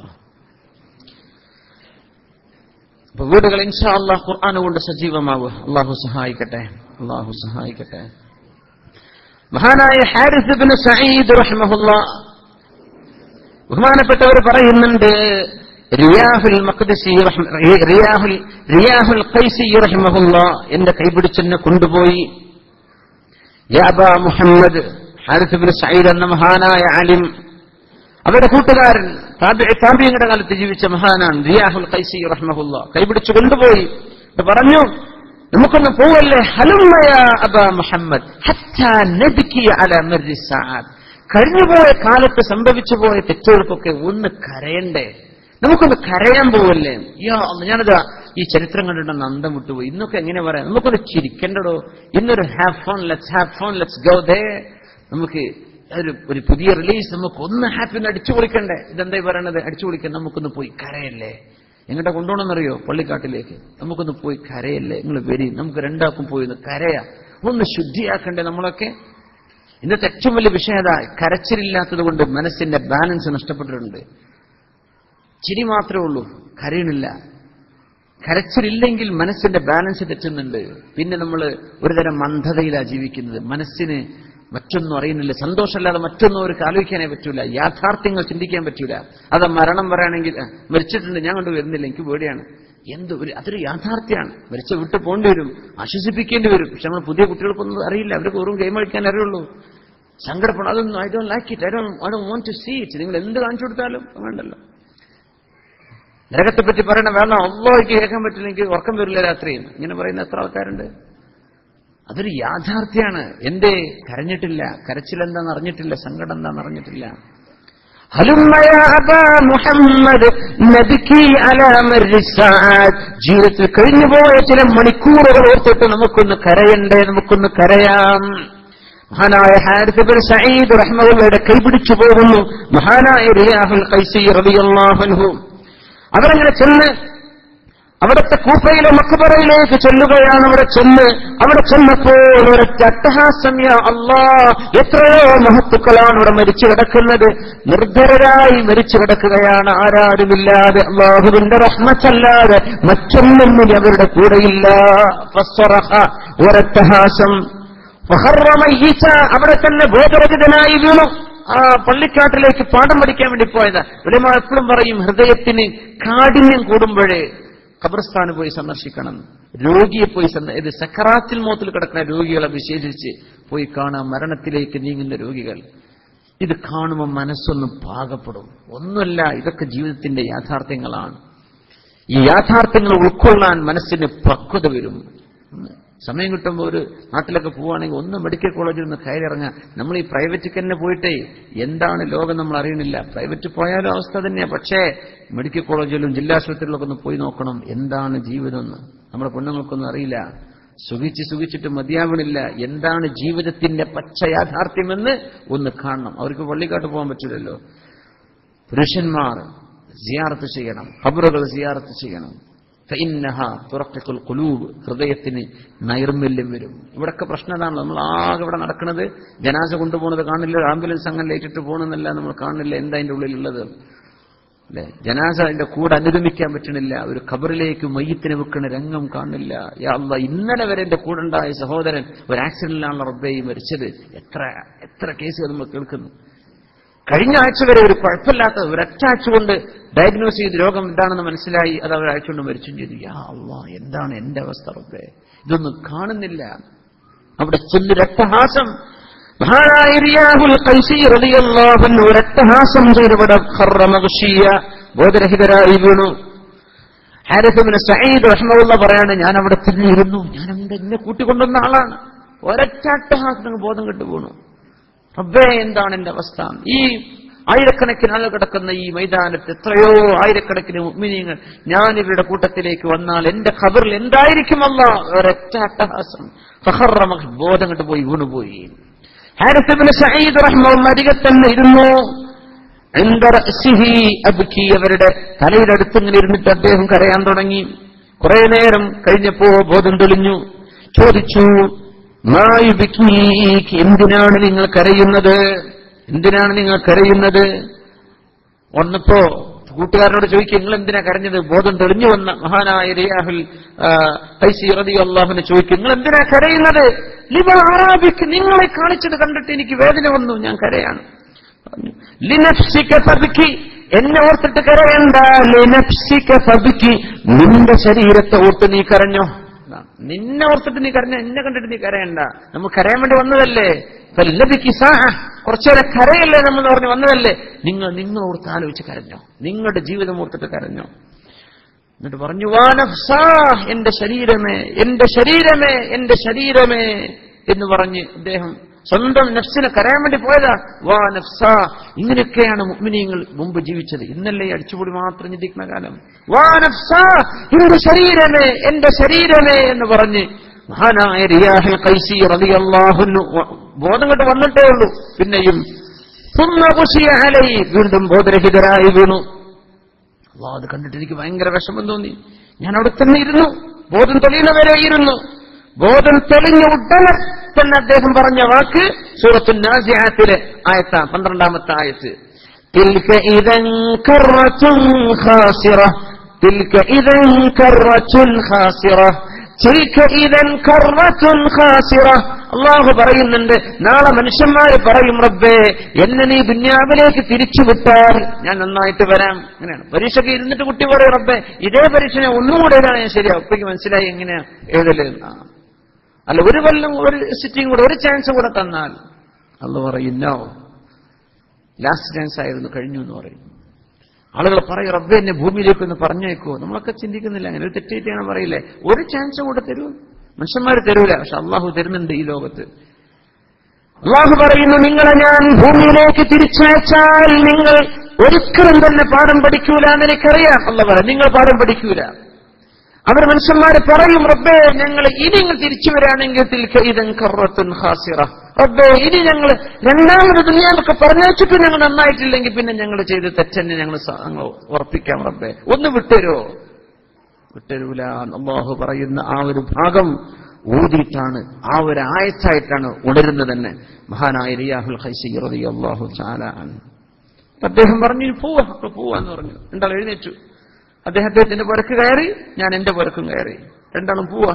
അപ്പൊ വീടുകൾ ഇൻഷാ അള്ളാഹ് ഖുർആൻ കൊണ്ട് സജീവമാവുക അള്ളാഹു സഹായിക്കട്ടെ അള്ളാഹു സഹായിക്കട്ടെ മഹാനായ ഹാരിസ് ബിൻ സഈദ് റഹ്മഹുല്ല ബഹുമാനപ്പെട്ടവർ പറയുന്നുണ്ട് റിയാഹുൽ മഖ്ദസി റഹ്മ- റിയാഹുൽ റിയാഹുൽ ഖൈസി റഹ്മഹുല്ല എന്റെ കൈപിടിച്ചെന്നെ കൊണ്ടുപോയി യാബാ മുഹമ്മദ് ഹാരിസ് ബിൻ സഈദ് എന്ന മഹാനായ ആലിം അവരുടെ കൂട്ടുകാരൻ താബിയങ്ങളുടെ കാലത്ത് ജീവിച്ച മഹാനാണ് റിയാഹുൽ ഖൈസി റഹ്മഹുല്ല കൈപിടിച്ചു കൊണ്ടുപോയി എന്നിട്ട് പറഞ്ഞു നമുക്കൊന്ന് പോവല്ലേ ഹലുമ്മയ അബ മുഹമ്മദ് ഹത്താ നബ്കി അല മർരി സഅദ് കഴിഞ്ഞുപോയ കാലത്ത് സംഭവിച്ചു പോയ തെറ്റുകൾക്കൊക്കെ ഒന്ന് കരയണ്ടേ നമുക്കൊന്ന് കരയാൻ പോവല്ലേ യാ അല്ലാ, ഞാനതാ ഈ ചരിത്രം കണ്ടിട്ട് അന്തം വിട്ടുപോയി ഇന്നൊക്കെ എങ്ങനെ പറയാം നമുക്കൊന്ന് ചിരിക്കണ്ടടോ ഇന്നൊരു have fun let's have fun let's go ദേ നമുക്ക് ഒരു ഒരു പുതിയ റിലീസ് നമുക്ക് ഒന്ന് ഹാപ്പി അടിച്ചു പൊളിക്കണ്ടേ ഇതെന്തായി പറയണത് അടിച്ചു പൊളിക്കാൻ നമുക്കൊന്ന് പോയി കരയല്ലേ എങ്ങോട്ടാ കൊണ്ടുപോകണമെന്നറിയോ പള്ളിക്കാട്ടിലേക്ക് നമുക്കൊന്ന് പോയി കരയല്ലേ നിങ്ങൾ വരി നമുക്ക് രണ്ടാക്കും പോയി ഒന്ന് കരയാ ഒന്ന് ശുദ്ധിയാക്കണ്ടേ നമ്മളൊക്കെ ഇന്നത്തെ ഏറ്റവും വലിയ വിഷയം അതാ കരച്ചിലില്ലാത്തത് കൊണ്ട് മനസ്സിന്റെ ബാലൻസ് നഷ്ടപ്പെട്ടിട്ടുണ്ട് ചിരി മാത്രമേ ഉള്ളൂ കരയണില്ല കരച്ചിലില്ലെങ്കിൽ മനസ്സിന്റെ ബാലൻസ് തെറ്റുന്നുണ്ട് പിന്നെ നമ്മൾ ഒരുതരം മന്ദതയിലാണ് ജീവിക്കുന്നത് മനസ്സിന് മറ്റൊന്നും അറിയുന്നില്ല സന്തോഷമല്ലാതെ മറ്റൊന്നും അവർക്ക് ആലോചിക്കാനേ പറ്റൂല യാഥാർത്ഥ്യങ്ങൾ ചിന്തിക്കാൻ പറ്റൂല അത് മരണം പറയുകയാണെങ്കിൽ "ആ, മരിച്ചിട്ടുണ്ട് ഞാൻ കൊണ്ട് വരുന്നില്ല എനിക്ക് പേടിയാണ് എന്ത് ഒരു അതൊരു യാഥാർത്ഥ്യമാണ് മരിച്ച വിട്ട് പോകേണ്ടി വരും ആശ്വസിപ്പിക്കേണ്ടി വരും പക്ഷെ നമ്മൾ പുതിയ കുട്ടികൾക്കൊന്നും അറിയില്ല അവർക്ക് വെറും ഗെയിം കളിക്കാൻ അറിയുള്ളൂ സങ്കടപ്പെടണം അതൊന്നും I don't like it I don't I don't want to see it നിങ്ങൾ എന്ത് കാണിച്ചു കൊടുത്താലും വേണ്ടല്ലോ നരകത്തെ പറ്റി പറയണ വേണം അള്ളാഹിക്ക് കേൾക്കാൻ പറ്റില്ലെങ്കിൽ ഉറക്കം വരില്ല രാത്രിയും ഇങ്ങനെ പറയുന്ന എത്ര ആൾക്കാരുണ്ട് അതൊരു യാഥാർത്ഥ്യമാണ് എന്തേ കരഞ്ഞിട്ടില്ല കരച്ചിലെന്താന്ന് അറിഞ്ഞിട്ടില്ല സങ്കടം എന്താന്ന് അറിഞ്ഞിട്ടില്ല هلم يا أبا محمد نبكي على مر الساعات ജീവിതത്തിൽ കഴിഞ്ഞുപോയ ചില മണിക്കൂറുകൾ ഓർത്തിട്ട് നമുക്കൊന്ന് കരയണ്ടേ നമുക്കൊന്ന് കരയാം മഹാനായ ഹാരിസ് ബിൻ സഈദ് റഹ്മത്തുള്ളയുടെ കൈപിടിച്ചു പോകുന്നു മഹാനായ റിയാഹുൽ ഖൈസി റളിയല്ലാഹു അൻഹു അവരങ്ങനെ ചെന്ന് അവിടുത്തെ കൂപ്പയിലെ മക്കുപറയിലേക്ക് ചെല്ലുകയാണ് അവിടെ ചെന്ന് അവിടെ ചെന്നപ്പോൾ ഒരൊറ്റ അട്ടഹാസം യാ അല്ലാ എത്രയോ മഹത്തുക്കളാണ് അവിടെ മരിച്ചു കിടക്കുന്നത് നിർദ്ധരരായി മരിച്ചു കിടക്കുകയാണ് ആരാരുമില്ലാതെ അള്ളാഹുവിന്റെ റഹ്മത്തല്ലാതെ മറ്റൊന്നും ഇനി അവരുടെ കൂടെയില്ല ഫസ്സറഹ ഒരട്ടഹാസം ഫഹറ മയ്യിച്ച അവിടെ തന്നെ ബോധരഹിതനായി വീണു ആ പള്ളിക്കാട്ടിലേക്ക് പാഠം പഠിക്കാൻ വേണ്ടി പോയതാ ഇവിടെ എപ്പോഴും പറയും ഹൃദയത്തിന് കാഠിന്യം കൂടുമ്പോഴേ ഖബർസ്ഥാന് പോയി സന്ദർശിക്കണം രോഗിയെ പോയി സന്ദ ഇത് സക്കറാത്തിൽ മോത്തിൽ കിടക്കുന്ന രോഗികളെ വിശേഷിച്ച് പോയി കാണാം മരണത്തിലേക്ക് നീങ്ങുന്ന രോഗികൾ ഇത് കാണുമ്പോൾ മനസ്സൊന്ന് പാകപ്പെടും ഒന്നുമല്ല ഇതൊക്കെ ജീവിതത്തിന്റെ യാഥാർത്ഥ്യങ്ങളാണ് ഈ യാഥാർത്ഥ്യങ്ങൾ ഉൾക്കൊള്ളാൻ മനസ്സിന് പക്വത വരും സമയം കിട്ടുമ്പോൾ ഒരു നാട്ടിലൊക്കെ പോവുകയാണെങ്കിൽ ഒന്ന് മെഡിക്കൽ കോളേജിൽ നിന്ന് കയറിയിറങ്ങാം നമ്മൾ ഈ പ്രൈവറ്റിൽ തന്നെ പോയിട്ടേ എന്താണ് ലോകം നമ്മൾ അറിയണില്ല പ്രൈവറ്റ് പോയാലും അവസ്ഥ തന്നെയാണ് പക്ഷേ മെഡിക്കൽ കോളേജിലും ജില്ലാശുപത്രികളിലൊക്കെ ഒന്ന് പോയി നോക്കണം എന്താണ് ജീവിതം എന്ന് നമ്മുടെ പെണ്ണുങ്ങൾക്കൊന്നും അറിയില്ല സുഖിച്ച് സുഖിച്ചിട്ട് മതിയാവണില്ല എന്താണ് ജീവിതത്തിന്റെ പച്ച യാഥാർത്ഥ്യമെന്ന് ഒന്ന് കാണണം അവർക്ക് പള്ളിക്കാട്ട് പോകാൻ പറ്റില്ലല്ലോ പുരുഷന്മാർ സിയാറത്ത് ചെയ്യണം ഖബറുകൾ സിയാറത്ത് ചെയ്യണം ഫഇന്നഹ തുറക്കിക്കുൽ കുലൂബ് ഹൃദയത്തിന് നൈർമല്യം വരും ഇവിടൊക്കെ പ്രശ്നം അതാണ് നമ്മൾ ആകെ ഇവിടെ നടക്കുന്നത് ജനാസ കൊണ്ടുപോകുന്നത് കാണില്ല ആംബുലൻസ് അങ്ങനെ ലേറ്റിട്ട് പോകണമെന്നല്ല നമ്മൾ കാണില്ല എന്താ അതിന്റെ ഉള്ളിലുള്ളത് അല്ലെ ജനാസ അതിന്റെ കൂടെ അനുഗമിക്കാൻ പറ്റണില്ല ഒരു ഖബറിലേക്ക് മയ്യത്തിനെ വെക്കുന്ന രംഗം കാണില്ല യാ അല്ലാ ഇന്നലെ വരെ എന്റെ കൂടെ ഉണ്ടായ സഹോദരൻ ഒരു ആക്സിഡന്റിലാണ് റബ്ബേയി മരിച്ചത് എത്ര എത്ര കേസുകൾ നമ്മൾ കേൾക്കുന്നു കഴിഞ്ഞ ആഴ്ച വരെ ഒരു കുഴപ്പമില്ലാത്ത ഒരൊറ്റ ആഴ്ച കൊണ്ട് ഡയഗ്നോസ് ചെയ്ത് രോഗം എന്താണെന്ന് മനസ്സിലായി അത് അവർ ആഴ്ച കൊണ്ട് മരിച്ചും ചെയ്തു യാ അള്ളാ എന്താണ് എന്റെ അവസ്ഥ റബ്ബേ ഇതൊന്നും കാണുന്നില്ല അവിടെ ചെന്ന് രക്തഹാസം മഹാനായ റിയാഹുൽ ഖൈസി റളിയല്ലാഹു അൻഹു ഒരട്ടഹാസം ചെയ്തവിടെ ഖറ മഗ്ഷിയ ബോധരഹിതരായി വീണു ഹാരിഫിന് സയ്യിദ് റഹ്മുള്ള പറയാണ് ഞാൻ അവിടെ തന്നെ ഇരുന്നു ഞാൻ എന്റെ എന്നെ കൂട്ടിക്കൊണ്ടുവന്ന ആളാണ് ഒരൊറ്റ അട്ടഹാസത്തിന് ബോധം കെട്ടു വീണു റബ്ബേ എന്താണ് എന്റെ അവസ്ഥ ഈ ആയിരക്കണക്കിന് ആളുകൾ കിടക്കുന്ന ഈ മൈതാനത്ത് എത്രയോ ആയിരക്കണക്കിന് മുഅ്മിനീങ്ങൾ ഞാൻ ഇവരുടെ കൂട്ടത്തിലേക്ക് വന്നാൽ എന്റെ ഖബറിൽ എന്തായിരിക്കുമല്ല ഒരൊറ്റ അട്ടഹാസം ഫഖറ മഗ് ബോധം കെട്ട് പോയി വീണുപോയി ഹാരിസ് സയ്യിദ് റഹ്മുള്ള അരികെ തന്നെ ഇരുന്നു عند رأسه أبكي അവരുടെ തലയുടെ അടുത്ത് ഇങ്ങനെ ഇരുന്നിട്ട് അദ്ദേഹം കരയാൻ തുടങ്ങി കുറെ നേരം കഴിഞ്ഞപ്പോ ബോധം തെളിഞ്ഞു ചോദിച്ചു മായുബിക്കീക്ക് എന്തിനാണ് നിങ്ങൾ കരയുന്നത് എന്തിനാണ് നിങ്ങൾ കരയുന്നത് വന്നപ്പോ കൂട്ടുകാരനോട് ചോദിക്കും നിങ്ങൾ എന്തിനാ കരഞ്ഞത് ബോധം തെളിഞ്ഞു വന്ന മഹാനായ റിയാഹുൽ പൈസി റതി അള്ളാഹുനെ ചോദിക്കും നിങ്ങൾ എന്തിനാ കരയുന്നത് ലിബ ആറാബിക്ക് നിങ്ങളെ കാണിച്ചത് കണ്ടിട്ട് എനിക്ക് വേദന വന്നു ഞാൻ കരയാണ് പറഞ്ഞു. ലിനഫ്സിക ഫബ്കി എന്നെ ഓർത്തിട്ട് കരയണ്ട ലിനഫ്സിക ഫബ്കി നിന്റെ ശരീരത്തെ ഓർത്ത് നീ കരഞ്ഞോ നിന്നെ ഓർത്തിട്ട് നീ കരഞ്ഞ എന്നെ കണ്ടിട്ട് നീ കരയണ്ട നമുക്ക് കരയാൻ വേണ്ടി വന്നതല്ലേ ഫല്ലബിക്ക് സാഹ കുറച്ചേരെ കരയല്ലേ നമ്മൾ പറഞ്ഞ് വന്നതല്ലേ നിങ്ങൾ നിങ്ങൾ ഓർത്ത് ആലോചിച്ച് കരഞ്ഞോ നിങ്ങളുടെ ജീവിതം ഓർത്തിട്ട് കരഞ്ഞോ എന്നിട്ട് പറഞ്ഞു വാ നഫ്സാ എന്റെ ശരീരമേ എന്റെ ശരീരമേ എന്റെ ശരീരമേ എന്ന് പറഞ്ഞ് അദ്ദേഹം സ്വന്തം നഫ്സിനെ കരയാൻ വേണ്ടി പോയതാ വാ നഫ്സ ഇങ്ങനെയൊക്കെയാണ് മുഗ്മിനീങ്ങൾ മുമ്പ് ജീവിച്ചത് ഇന്നല്ലേ ഈ അടിച്ചുപൊടി മാത്രം ചിന്തിക്കുന്ന കാലം വാ നഫ്സ എന്റെ ശരീരമേ എന്റെ ശരീരമേ എന്ന് പറഞ്ഞ് മഹാനായ റിയാഹിൽ കൈസി റളിയല്ലാഹു അൻഹു ബോധം കെട്ട് വന്നിട്ടേ ഉള്ളൂ പിന്നെയും സുമ്മ ഖുശിയ അലൈഹി വീണ്ടും ബോധരഹിതരായി വീണു അള്ളാ അത് കണ്ടിട്ട് എനിക്ക് ഭയങ്കര വിഷമം തോന്നി ഞാൻ അവിടെ തന്നെ ഇരുന്നു ബോധം തെളിയുന്നവരെ ഇരുന്നു ബോധം തെളിഞ്ഞ ഉടനെ തന്നെ അദ്ദേഹം പറഞ്ഞ വാക്ക് സൂറത്തു നാസിയാത്തിലെ ആയത്ത പന്ത്രണ്ടാമത്തെ ആയത്ത് تلك إذا كرة خاسرة تلك إذا كرة خاسرة تلك إذا كرة خاسرة അള്ളാഹു പറയുന്നുണ്ട് നാളെ മനുഷ്യന്മാര് പറയും റബ്ബേ എന്നെ നീ ദുന്യാവിലേക്ക് തിരിച്ചു വിട്ടാൽ ഞാൻ നന്നായിട്ട് വരാം അങ്ങനെയാണ് പരീക്ഷയ്ക്ക് ഇരുന്നിട്ട് കുട്ടി പറയും റബ്ബേ ഇതേ പരീക്ഷ ഞാൻ ഒന്നും കൂടെ എഴുതാണ് ഞാൻ ശരിയാ ഉപ്പയ്ക്ക് മനസ്സിലായി എങ്ങനെയാ എഴുതല് ആ. അല്ല ഒരു കൊല്ലം ഒരു സിറ്റിംഗ് കൂടെ ഒരു ചാൻസ് കൂടെ തന്നാൽ അല്ല പറയും നോ ലാസ്റ്റ് ചാൻസ് ആയിരുന്നു കഴിഞ്ഞു എന്ന് പറയും ആളുകൾ പറയും റബ്ബെ എന്നെ ഭൂമിയിലേക്ക് ഒന്ന് പറഞ്ഞേക്കോ നമ്മളൊക്കെ ചിന്തിക്കുന്നില്ല അങ്ങനെ ഒരു തെറ്റേറ്റാണ് പറയില്ലേ ഒരു ചാൻസ് കൂടെ തരൂ മനുഷ്യന്മാർ തരൂല പക്ഷെ അള്ളാഹു തരുന്നുണ്ട് ഈ ലോകത്ത് അള്ളാഹു പറയുന്നു നിങ്ങളെ ഞാൻ ഭൂമിയിലേക്ക് തിരിച്ചയച്ചാൽ നിങ്ങൾ ഒരിക്കലും തന്നെ പാഠം പഠിക്കൂല എന്ന് എനിക്കറിയാം അല്ല പറയാം നിങ്ങൾ പാഠം പഠിക്കൂല അവർ മനുഷ്യന്മാര് പറയും റബ്ബേ ഞങ്ങൾ ഇനി നിങ്ങൾ തിരിച്ചു വരാണെങ്കിൽ തിൽക്ക ഇതൻ കറത്തുൻ ഹാസിറ റബ്ബേ ഇനി ഞങ്ങൾ രണ്ടാമത് ദുനിയാവൊക്കെ പറഞ്ഞേച്ചിട്ട് ഞങ്ങൾ നന്നായിട്ടില്ലെങ്കിൽ പിന്നെ ഞങ്ങൾ ചെയ്ത് തെറ്റന്നെ ഞങ്ങൾ സ- ഞങ്ങൾ ഉറപ്പിക്കാം റബ്ബേ ഒന്ന് വിട്ടുതരോ വിട്ടരൂല അള്ളാഹു പറയുന്ന ആ ഒരു ഭാഗം ഊതിയിട്ടാണ് ആ ഒരു ആയത്തായിട്ടാണ് ഉണരുന്നത് തന്നെ മഹാനായ റിയാഹുൽ ഖൈസി റളിയല്ലാഹു തആല അൻഹു അദ്ദേഹം പറഞ്ഞു പോവാ അപ്പൊ പോവാന്ന് പറഞ്ഞു രണ്ടാൾ എഴുന്നേറ്റു അദ്ദേഹം അദ്ദേഹത്തിന്റെ പുരക്ക് കയറി ഞാൻ എന്റെ പുരക്കും കയറി രണ്ടാളും പോവാ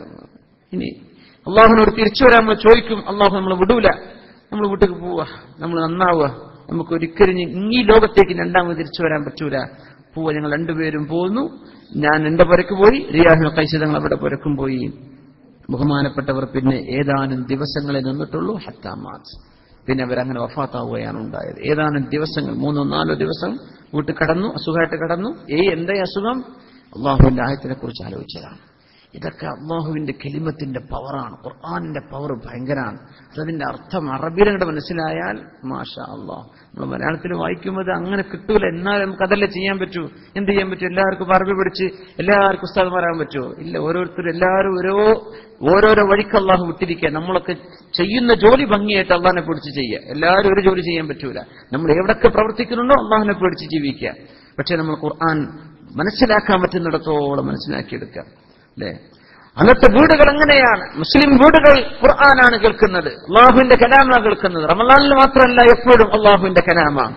ഇനി അള്ളാഹുവിനോട് തിരിച്ചു വരാൻ നമ്മൾ ചോദിക്കും അള്ളാഹു നമ്മൾ വിടൂല നമ്മൾ വീട്ടിൽ പോവാ നമ്മൾ നന്നാവുക നമുക്ക് ഒരിക്കലും ഇനി ഈ ലോകത്തേക്ക് രണ്ടാമത് തിരിച്ചു വരാൻ പറ്റൂല പോവാ ഞങ്ങൾ രണ്ടുപേരും പോന്നു ഞാൻ എന്റെ പുരക്ക് പോയി റിയാഹുൽ കൈസി തങ്ങൾ അവിടെ പുരക്കും പോയി ബഹുമാനപ്പെട്ടവർ പിന്നെ ഏതാനും ദിവസങ്ങളെ നിന്നിട്ടുള്ളൂ ഹത്താമാസ് പിന്നെ അവരങ്ങനെ വഫാത്താവുകയാണ് ഉണ്ടായത് ഏതാനും ദിവസങ്ങൾ മൂന്നോ നാലോ ദിവസം വീട്ടിൽ കടന്നു അസുഖമായിട്ട് കടന്നു ഏയ് എന്താ ഈ അസുഖം അള്ളാഹുവിന്റെ ആയത്തിനെ കുറിച്ച് ആലോചിച്ചതാണ് ഇതൊക്കെ അള്ളാഹുവിന്റെ കെലിമത്തിന്റെ പവറാണ് ഖുർആാനിന്റെ പവർ ഭയങ്കരമാണ് അതതിന്റെ അർത്ഥം അറബിയിലങ്ങോട്ട് മനസ്സിലായാൽ മാഷാ അള്ളാഹ് നമ്മൾ മലയാളത്തിൽ വായിക്കുമ്പോൾ അത് അങ്ങനെ കിട്ടൂല എന്നാലും നമുക്ക് അതല്ലേ ചെയ്യാൻ പറ്റൂ എന്ത് ചെയ്യാൻ പറ്റും എല്ലാവർക്കും അറബി പഠിച്ച് എല്ലാവർക്കും ഉസ്താദ്മാരാൻ പറ്റുമോ ഇല്ല ഓരോരുത്തരും എല്ലാവരും ഓരോ ഓരോരോ വഴിക്ക് അള്ളാഹു വിട്ടിരിക്കുക നമ്മളൊക്കെ ചെയ്യുന്ന ജോലി ഭംഗിയായിട്ട് അള്ളാഹിനെ പിടിച്ച് ചെയ്യുക എല്ലാവരും ഒരു ജോലി ചെയ്യാൻ പറ്റൂല നമ്മൾ എവിടൊക്കെ പ്രവർത്തിക്കുന്നുണ്ടോ അള്ളാഹിനെ പിടിച്ച് ജീവിക്കുക പക്ഷെ നമ്മൾ ഖുർആൻ മനസ്സിലാക്കാൻ പറ്റുന്നിടത്തോളം മനസ്സിലാക്കിയെടുക്കുക അല്ലേ അന്നത്തെ വീടുകൾ എങ്ങനെയാണ് മുസ്ലിം വീടുകൾ ഖുർആനാണ് കേൾക്കുന്നത് അള്ളാഹുവിന്റെ കലാമാണ് കേൾക്കുന്നത് റമലാനിൽ മാത്രമല്ല എപ്പോഴും അള്ളാഹുവിന്റെ കലാമാണ്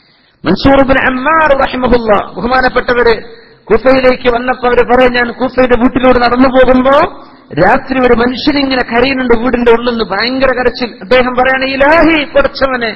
മൻസൂർ ബിൻ അമ്മാർ റഹിമഹുല്ല ബഹുമാനപ്പെട്ടവര് കൂഫയിലേക്ക് വന്നപ്പോ അവര് പറയാൻ ഞാൻ കൂഫയുടെ വീട്ടിലൂടെ നടന്നു പോകുമ്പോ രാത്രി ഒരു മനുഷ്യനിങ്ങനെ കരയുന്നുണ്ട് വീടിന്റെ ഉള്ളിൽ നിന്ന് ഭയങ്കര കരച്ചിൽ അദ്ദേഹം പറയാണ് ഇലാഹി പഠിച്ചവനെ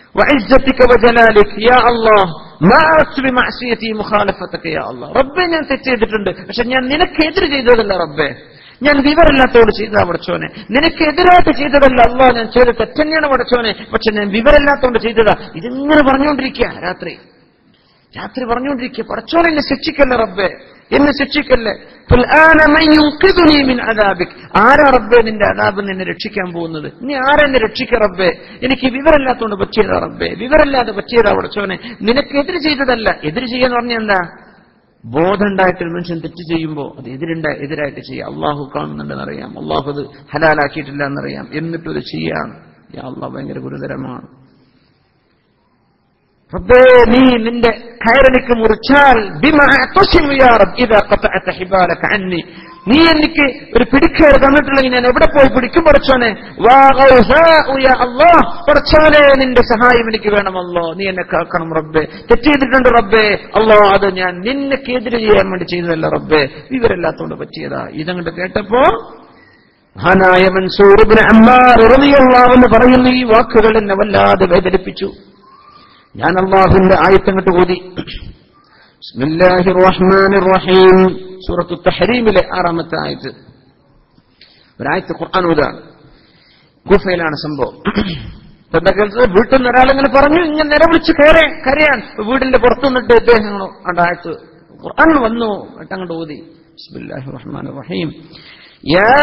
وعزتك وجلالك يا الله ما أردت بمعصيتي مخالفتك يا الله റബ്ബേ ഞാൻ തെറ്റ് ചെയ്തിട്ടുണ്ട് പക്ഷെ ഞാൻ നിനക്കെതിര് ചെയ്തതല്ല റബ്ബേ ഞാൻ വിവരമില്ലാത്തോട് ചെയ്തതാ പഠിച്ചോനെ നിനക്കെതിരായിട്ട് ചെയ്തതല്ല അല്ല ഞാൻ ചെയ്ത തെറ്റന്നെയാണ് പഠിച്ചോനെ പക്ഷെ ഞാൻ വിവരമില്ലാത്തോണ്ട് ചെയ്തതാ ഇതിങ്ങനെ പറഞ്ഞുകൊണ്ടിരിക്കുക രാത്രി രാത്രി പറഞ്ഞുകൊണ്ടിരിക്കുക പഠിച്ചോനെ എന്നെ ശിക്ഷിക്കല്ലേ റബ്ബേ എന്നെ ശിക്ഷിക്കല്ലേ فالآن من ينقذني من عذابك ആരാ റബ്ബേ നിന്റെ അതാബ് നിന്നെ രക്ഷിക്കാൻ പോകുന്നത് നീ ആരാ എന്നെ രക്ഷിക്ക റബ്ബേ എനിക്ക് വിവരമില്ലാത്തോണ്ട് പറ്റിയതാ റബ്ബേ വിവരമില്ലാതെ പറ്റിയതാ പഠിച്ചോനെ നിനക്കെതിര് ചെയ്തതല്ല എതിര് ചെയ്യാന്ന് പറഞ്ഞ എന്താ ബോധം ഉണ്ടായിട്ടൊരു മനുഷ്യൻ തെറ്റ് ചെയ്യുമ്പോൾ അത് എതിരുണ്ട എതിരായിട്ട് ചെയ്യാം അള്ളാഹു കാണുന്നുണ്ടെന്ന് അറിയാം അള്ളാഹു അത് ഹലാലാക്കിയിട്ടില്ല എന്നറിയാം എന്നിട്ടും അത് ചെയ്യാം യാ അള്ളാഹ് ഭയങ്കര ഗുരുതരമാണ് റബ്ബേ നീ നിന്റെ കയറെനിക്ക് മുറിച്ചാൽ ബിമാ തുസിമു യാ റബ്ബ് ഇദാ ഖതഅത ഹിബാലക അന്നി നീ എനിക്ക് ഒരു പിടിക്കയർ തന്നിട്ടുണ്ടെങ്കിൽ ഞാൻ എവിടെ പോയി പിടിക്കും പഠിച്ചോനെ വാ ഗൗസാഉ യാ അല്ലാഹ് പഠിച്ചോനെ നിന്റെ സഹായം എനിക്ക് വേണമല്ലോ നീ എന്നെ കേൾക്കണം റബ്ബേ തെറ്റ് ചെയ്തിട്ടുണ്ട് റബ്ബേ അല്ലോ അത് ഞാൻ നിനക്കെതിരെ ചെയ്യാൻ വേണ്ടി ചെയ്തതല്ല റബ്ബേ വിവരമില്ലാത്തോണ്ട് പറ്റിയതാ ഇതങ്ങോട്ട് കേട്ടപ്പോ മഹാനായ മൻസൂർ ഇബ്നു അമ്മാർ റളിയല്ലാഹു അൻഹു പറയുന്ന ഈ വാക്കുകൾ എന്നെ വല്ലാതെ വേദനിപ്പിച്ചു ഞാൻ അള്ളാഹുവിന്റെ ആയത്തങ്ങട്ട് ഓതി ബിസ്മില്ലാഹിർ റഹ്മാനിർ റഹീം സൂറത്തു തഹരീമിലെ ആറാമത്തെ ആയത്ത് ഒരായത്ത് ഖുർആൻ ഓതാണ് ഗുഫയിലാണ് സംഭവം ഇപ്പൊ എന്താ കേൾച്ചത് വീട്ടിൽ നിന്ന് ഒരാളിങ്ങനെ പറഞ്ഞു ഇങ്ങനെ നിലവിളിച്ച് കയറേ കരയാൻ ഇപ്പൊ വീടിന്റെ പുറത്തു നിന്നിട്ട് ഇദ്ദേഹം ആയത്ത് ഖുർആൻ വന്നു അങ്ങോട്ട് ഓതി ബിസ്മില്ലാഹിർ റഹ്മാനിർ റഹീം يا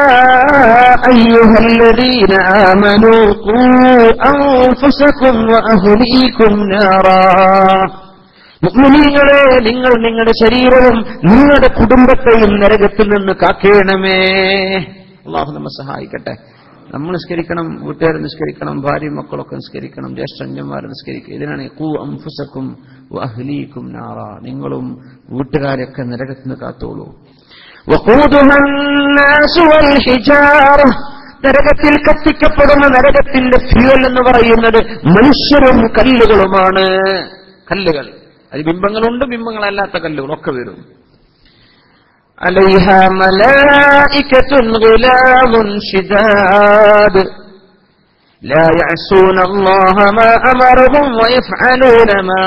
أيها الذين آمنوا قوا أنفسكم وأهليكم نارا മുഗ്മിനീങ്ങളെ നിങ്ങൾ നിങ്ങളുടെ ശരീരവും നിങ്ങളുടെ കുടുംബത്തെയും നരകത്തിൽ നിന്ന് കാക്കേണമേ അള്ളാഹു നമ്മെ സഹായിക്കട്ടെ നമ്മൾ നിസ്കരിക്കണം വീട്ടുകാർ നിസ്കരിക്കണം ഭാര്യയും മക്കളൊക്കെ നിസ്കരിക്കണം ജ്യേഷ്ഠന്മാർ നിസ്കരിക്കുക ഇതിനാണ് കൂ അംഫുസക്കും അഹ്ലീക്കും നാറ നിങ്ങളും വീട്ടുകാരെയൊക്കെ നരകത്തിൽ നിന്ന് കാത്തോളൂ وقودها الناس والحجارة നരകത്തിൽ കത്തിക്കപ്പെടുന്ന നരകത്തിന്റെ ഫ്യൂൽ എന്ന് പറയുന്നത് മനുഷ്യരും കല്ലുകളുമാണ് കല്ലുകൾ അത് ബിംബങ്ങളുണ്ട് ബിംബങ്ങളല്ലാത്ത കല്ലുകളൊക്കെ വരും عليها ملائكة غلاظ شداد لا يعصون الله ما أمرهم ويفعلون ما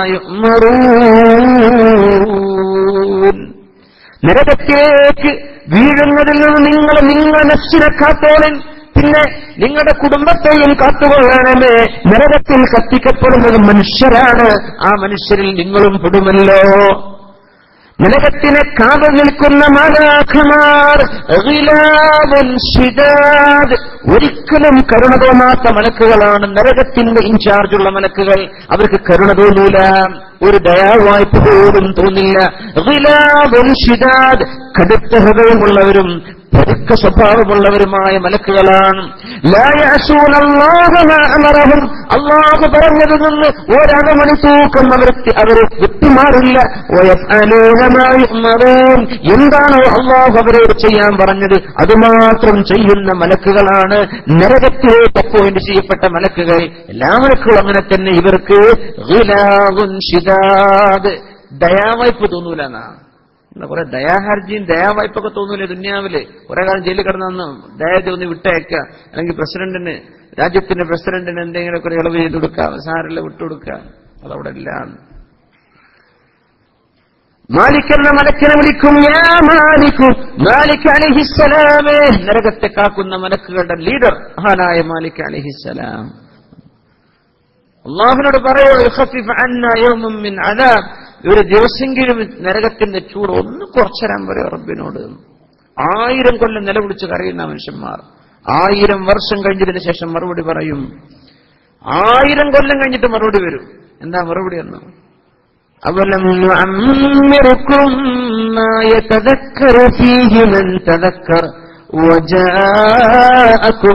يؤمرون നരകത്തിലേക്ക് വീഴുന്നതിൽ നിന്ന് നിങ്ങൾ നിങ്ങളുടെ നഫ്സിനെ കാത്തോളിൻ പിന്നെ നിങ്ങളുടെ കുടുംബത്തെയും കാത്തുകൊള്ളണമേ നരകത്തിൽ കത്തിക്കപ്പെടുന്നത് മനുഷ്യരാണ് ആ മനുഷ്യരിൽ നിങ്ങളും പെടുമല്ലോ നരകത്തിനെ കാവൽ നിൽക്കുന്ന മാലാഖമാർ ഗിലാബുൻ ശിദാദ്. ഒരിക്കലും കരുണ തോന്നാത്ത മലക്കുകളാണ് നരകത്തിന്റെ ഇൻചാർജുള്ള മലക്കുകൾ അവർക്ക് കരുണ തോന്നൂല ഒരു ദയാവായ്പ പോലും തോന്നില്ല ഗിലാബുൻ ശിദാദ്. കടുത്ത ഹൃദയമുള്ളവരും പരുക്ക സ്വഭാവമുള്ളവരുമായ മലക്കുകളാണ് ലാ യഅസൂന അല്ലാഹ മാ അമറഹും. അള്ളാഹു പറഞ്ഞതിൽ നിന്ന് ഒരണമണി തൂക്കം അവർ അവരെ വിട്ടുമാറില്ല വയഫ്അലൂന മാ യുഅ്മറൂൻ. എന്താണോ അള്ളാഹു അവരോട് ചെയ്യാൻ പറഞ്ഞത് അതുമാത്രം ചെയ്യുന്ന മലക്കുകളാണ് നരകത്തിലേക്ക് അപ്പോയിന്റ് ചെയ്യപ്പെട്ട മലക്കുകൾ എല്ലാ മലക്കുകളും അങ്ങനെ തന്നെ ഇവർക്ക് ഗിലാബുൻ ശിദാദ്. ദയാവായ്പ് തോന്നൂല എന്നാ എന്നാ കുറെ ദയാഹർജിയും ദയാവായ്പൊക്കെ തോന്നൂലേ ദുന്യാവില് കുറെ കാലം ജയിലിൽ കിടന്നു ദയ തോന്നി വിട്ടയക്കുക അല്ലെങ്കിൽ പ്രസിഡന്റിന് രാജ്യത്തിന്റെ പ്രസിഡന്റിന് എന്തെങ്കിലുമൊക്കെ ഒരു ഇളവ് ചെയ്ത് കൊടുക്കുക സാരില്ല വിട്ടുകൊടുക്കുക അതവിടെ ഇല്ല മാലിക് എന്ന മലക്കിനെ വിളിക്കും യാ മാലിക്കു മാലിക് അലിഹിസ്സലാമേ നരകത്തെ കാക്കുന്ന മലക്കുകളുടെ ലീഡർ മഹാനായ മാലിക് അലിഹിസ്സലാം അള്ളാഹുനോട് പറയോ "യുഖഫിഫ് അന്നാ യൗമൻ മിൻ അദാബ് ഒരു ദിവസമെങ്കിലും നരകത്തിന്റെ ചൂട് ഒന്ന് കുറച്ചരാൻ പറയോ റബ്ബിനോട് ആയിരം കൊല്ലം നിലവിളിച്ച് കരയുന്ന മനുഷ്യന്മാർ ആയിരം വർഷം കഴിഞ്ഞതിന് ശേഷം മറുപടി പറയും ആയിരം കൊല്ലം കഴിഞ്ഞിട്ട് മറുപടി വരും എന്താ മറുപടി എന്ന് أولم نعمركم ما يتذكر فيه من تذكر وجاءكم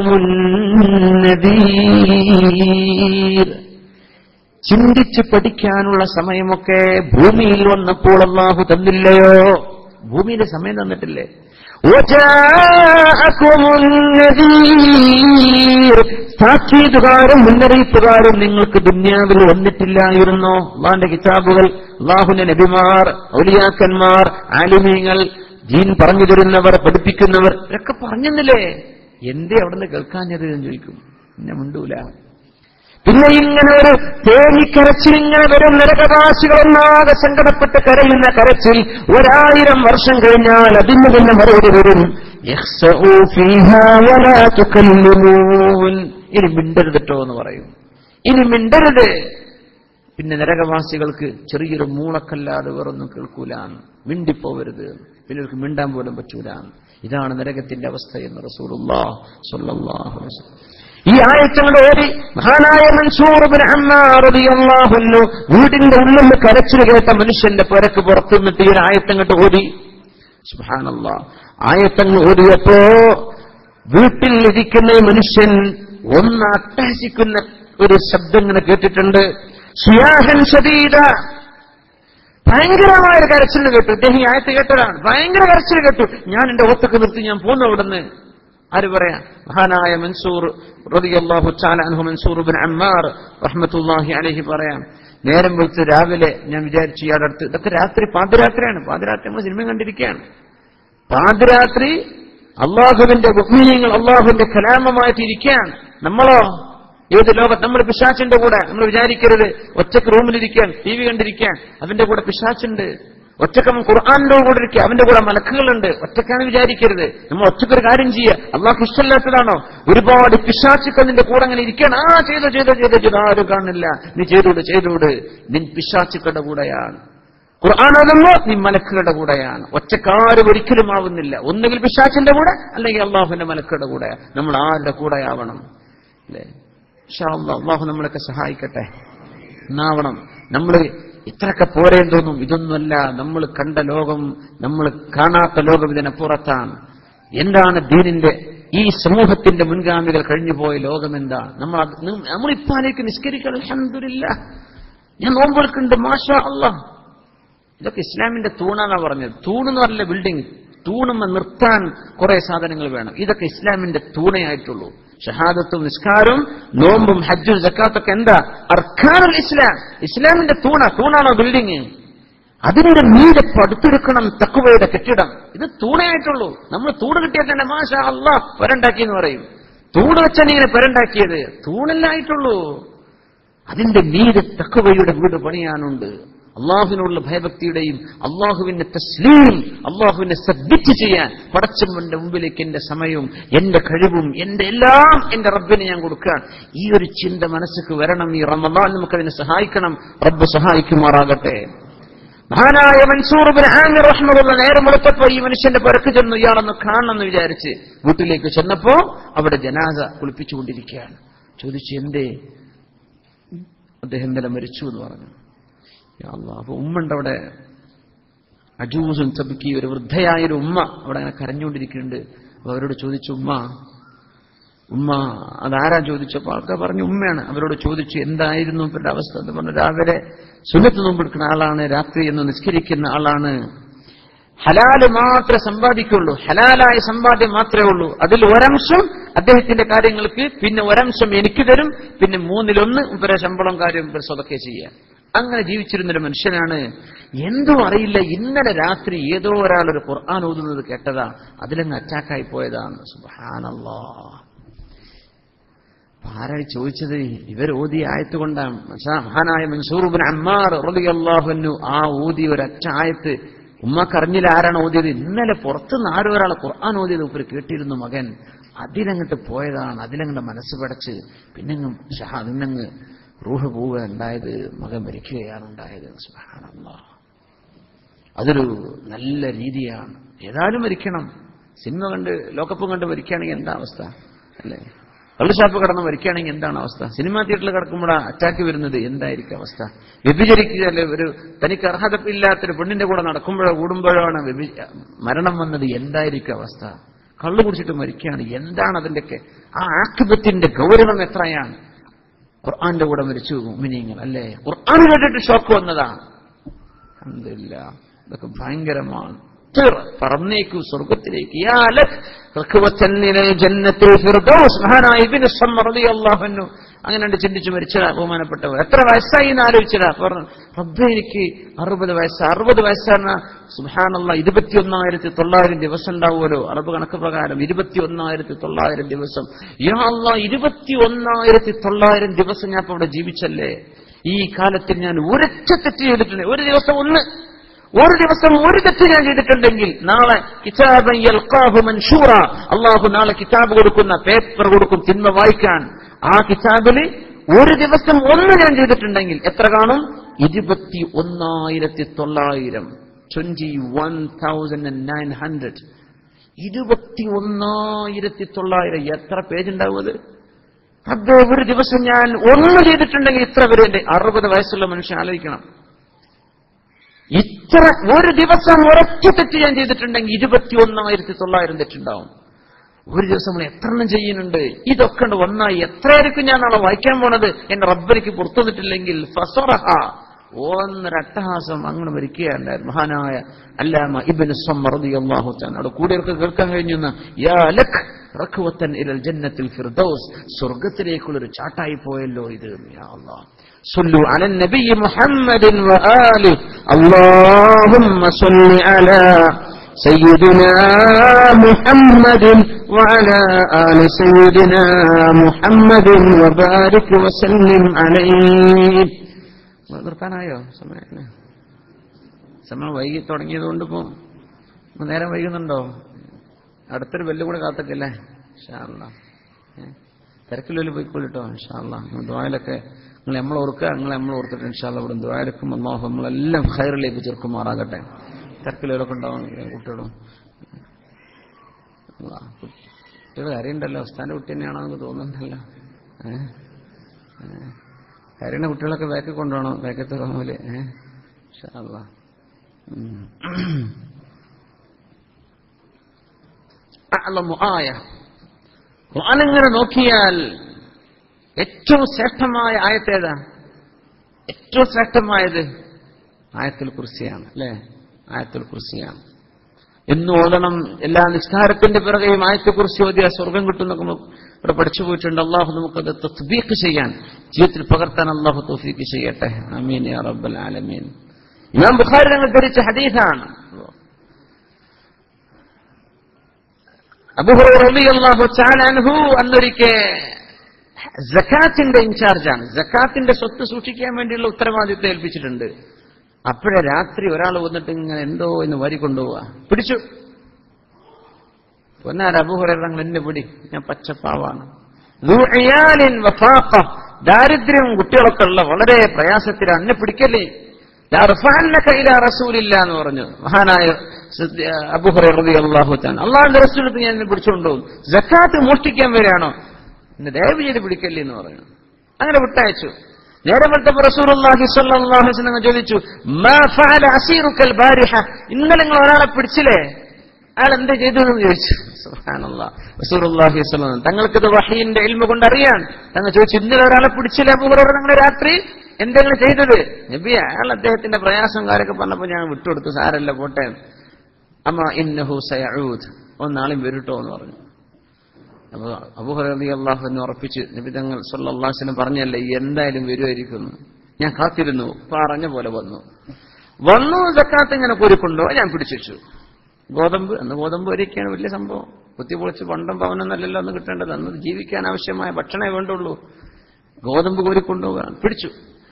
النذير ചിന്തിച്ച് പഠിക്കാനുള്ള സമയമൊക്കെ ഭൂമിയിൽ വന്നപ്പോൾ അള്ളാഹു തന്നില്ലയോ ഭൂമിയിലെ സമയം തന്നിട്ടില്ലേ وجاءكم النذير. താക്കീതുകാരും മുന്നറിയിപ്പുകാരും നിങ്ങൾക്ക് ദുന്യാവിൽ വന്നിട്ടില്ലായിരുന്നോ അള്ളാന്റെ കിതാബുകൾ അള്ളാഹുന്റെ നബിമാർ ഔലിയാക്കന്മാർ ആലിമീങ്ങൾ ജീൻ പറഞ്ഞു തരുന്നവർ പഠിപ്പിക്കുന്നവർ ഇതൊക്കെ പറഞ്ഞെന്നില്ലേ എന്തേ അവിടുന്ന് കേൾക്കാഞ്ഞത് എന്ന് ചോദിക്കും എന്നെ മിണ്ടൂല പിന്നെ ഇങ്ങനെ ഒരു തേങ്ങിക്കരച്ചിൽ ഇങ്ങനെ വരും നരകവാസികളൊന്നാകെ സങ്കടപ്പെട്ട് കരയുന്ന കരച്ചിൽ ഒരായിരം വർഷം കഴിഞ്ഞാൽ അതിന് തന്നെ മറുപടി വരും യഖ്സഊ ഫീഹാ വലാ തുകല്ലിമൂൻ. ഇനി മിണ്ടരുതട്ടോ എന്ന് പറയും ഇനി മിണ്ടരുത് പിന്നെ നരകവാസികൾക്ക് ചെറിയൊരു മൂളക്കല്ലാതെ വേറൊന്നും കേൾക്കൂല മിണ്ടിപ്പോവരുത് പിന്നെ അവർക്ക് മിണ്ടാൻ പോലും പറ്റൂല ഇതാണ് നരകത്തിന്റെ അവസ്ഥ എന്ന് റസൂലുള്ളാഹ് സ്വല്ലല്ലാഹു അലൈഹി വസല്ലം ഈ ആയത്തങ്ങൾ ഓടി മഹാനായ മൻസൂർ ബിൻ അമ്മാർ റളിയല്ലാഹു അൻഹു വീടിന്റെ ഉള്ളിൽ നിന്ന് കരച്ചിൽ കേട്ട മനുഷ്യന്റെ പുരക്ക് പുറത്തു നിന്നിട്ട് ഈ ഒരു ആയത്തങ്ങട്ട് ഓടി സുബ്ഹാനല്ലാഹ് ആയത്തങ്ങൾ ഓടിയപ്പോ വീട്ടിൽ ഇരിക്കുന്ന ഈ മനുഷ്യൻ ഒന്ന് അട്ടഹസിക്കുന്ന ഒരു ശബ്ദം ഇങ്ങനെ കേട്ടിട്ടുണ്ട് സിയാഹൻ ഷദീദ ഭയങ്കരമായ ഒരു കരച്ചിൽ കേട്ടു ഇദ്ദേഹം ഈ ആയത്ത് കേട്ടതാണ് ഭയങ്കര കരച്ചിൽ കേട്ടു ഞാൻ എന്റെ ഒത്തൊക്കെ നിർത്തി ഞാൻ പോന്നു അവിടുന്ന് ആര് പറയാ മഹാനായ മൻസൂർ റളിയല്ലാഹു തആല അൻഹു മൻസൂർ ഇബ്നു അമ്മാർ റഹ്മത്തുള്ളാഹി അലൈഹി പറയാം നേരം വെച്ച് രാവിലെ ഞാൻ വിചാരിച്ചു ഇയാളുടെ അടുത്ത് ഇതൊക്കെ രാത്രി പാതിരാത്രിയാണ് പാതിരാത്രി നമ്മൾ സിനിമ കണ്ടിരിക്കുകയാണ് പാതിരാത്രി അള്ളാഹുവിന്റെ മുഗ്നീയങ്ങൾ അള്ളാഹുവിന്റെ കലാമമായിട്ട് ഇരിക്കുകയാണ് നമ്മളോ ഏത് ലോകത്ത് നമ്മൾ പിശാച്ചിന്റെ കൂടെ നമ്മൾ വിചാരിക്കരുത് ഒറ്റക്ക് റൂമിലിരിക്കാൻ ടി വി കണ്ടിരിക്കാൻ അതിന്റെ കൂടെ പിശാച്ചുണ്ട് ഒറ്റക്കം ഖുർആാനിന്റെ കൂടെ ഇരിക്കുക അവന്റെ കൂടെ മലക്കുകളുണ്ട് ഒറ്റക്കാണ് വിചാരിക്കരുത് നമ്മൾ ഒറ്റക്കൊരു കാര്യം ചെയ്യുക അള്ളാഹ് ഇഷ്ടമില്ലാത്തതാണോ ഒരുപാട് പിശാച്ചുക്കൾ നിന്റെ കൂടെ അങ്ങനെ ഇരിക്കണം ആ ചെയ്തോ ചെയ്തോ ചെയ്തോ ചെയ്തോ ആരും കാണില്ല നീ ചെയ്തോട് ചെയ്തോട് നിൻ പിശാച്ചുക്കളുടെ കൂടെയാണ് ഖുർആൻ ഓതുമ്പോ നീ മലക്കുകളുടെ കൂടെയാണ് ഒറ്റക്കാരും ഒരിക്കലും ആവുന്നില്ല ഒന്നുകിൽ പിശാച്ചിന്റെ കൂടെ അല്ലെങ്കിൽ അള്ളാഹുവിന്റെ മലക്കുകളുടെ കൂടെ നമ്മൾ ആരുടെ കൂടെയാവണം അല്ലേ ഇൻഷാ അല്ലാഹ് അള്ളാഹു നമ്മളൊക്കെ സഹായിക്കട്ടെ എന്നാവണം നമ്മൾ ഇത്രയൊക്കെ പോരേന്ന് തോന്നും ഇതൊന്നുമല്ല നമ്മൾ കണ്ട ലോകം നമ്മൾ കാണാത്ത ലോകം ഇതിനപ്പുറത്താണ് എന്താണ് ദീനിന്റെ ഈ സമൂഹത്തിന്റെ മുൻഗാമികൾ കഴിഞ്ഞുപോയ ലോകം എന്താണ് നമ്മൾ അത് നി- നമ്മളിപ്പോ ആലേക്ക് നിസ്കരിക്കണം അൽഹംദുലില്ലാ ഞാൻ നോമ്പെടുക്കുന്നുണ്ട് മാഷാ അള്ളാഹ് ഇതൊക്കെ ഇസ്ലാമിന്റെ തൂണാന്നാ പറഞ്ഞത് തൂണെന്ന് പറഞ്ഞ ബിൽഡിംഗ് തൂണുമ്മ നിർത്താൻ കുറെ സാധനങ്ങൾ വേണം ഇതൊക്കെ ഇസ്ലാമിന്റെ തൂണേ ആയിട്ടുള്ളൂ ഷഹാദത്തും നിസ്കാരവും നോമ്പും ഹജ്ജും ജക്കാത്തൊക്കെ എന്താ അർഖാനുൽ ഇസ്ലാം ഇസ്ലാമിന്റെ തൂണ തൂണാണോ ബിൽഡിംഗ് അതിനൊരു മീതെ പടുത്തെടുക്കണം തക്കുവയുടെ കെട്ടിടം ഇത് തൂണയായിട്ടുള്ളൂ നമ്മൾ തൂണ് കിട്ടിയാൽ തന്നെ മാഷാ അള്ളാഹ് പെരണ്ടാക്കി എന്ന് പറയും തൂണ് വെച്ചാണ് ഇങ്ങനെ പെരണ്ടാക്കിയത് തൂണല്ലായിട്ടുള്ളൂ അതിന്റെ മീതെ തക്കവയുടെ വീട് പണിയാനുണ്ട് അള്ളാഹുവിനോടുള്ള ഭയഭക്തിയുടെയും അള്ളാഹുവിന്റെ തസ്ലീം അള്ളാഹുവിനെ സബ്മിറ്റ് ചെയ്യാൻ പടച്ചമ്മന്റെ മുമ്പിലേക്ക് എന്റെ സമയവും എന്റെ കഴിവും എന്റെ എല്ലാം എന്റെ റബ്ബിന് ഞാൻ കൊടുക്കാൻ ഈ ഒരു ചിന്ത മനസ്സിക്ക് വരണം ഈ റമദാൻ നമുക്കതിനെ സഹായിക്കണം റബ്ബ് സഹായിക്കുമാറാകട്ടെ മഹാനായ മൻസൂർ ബിൻ ആമിർ റഹ്മുള്ള നേരെ മുളത്തപ്പോ ഈ മനുഷ്യന്റെ പുരക്ക് ചെന്നു ഇയാളൊന്ന് കാണണമെന്ന് വിചാരിച്ച് വീട്ടിലേക്ക് ചെന്നപ്പോ അവിടെ ജനാസ കുളിപ്പിച്ചുകൊണ്ടിരിക്കുകയാണ് ചോദിച്ചു എന്തേ അദ്ദേഹം ഇന്നലെ മരിച്ചു എന്ന് പറഞ്ഞു യാ അല്ലാഹ്. അപ്പൊ ഉമ്മണ്ട് അവിടെ അജൂസും തബിക്കി ഒരു വൃദ്ധയായ ഒരു ഉമ്മ അവിടെ അങ്ങനെ കരഞ്ഞുകൊണ്ടിരിക്കുന്നുണ്ട് അപ്പൊ അവരോട് ചോദിച്ചു ഉമ്മ ഉമ്മ അതാരാ ചോദിച്ചപ്പോൾ ആൾക്കാർ പറഞ്ഞു ഉമ്മയാണ് അവരോട് ചോദിച്ചു എന്തായിരുന്നു ഇവരുടെ അവസ്ഥ എന്ന് പറഞ്ഞു രാവിലെ സുന്നത്ത് നോമ്പെടുക്കുന്ന ആളാണ് രാത്രി എന്ന് നിസ്കരിക്കുന്ന ആളാണ് ഹലാല് മാത്രമേ സമ്പാദിക്കുള്ളൂ ഹലാലായ സമ്പാദ്യം മാത്രമേ ഉള്ളൂ അതിൽ ഒരംശം അദ്ദേഹത്തിന്റെ കാര്യങ്ങൾക്ക് പിന്നെ ഒരംശം എനിക്ക് തരും പിന്നെ മൂന്നിലൊന്ന് ഇവരെ ശമ്പളം കാര്യം ഇവർ സ്വതൊക്കെ ചെയ്യാം അങ്ങനെ ജീവിച്ചിരുന്നൊരു മനുഷ്യനാണ് എന്തും അറിയില്ല ഇന്നലെ രാത്രി ഏതോ ഒരാൾ ഒരു ഖുർആൻ ഓതുന്നത് കേട്ടതാ അതിലങ്ങ് അറ്റാക്കായി പോയതാണ് സുബാനല്ലാ ആരായി ചോദിച്ചത് ഇവർ ഓതിയ ആയത്തുകൊണ്ടാണ് മനുഷ്യ- മഹാനായ മൻസൂർബിൻ അമ്മാർ റളിയല്ലാഹുവിനു ആ ഓതിയ ഒരൊറ്റ ആയത്ത് ഉമ്മക്കറിഞ്ഞില്ല ആരാണ് ഓതിയത് ഇന്നലെ പുറത്തുനിന്ന് ആരോ ഒരാൾ ഖുർആൻ ഓതിയത് ഉപ്പര് കേട്ടിരുന്നു മകൻ അതിലങ്ങട്ട് പോയതാണ് അതിലങ്ങട്ട് മനസ്സ് പടച്ച് പിന്നങ്ങ് ഷഹാ അതിനങ്ങ് റൂഹ് പോവുക ഉണ്ടായത് മകൻ മരിക്കുകയാണ് ഉണ്ടായത് സുബ്ഹാനല്ലാഹ് അതൊരു നല്ല രീതിയാണ് ഏതായാലും മരിക്കണം സിനിമ കണ്ട് ലോകപ്പ് കണ്ട് മരിക്കുകയാണെങ്കിൽ എന്താ അവസ്ഥ അല്ലേ കള്ളുഷാപ്പ് കടന്ന് മരിക്കുകയാണെങ്കിൽ എന്താണ് അവസ്ഥ സിനിമാ തിയേറ്ററിൽ കിടക്കുമ്പോഴാണ് അറ്റാക്ക് വരുന്നത് എന്തായിരിക്കും അവസ്ഥ വ്യഭിചരിക്കുക അല്ലെ ഒരു തനിക്ക് അർഹതയില്ലാത്തൊരു പെണ്ണിന്റെ കൂടെ നടക്കുമ്പോഴോ കൂടുമ്പോഴാണ് വ്യഭി- മരണം വന്നത് എന്തായിരിക്കും അവസ്ഥ കള്ളു കുടിച്ചിട്ട് മരിക്കുകയാണ് എന്താണ് അതിന്റെയൊക്കെ ആ ആക്തിപത്തിന്റെ ഗൗരവം എത്രയാണ് ഖുർആന്റെ കൂടെ മരിച്ചു മിനിങ്ങൾ അല്ലേ ഖുർആൻ കേട്ടിട്ട് ഷോക്ക് വന്നതാണ് അൽഹംദുലില്ലാ. ഇതൊക്കെ ഭയങ്കരമാണ് തിർ, പറന്നേക്കൂ സ്വർഗത്തിലേക്ക് യാ ലക് റഖ്വത്തൻ ഇലൽ ജന്നത്തിൽ ഫിർദൗസ്. മഹാനായ ഇബ്നു സമ്മർ റളിയല്ലാഹു അൻഹു അങ്ങനെ ഉണ്ട് ചിന്തിച്ചു മരിച്ചതാ ബഹുമാനപ്പെട്ടവർ എത്ര വയസ്സായി എന്ന് ആലോചിച്ചതാ പറഞ്ഞു റബ്ബേ എനിക്ക് അറുപത് വയസ്സ് അറുപത് വയസ്സാണ് സുഹാനുള്ള ഇരുപത്തി ഒന്നായിരത്തി തൊള്ളായിരം ദിവസം ഉണ്ടാവുമല്ലോ അറബ് കണക്ക് പ്രകാരം ഇരുപത്തി ഒന്നായിരത്തി തൊള്ളായിരം ദിവസം യാ അല്ലാ ഇരുപത്തി ഒന്നായിരത്തി തൊള്ളായിരം ദിവസം ഞാൻ ഇപ്പൊ ഇവിടെ ജീവിച്ചല്ലേ ഈ കാലത്തിൽ ഞാൻ ഒരൊറ്റ തെറ്റ് ചെയ്തിട്ടുണ്ട് ഒരു ദിവസം ഒന്ന് ഒരു ദിവസം ഒരു തെറ്റ് ഞാൻ ചെയ്തിട്ടുണ്ടെങ്കിൽ നാളെ കിതാബൻ യൽഖാഹു മൻഷൂറ അള്ളാഹു നാളെ കിതാബ് കൊടുക്കുന്ന പേപ്പർ കൊടുക്കും തിന്മ വായിക്കാൻ ആ കിതാബിൽ ഒരു ദിവസം ഒന്ന് ഞാൻ ചെയ്തിട്ടുണ്ടെങ്കിൽ എത്ര കാണും ഇരുപത്തി ഒന്നായിരത്തി തൊള്ളായിരം twenty one thousand nine hundred ഇരുപത്തി ഒന്നായിരത്തി തൊള്ളായിരം എത്ര പേജ് ഉണ്ടാവും അത് അത് ഒരു ദിവസം ഞാൻ ഒന്ന് ചെയ്തിട്ടുണ്ടെങ്കിൽ ഇത്ര വരെ അറുപത് വയസ്സുള്ള മനുഷ്യൻ ആലോചിക്കണം ഇത്ര ഒരു ദിവസം ഒരൊറ്റ തെറ്റ് ഞാൻ ചെയ്തിട്ടുണ്ടെങ്കിൽ ഇരുപത്തി ഒന്നായിരത്തി തൊള്ളായിരം തെറ്റുണ്ടാവും ഒരു ദിവസം നമ്മൾ എത്ര എണ്ണം ചെയ്യുന്നുണ്ട് ഇതൊക്കെ ഉണ്ട് ഒന്നായി എത്രയായിരിക്കും ഞാൻ നാളെ വായിക്കാൻ പോണത് എന്റെ റബ്ബനിക്ക് പുറത്തു വന്നിട്ടില്ലെങ്കിൽ ഫസറഹ ഒന്നര അട്ടഹാസം അങ്ങനെ മരിക്കുകയുണ്ടായിരുന്നു മഹാനായ അല്ലാമ ഇബിന് റളിയല്ലാഹു തആല അവിടെ കൂടിയവർക്ക് കേൾക്കാൻ കഴിഞ്ഞു എന്ന്, യാ ലക് റഖ്വത്തൻ ഇലൽ ജന്നത്തിൽ ഫിർദൗസ് സ്വർഗ്ഗത്തിലേക്കുള്ള ഒരു ചാട്ടായി പോയല്ലോ ഇത് യാ അല്ലാഹ് صلوا على النبي محمد وآله اللهم صل على سيدنا محمد وعلى آل سيدنا محمد وبارك وسلم عليه നിർത്താനായോ സമയം സമയം വൈകി തുടങ്ങിയതുകൊണ്ട് ഇപ്പോ നേരം വൈകുന്നുണ്ടോ അടുത്തൊരു വെല്ലു കൂടെ കാത്തക്കല്ലേ ഷാള്ള തിരക്കിലൊരു പോയിക്കോളിട്ടോ ഷാള്ള ദ്വായലൊക്കെ നിങ്ങൾ നമ്മളെ ഓർക്കുക നിങ്ങൾ നമ്മളെ ഓർത്തിട്ട് ഇൻഷാല്ല ഇവിടെ ദ്വായലക്കും അള്ളാഹു നമ്മളെല്ലാം ഹൈറിലേക്ക് ചെറുക്കുമാറാകട്ടെ തിരക്കിലൊക്കെ ഉണ്ടാവും കുട്ടികളും കുട്ടികൾ അറിയണ്ടല്ലോ ഉസ്താന്റെ കുട്ടി തന്നെയാണോ എന്ന് തോന്നുന്നുണ്ടല്ലോ ഏഹ് കരയുന്ന കുട്ടികളൊക്കെ ബാക്കിൽ കൊണ്ടുപോകണം ബാക്കത്തെ റൂമില് ഏഹ് ഇൻഷാല്ലാ. ഉം. അഅ്ലമു ആയ ഖുർആൻ ഇങ്ങനെ നോക്കിയാൽ ഏറ്റവും ശ്രേഷ്ഠമായ ആയത്തേതാ ഏറ്റവും ശ്രേഷ്ഠമായത് ആയത്തുൽ കുർസിയാണ് അല്ലേ ആയത്തുൽ കുർസിയാണ് എന്ന് ഓതണം എല്ലാ നിസ്കാരത്തിന്റെ പിറകെയും ആയത്തെ കുറിച്ച് ഓതിയ സ്വർഗം കിട്ടുന്നൊക്കെ നമുക്ക് ഇവിടെ പഠിച്ചു പോയിട്ടുണ്ട് അള്ളാഹു നമുക്കത് തസ്ബീഖ് ചെയ്യാൻ ജീവിതത്തിൽ പകർത്താൻ അള്ളാഹു തൗഫീഖ് ചെയ്യട്ടെ അമീൻ യാ റബ്ബൽ ആലമീൻ ഇമാം ബുഖാരി ഞങ്ങൾ ധരിച്ച ഹദീസാണ് അബുഹുറളിയല്ലാഹു ചാലാൻഹു അന്നൊരിക്കെ ജക്കാത്തിന്റെ ഇൻചാർജാണ് ജക്കാത്തിന്റെ സ്വത്ത് സൂക്ഷിക്കാൻ വേണ്ടിയുള്ള ഉത്തരവാദിത്വം ഏൽപ്പിച്ചിട്ടുണ്ട് അപ്പോഴേ രാത്രി ഒരാൾ വന്നിട്ട് ഇങ്ങനെ എന്തോ എന്ന് വരി കൊണ്ടുപോവാ പിടിച്ചു പൊന്നാർ അബുഹുറങ്ങൾ എന്നെ പിടി ഞാൻ പച്ചപ്പാവാണ് ദു ഇയാലിൻ വഫാഖ. ദാരിദ്ര്യം കുട്ടികളൊക്കെ ഉള്ള വളരെ പ്രയാസത്തിലാണ് എന്നെ പിടിക്കല്ലേ ലഅർഫഅന്നക ഇലാ റസൂലില്ല എന്ന് പറഞ്ഞു മഹാനായ സിദ്ദ- അബൂ ഹുറൈറ റളിയല്ലാഹു തആല അള്ളാഹുവിന്റെ റസൂലിന് ഞാൻ എന്നെ പിടിച്ചുകൊണ്ടുപോകും സക്കാത്ത് മോഷ്ടിക്കാൻ വരികയാണോ എന്നെ ദയവ് ചെയ്ത് പിടിക്കല്ലേ എന്ന് പറഞ്ഞു അങ്ങനെ വിട്ടയച്ചു നേരെ വെളുത്തപ്പോ റസൂലുള്ളാഹി സ്വല്ലല്ലാഹു അലൈഹി വസല്ലം ചോദിച്ചു മാ ഫഅല അസീറുക്കൽ ബാരിഹ ഇന്നലെ നിങ്ങൾ ഒരാളെ പിടിച്ചില്ലേ അയാൾ എന്ത് ചെയ്തു എന്ന് ചോദിച്ചു സുബ്ഹാനല്ലാഹ് റസൂലുള്ളാഹി സ്വല്ലല്ലാഹു അലൈഹി വസല്ലം തങ്ങൾക്കിത് വഹീന്റെ ഇൽമ കൊണ്ട് അറിയാൻ തങ്ങൾ ചോദിച്ചു ഇന്നലെ ഒരാളെ പിടിച്ചില്ലേ അബൂ ഹുറൈറ നിങ്ങൾ രാത്രി എന്തെങ്കിലും ചെയ്തത് നബി അയാൾ അദ്ദേഹത്തിന്റെ പ്രയാസം കാര്യമൊക്കെ പറഞ്ഞപ്പോ ഞാൻ വിട്ടുകൊടുത്തു സാരല്ല പോട്ടെ അമ്മ ഇന്നഹു സയഊദ് ഒന്നാളും വരട്ടോ എന്ന് പറഞ്ഞു അപ്പൊ അബുഹറബി അള്ളാഹുവിനെ ഉറപ്പിച്ച് നബി തങ്ങൾ സല്ലാസിനും പറഞ്ഞല്ലേ എന്തായാലും വരുമായിരിക്കും എന്ന്. ഞാൻ കാത്തിരുന്നു പറഞ്ഞ പോലെ വന്നു വന്നു സക്കാത്ത് ഇങ്ങനെ കോരിക്കൊണ്ടോ ഞാൻ പിടിച്ചു വെച്ചു ഗോതമ്പ് അന്ന് ഗോതമ്പ് വരികയാണ് വലിയ സംഭവം കുത്തിപ്പൊളിച്ച് പണ്ടം പവനൊന്നല്ലല്ലോ അന്ന് കിട്ടേണ്ടത് അന്ന് ജീവിക്കാൻ ആവശ്യമായ ഭക്ഷണമേ വേണ്ടുള്ളൂ ഗോതമ്പ് കോരിക്കൊണ്ടുപോകാൻ പിടിച്ചു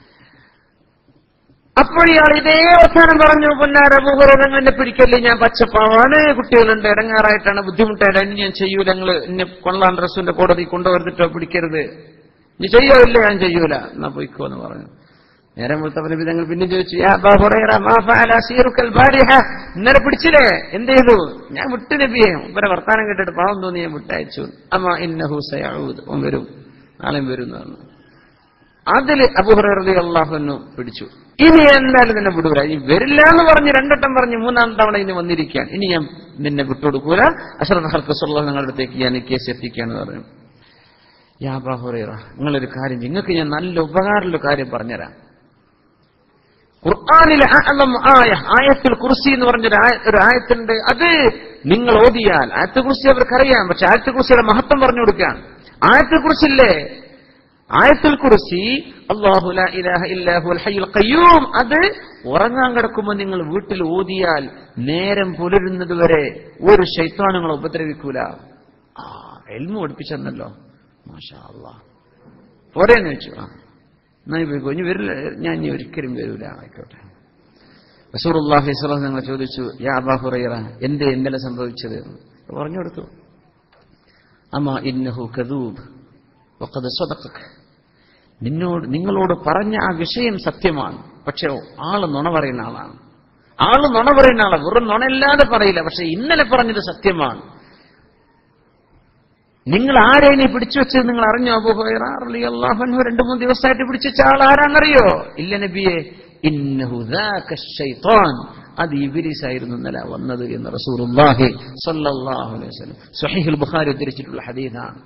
അപ്പോഴിയാൾ ഇതേ അവസാനം പറഞ്ഞു പൊന്നാരബൂഹരങ്ങളെ പിടിക്കല്ലേ ഞാൻ പച്ചപ്പാവാണ് കുട്ടികളുണ്ട് ഇടങ്ങാറായിട്ടാണ് ബുദ്ധിമുട്ടായിട്ട് ഇനി ഞാൻ ചെയ്യൂല നിങ്ങൾ എന്നെ കൊള്ളാൻ റസൂന്റെ കോടതി കൊണ്ടുവരുന്നിട്ടോ പിടിക്കരുത് നീ ചെയ്യോ ഇല്ല ഞാൻ ചെയ്യൂല എന്നാ പോയിക്കോ എന്ന് പറഞ്ഞു നേരം മുത്തപ്പന വിധങ്ങൾ പിന്നെ ചോദിച്ചു "യാ അബാ ഹുറൈറ, മാ ഫഅല അസീറുക്കൽ ബാരിഹ?" ഇന്നലെ പിടിച്ചില്ലേ എന്ത് ചെയ്തു ഞാൻ വിട്ടു നബിയെ ഇവരെ വർത്താനം കേട്ടിട്ട് പാവം തോന്നി ഞാൻ വിട്ടയച്ചു അമ്മ ഇന്നഹു സയഊദ് ഓൻ വരും നാളെയും വരും എന്ന് പറഞ്ഞു അതില് അബുഹറതി അള്ളാഹുന്നു പിടിച്ചു ഇനി എന്തായാലും നിന്നെ വിടൂല ഇനി വരില്ല എന്ന് പറഞ്ഞ് രണ്ടട്ടം പറഞ്ഞ് മൂന്നാം തവണ ഇനി വന്നിരിക്കാൻ ഇനി ഞാൻ നിന്നെ വിട്ടുകൊടുക്കൂല അഷറഫ് ഹർക്കസുള്ള നിങ്ങളുടെ അടുത്തേക്ക് ഞാൻ ഈ കേസ് എത്തിക്കാന്ന് പറഞ്ഞു യാ ബാഹുറ നിങ്ങളൊരു കാര്യം ചെയ്യ്. നിങ്ങൾക്ക് ഞാൻ നല്ല ഉപകാരമുള്ള കാര്യം പറഞ്ഞുതരാം ഖുർആാനിലെ അഅലം ആയ ആയത്തിൽ കുർസി എന്ന് പറഞ്ഞൊരു ആയ- ഒരു ആയത്തുണ്ട് അത് നിങ്ങൾ ഓതിയാൽ ആയത്തെ കുറിച്ച് അവർക്കറിയാം പക്ഷെ ആയത്തെ കുറിച്ചിയുടെ മഹത്വം പറഞ്ഞു കൊടുക്കാൻ ആയത്തെ കുറിച്ചില്ലേ ആയത്തിൽ കുറിച്ച് അള്ളാഹു ലാ ഇലാഹ ഇല്ലാഹു അൽ ഹയ്യുൽ ഖയ്യൂം അത് ഉറങ്ങാൻ കിടക്കുമ്പോൾ നിങ്ങൾ വീട്ടിൽ ഓതിയാൽ നേരം പുലരുന്നത് വരെ ഒരു ശൈത്താനുങ്ങളെ ഉപദ്രവിക്കൂല ആ എൽമു പഠിപ്പിച്ചെന്നല്ലോ മാഷാ അള്ളാഹ് പോരേന്ന് വെച്ചു ആ എന്നാ നീ പോയിക്കോ ഇനി വരില്ല ഞാൻ ഇനി ഒരിക്കലും വരൂല ആയിക്കോട്ടെ റസൂറുല്ലാഹി സ്വലം നിങ്ങൾ ചോദിച്ചു യാ അബാ ഹുറൈറ എന്തേ ഇന്നലെ സംഭവിച്ചത് പറഞ്ഞു കൊടുത്തു അമ്മ ഇന്നഹു കദൂബ് വഖദ് സദഖക നിന്നോട് നിങ്ങളോട് പറഞ്ഞ ആ വിഷയം സത്യമാണ് പക്ഷെ ആള് നുണ പറയുന്ന ആളാണ് ആള് നുണ പറയുന്ന ആളാണ് വെറും നുണയില്ലാതെ പറയില്ല പക്ഷെ ഇന്നലെ പറഞ്ഞത് സത്യമാണ് നിങ്ങൾ ആരെ നീ പിടിച്ചു വെച്ചത് നിങ്ങൾ അറിഞ്ഞോ അബുഹു രണ്ടു മൂന്ന് ദിവസമായിട്ട് പിടിച്ചു വെച്ച ആൾ ആരാന്നറിയോ ഇല്ല നബിയെ ഇന്നഹു ദാക ശൈത്താൻ അത് ഇബിലിസായിരുന്നു ഇന്നലെ വന്നത് എന്ന് റസൂലുള്ളാഹി സ്വല്ലല്ലാഹു അലൈഹി വസല്ലം സ്വഹീഹുൽ ബുഖാരി ഉദ്ധരിച്ചിട്ടുള്ള ഹദീസാണ്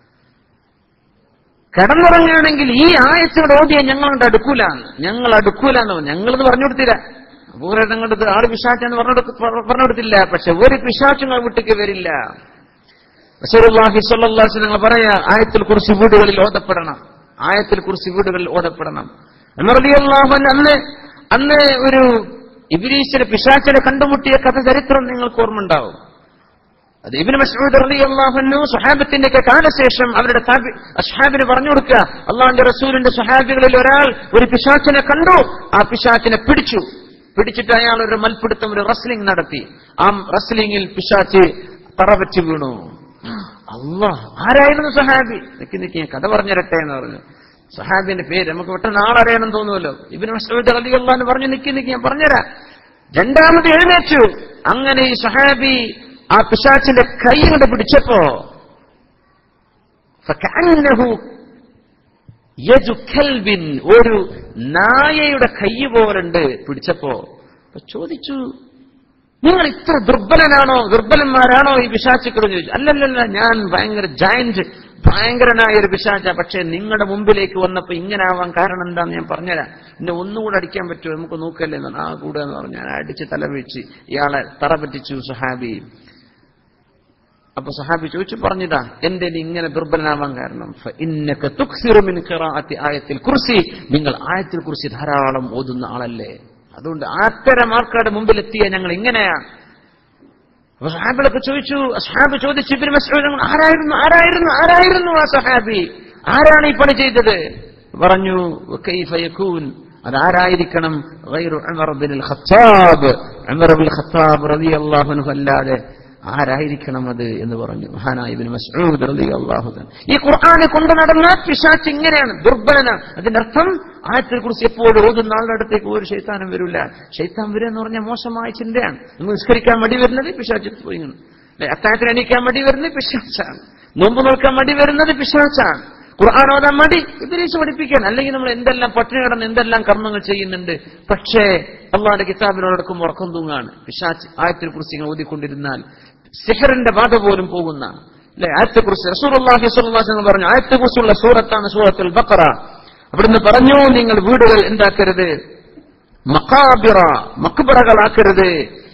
കിടന്നുറങ്ങുകയാണെങ്കിൽ ഈ ആയത്തോട് ഓതിയ ഞങ്ങളുടെ അടുക്കൂല ഞങ്ങൾ അടുക്കൂല എന്ന് ഞങ്ങളെന്ന് പറഞ്ഞു കൊടുത്തില്ല അപൂർവങ്ങളുടെ ആള് പിശാച്ചെന്ന് പറഞ്ഞു പറഞ്ഞു കൊടുത്തില്ല പക്ഷെ ഒരു പിശാച്ചുങ്ങൾ വിട്ടേക്ക് വരില്ല റസൂലുള്ളാഹി സ്വല്ലല്ലാഹു അലൈഹി വസല്ലം പറയാ ആയത്തിൽ കുറിച്ച് വീടുകളിൽ ഓതപ്പെടണം ആയത്തിൽ കുറിച്ച് വീടുകളിൽ ഓതപ്പെടണം ഉമർ റളിയല്ലാഹു അൻഹു അന്ന് അന്ന് ഒരു ഇബ്ലീസിനെ പിശാച്ചിനെ കണ്ടുമുട്ടിയ കഥ ചരിത്രം നിങ്ങൾക്ക് ഓർമ്മ ഉണ്ടാവും അത് ഇബിന് മസ്ഊദ് റളിയല്ലാഹു അൻഹു സ്വഹാബത്തിന്റെ ഒക്കെ കാലശേഷം അവരുടെ താബി അസ്ഹാബിന് പറഞ്ഞു കൊടുക്കുക അള്ളാഹുന്റെ റസൂലിന്റെ സ്വഹാബികളിൽ ഒരാൾ ഒരു പിശാച്ചിനെ കണ്ടു ആ പിശാച്ചിനെ പിടിച്ചു പിടിച്ചിട്ട് അയാൾ ഒരു മൽപ്പിടുത്തം ഒരു റസ്ലിംഗ് നടത്തി ആ റസ്ലിംഗിൽ പിശാച്ച് തറവച്ച് വീണു അള്ളാ ആരായിരുന്നു സഹാബി നിക്ക് നിക്ക് ഞാൻ കഥ പറഞ്ഞിരട്ടെ എന്ന് പറഞ്ഞു സഹാബിന്റെ പേര് നമുക്ക് പെട്ടെന്ന് ആളറിയണം തോന്നുമല്ലോ ഇബിന് മസ്ഊദ് റളിയല്ലാഹു അൻഹു പറഞ്ഞു നിക്ക് നിക്ക് ഞാൻ പറഞ്ഞുതരാം രണ്ടാമത് എഴുന്നേറ്റു അങ്ങനെ ഈ സഹാബി ആ പിശാച്ചിന്റെ കൈ കൊണ്ട് പിടിച്ചപ്പോ ഫകഅന്നഹു യജു കൽബിൻ ഒരു നായയുടെ കൈ പോലുണ്ട് പിടിച്ചപ്പോ അപ്പൊ ചോദിച്ചു നിങ്ങൾ ഇത്ര ദുർബലനാണോ ദുർബലന്മാരാണോ ഈ പിശാച്ചുക്കൾ ചോദിച്ചു അല്ലല്ലല്ല ഞാൻ ഭയങ്കര ജയന്റ് ഭയങ്കരനായ ഒരു പിശാച്ച പക്ഷെ നിങ്ങളുടെ മുമ്പിലേക്ക് വന്നപ്പോ ഇങ്ങനെ ആവാൻ കാരണം എന്താന്ന് ഞാൻ പറഞ്ഞുതരാം എന്നെ ഒന്നുകൂടെ അടിക്കാൻ പറ്റുമോ നമുക്ക് നോക്കല്ലേ എന്നാണ് ആ കൂടെ എന്ന് പറഞ്ഞു ഞാൻ അടിച്ച് തല വീഴ്ചി ഇയാളെ തറ പറ്റിച്ചു സുഹാബി അപ്പൊ സഹാബി ചോദിച്ചു പറഞ്ഞതാ എന്റെ നീ ഇങ്ങനെ ദുർബലനാവാൻ കാരണം ഫഇന്നക തുക്സിറു മിൻ ഖിറാഅത്തി ആയത്തിൽ കുർസി നിങ്ങൾ ആയത്തിൽ കുറിച്ച് ധാരാളം ഓതുന്ന ആളല്ലേ അതുകൊണ്ട് അത്തരം ആൾക്കാരുടെ മുമ്പിൽ എത്തിയ ഞങ്ങൾ ഇങ്ങനെയാണ് അപ്പൊ സഹാബികളൊക്കെ ചോദിച്ചു സഹാബി ചോദിച്ചു ഇബ്നു മസ്ഊദ് നിങ്ങൾ ആരായിരുന്നു ആരായിരുന്നു ആരായിരുന്നു ആ സഹാബി ആരാണ് ഈ പണി ചെയ്തത് പറഞ്ഞു "വകൈഫ യകൂൻ അതാരായിരിക്കണം ഗൈറു Umar bin Khattab Umar bin Khattab റളിയല്ലാഹു അൻഹു അല്ലാതെ ആരായിരിക്കണം അത് എന്ന് പറഞ്ഞു മഹാനായ ഇബ്നു മസ്ഊദ് റളിയല്ലാഹു തആല ഈ ഖുർആനെ കൊണ്ടു നടന്ന പിശാച്ച് ഇങ്ങനെയാണ് ദുർബലനാണ് അതിന്റെ അർത്ഥം ആയത്തെ കുറിച്ച് എപ്പോഴും ഓതുന്ന ആളുടെ അടുത്തേക്ക് ഒരു ശൈത്താനും വരില്ല ശൈത്താൻ വരിക എന്ന് പറഞ്ഞാൽ മോശമായ ചിന്തയാണ് നിങ്ങൾ നിസ്കരിക്കാൻ മടി വരുന്നത് പിശാച്ച് പോയി ഇങ്ങനെ. അല്ലെ അത്താഴത്തിന് എണീക്കാൻ മടി വരുന്നത് പിശാച്ചാണ് നോമ്പ് നോക്കാൻ മടി വരുന്നത് പിശാച്ചാണ് ഖുർആൻ ഓതാൻ മടി ഇബിലീസ് പഠിപ്പിക്കാൻ അല്ലെങ്കിൽ നമ്മൾ എന്തെല്ലാം പട്ടിണി കിടന്ന് എന്തെല്ലാം കർമ്മങ്ങൾ ചെയ്യുന്നുണ്ട് പക്ഷേ അള്ളാന്റെ കിതാബിനോടൊപ്പം ഉറക്കം തൂങ്ങാണ് പിശാച്ച് ആയത്തിനെ കുറിച്ച് ഇങ്ങനെ ഓതിക്കൊണ്ടിരുന്നാൽ സിഹറിന്റെ ബാധ പോലും പോകുന്ന അല്ലെ ആയത്തെ കുറിച്ച് റസൂർഹി സ്വല്ലാസ് പറഞ്ഞു ആയത്തെ കുറിച്ചുള്ള സൂറത്താണ് സൂറത്തുൽ ബക്കറ അവിടുന്ന് പറഞ്ഞു നിങ്ങൾ വീടുകൾ എന്താക്കരുത് മക്കാബിറ മക്ബറകളാക്കരുത്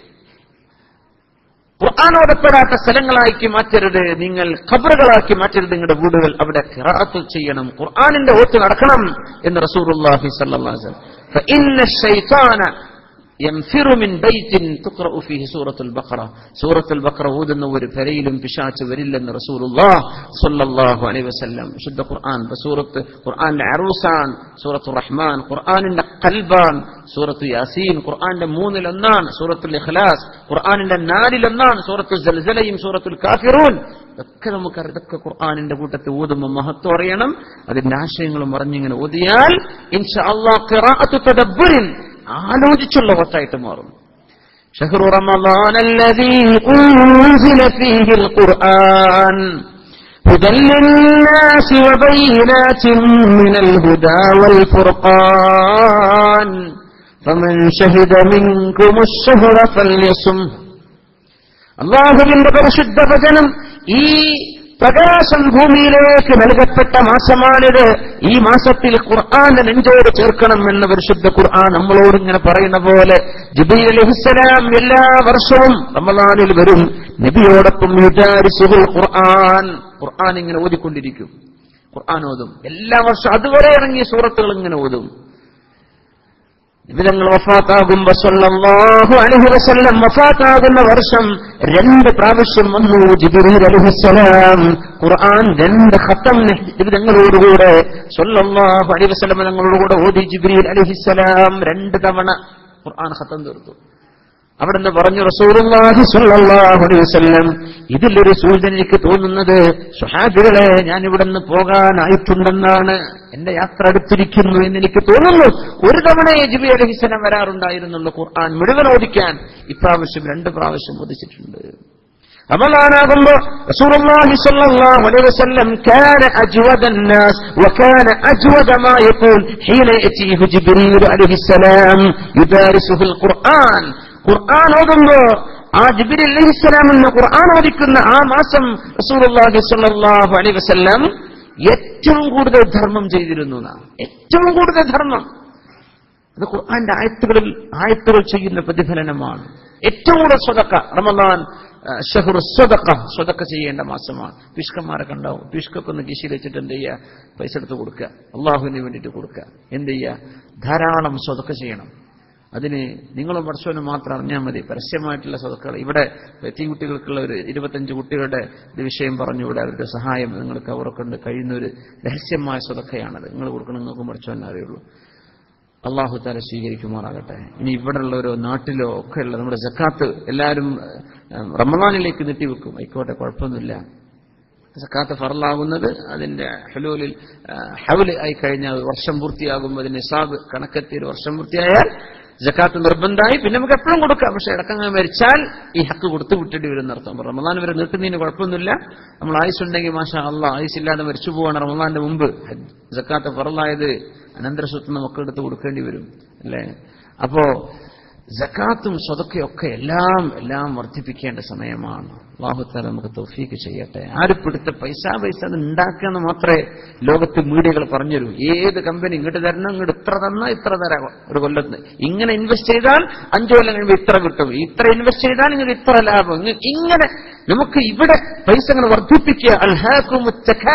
ഖുർആാനോടപ്പെടാത്ത സ്ഥലങ്ങളാക്കി മാറ്റരുത് നിങ്ങൾ ഖബറുകളാക്കി മാറ്റരുത് നിങ്ങളുടെ വീടുകൾ അവിടെ ഖിറാഅത്ത് ചെയ്യണം ഖുർആാനിന്റെ ഓത്ത് നടക്കണം എന്ന് റസൂറുല്ലാഹി സല്ലല്ലാഹു അലൈഹി വസല്ലം فإن الشيطان ينفر من بيت تقرأ فيه سورة البقرة سورة البقرة ഓതുന്ന ഒരു പെരയിലും പിശാച്ച് വരില്ലെന്ന് റസൂലുള്ളാഹ് സ്വല്ലല്ലാഹു അലൈഹി വസല്ലം ശുദ്ധ ഖുർആൻ സൂറത്ത് ഖുർആന്റെ അറൂസാൻ സൂറത്തു റഹ്മാൻ ഖുർആനിന്റെ ഖൽബാൻ സൂറത്ത് യാസീൻ ഖുർആന്റെ മൂന്നിലൊന്നാണ് സൂറത്തുൽ ഇഖ്ലാസ് ഖുർആനിന്റെ നാലിലൊന്നാണ് സൂറത്തു സൽസലയും സൂറത്തുൽ കാഫിറൂൻ ഇതൊക്കെ നമുക്കറിയാം ഇതൊക്കെ ഖുർആനിന്റെ കൂട്ടത്തിൽ ഊതുമ്പോൾ മഹത്വം അറിയണം അതിന്റെ ആശയങ്ങളും അറിഞ്ഞിങ്ങനെ ഓതിയാൽ ഇൻഷാ അല്ലാഹ് ഖിറാഅത്തു തദബ്ബുരിൻ ആലോചിച്ചുള്ള വട്ടായിട്ട് മാറും شهر رمضان الذي أنزل فيه القرآن هدى للناس وبينات من الهدى والفرقان فمن شهد منكم الشهر فليصم അള്ളാഹുവിന്റെ പരിശുദ്ധ വചനം ഈ പ്രകാശം ഭൂമിയിലേക്ക് നൽകപ്പെട്ട മാസമാണിത് ഈ മാസത്തിൽ ഖുർആന്റെ നെഞ്ചോട് ചേർക്കണം എന്ന് പരിശുദ്ധ ഖുർആൻ നമ്മളോട് ഇങ്ങനെ പറയുന്ന പോലെ ജിബീൽ അലഹിസ്സലാം എല്ലാ വർഷവും റമദാനിൽ വരും നബിയോടൊപ്പം വിചാരിച്ചുകൾ ഖുർആൻ ഖുർആൻ ഇങ്ങനെ ഓതിക്കൊണ്ടിരിക്കും ഖുർആൻ ഓതും എല്ലാ വർഷവും അതുവരെ ഇറങ്ങിയ സൂറത്തുകൾ ഇങ്ങനെ ഓതും വിധങ്ങൾ വഫാത്താകുമ്പോ സല്ലല്ലാഹു അലൈഹി വസല്ലം വഫാത്താകുന്ന വർഷം രണ്ട് പ്രാവശ്യം വന്നു ജിബ്രീൽ അലൈഹിസ്സലാം ഖുർആൻ രണ്ട് ഖത്തം വിധങ്ങളോടുകൂടെ സല്ലല്ലാഹു അലൈഹി വസല്ലം തങ്ങളോടുകൂടെ ഓതി ജിബ്രീൽ അലൈഹിസ്സലാം രണ്ട് തവണ ഖുർആൻ ഖത്തം തീർത്തു അവിടുന്ന് പറഞ്ഞു റസൂലുള്ളാഹി സ്വല്ലല്ലാഹു അലൈഹി വസല്ലം ഇതിലൊരു സൂചന എനിക്ക് തോന്നുന്നത് സുഹാബികളെ ഞാൻ ഇവിടുന്ന് പോകാനായിട്ടുണ്ടെന്നാണ് എന്റെ യാത്ര അടുത്തിരിക്കുന്നു എന്ന് എനിക്ക് തോന്നുന്നു ഒരു തവണയെ ജിബി അലഹിസനം വരാറുണ്ടായിരുന്നുള്ളൂ ഖുർആൻ മുഴുവൻ ഓദിക്കാൻ ഇപ്രാവശ്യം രണ്ട് പ്രാവശ്യം ഓദിച്ചിട്ടുണ്ട് റമളാനാകുമ്പോ റസൂലുള്ളാഹി സ്വല്ലല്ലാഹു അലൈഹി വസല്ലം കാന അജ്വദ الناس وكان أجود ما يكون حين يأتيه جبريل عليه السلام يدارسه القرآن ഖുർആൻ ഓതുമ്പോ ആ ജിബിരി അലഹിസ്സലാം എന്ന ഖുർആൻ ഓദിക്കുന്ന ആ മാസം റസൂലുള്ളാഹി സ്വല്ലല്ലാഹു അലൈഹി വസല്ലം ഏറ്റവും കൂടുതൽ ധർമ്മം ചെയ്തിരുന്നു എന്നാണ്. ഏറ്റവും കൂടുതൽ ധർമ്മം അത് ഖുർആന്റെ ആയത്തുകളിൽ ആയത്തുകൾ ചെയ്യുന്ന പ്രതിഫലനമാണ് ഏറ്റവും കൂടുതൽ സ്വതക്ക റമദാൻ ഷഹുർ സ്വതക്ക സ്വതക്ക ചെയ്യേണ്ട മാസമാണ് പിഷ്കന്മാരൊക്കെ ഉണ്ടാവും പിഷ്കൊക്കെ ഒന്ന് കിശിയിൽ വെച്ചിട്ട് എന്ത് ചെയ്യുക പൈസ എടുത്ത് കൊടുക്കുക അള്ളാഹുവിന് വേണ്ടിയിട്ട് കൊടുക്കുക എന്ത് ചെയ്യുക ധാരാളം സ്വതക്ക ചെയ്യണം അതിന് നിങ്ങളും വർഷവനും മാത്രം അറിഞ്ഞാൽ മതി പരസ്യമായിട്ടുള്ള സ്വതക്കൾ ഇവിടെ എത്തി കുട്ടികൾക്കുള്ള ഒരു ഇരുപത്തഞ്ച് കുട്ടികളുടെ ഇത് വിഷയം പറഞ്ഞു ഇവിടെ അവരുടെ സഹായം നിങ്ങൾക്ക് അവർക്കൊണ്ട് കഴിയുന്ന ഒരു രഹസ്യമായ സ്വതക്കയാണത് നിങ്ങൾ കൊടുക്കണം നിങ്ങൾക്ക് പഠിച്ചവനെ അറിയുള്ളൂ അള്ളാഹു താല സ്വീകരിക്കുമാറാകട്ടെ ഇനി ഇവിടെയുള്ളവരോ നാട്ടിലോ ഒക്കെ ഉള്ള നമ്മുടെ ജക്കാത്ത് എല്ലാവരും ഏഹ്, റമദാനിലേക്ക് നീട്ടിവെക്കും ആയിക്കോട്ടെ കുഴപ്പമൊന്നുമില്ല സക്കാത്ത് ഫറലാകുന്നത് അതിന്റെ ഹലൂലിൽ ഹവല് ആയി കഴിഞ്ഞാൽ വർഷം പൂർത്തിയാകുമ്പോൾ അതിന്റെ നിസാബ് കണക്കെത്തിയ ഒരു വർഷം പൂർത്തിയായാൽ ജക്കാത്ത് നിർബന്ധമായി പിന്നെ നമുക്ക് എപ്പോഴും കൊടുക്കാം പക്ഷെ ഇടക്കങ്ങ് മരിച്ചാൽ ഈ ഹക്ക് കൊടുത്ത് വിട്ടിട്ട് വരുന്ന അർത്ഥം അപ്പൊ റമദാൻ വരെ നീട്ടുന്നതിന് കുഴപ്പമൊന്നുമില്ല നമ്മൾ ആയുസുണ്ടെങ്കിൽ മാഷാ അല്ല ആയുസില്ലാതെ മരിച്ചു പോവാണ് റമദാന്റെ മുമ്പ് ജക്കാത്ത് ഫറലായത് അനന്തര സ്വത്ത് നമുക്ക് എടുത്ത് കൊടുക്കേണ്ടി വരും അല്ലേ അപ്പോ ജക്കാത്തും സ്വതക്കയൊക്കെ എല്ലാം എല്ലാം വർദ്ധിപ്പിക്കേണ്ട സമയമാണ് അള്ളാഹുത്താല നമുക്ക് തൗഫീക്ക് ചെയ്യട്ടെ ആരുപ്പെടുത്ത പൈസ പൈസ അത് ഉണ്ടാക്കുക മാത്രമേ ലോകത്ത് മീഡിയകൾ പറഞ്ഞുതരൂ ഏത് കമ്പനി ഇങ്ങോട്ട് തരണം ഇങ്ങോട്ട് ഇത്ര തന്ന ഇത്ര തരാം ഒരു കൊല്ലത്ത് ഇങ്ങനെ ഇൻവെസ്റ്റ് ചെയ്താൽ അഞ്ചു കൊല്ലം കഴിയുമ്പോൾ ഇത്ര കിട്ടും ഇത്ര ഇൻവെസ്റ്റ് ചെയ്താൽ ഇങ്ങനെ ഇത്ര ലാഭം ഇങ്ങ- ഇങ്ങനെ നമുക്ക് ഇവിടെ പൈസ ഇങ്ങനെ വർദ്ധിപ്പിക്കുക അൽഹാക്കും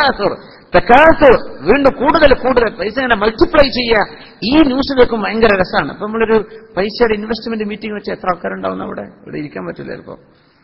തക്കാത്ത് വീണ്ടും കൂടുതൽ കൂടുതൽ പൈസ ഇങ്ങനെ മൾട്ടിപ്ലൈ ചെയ്യുക ഈ ന്യൂസ് കേൾക്കും ഭയങ്കര രസമാണ് അപ്പൊ നമ്മളൊരു പൈസയുടെ ഇൻവെസ്റ്റ്മെന്റ് മീറ്റിംഗ് വെച്ച് എത്ര ആൾക്കാരുണ്ടാവും അവിടെ ഇവിടെ ഇരിക്കാൻ പറ്റില്ല ചിലപ്പോൾ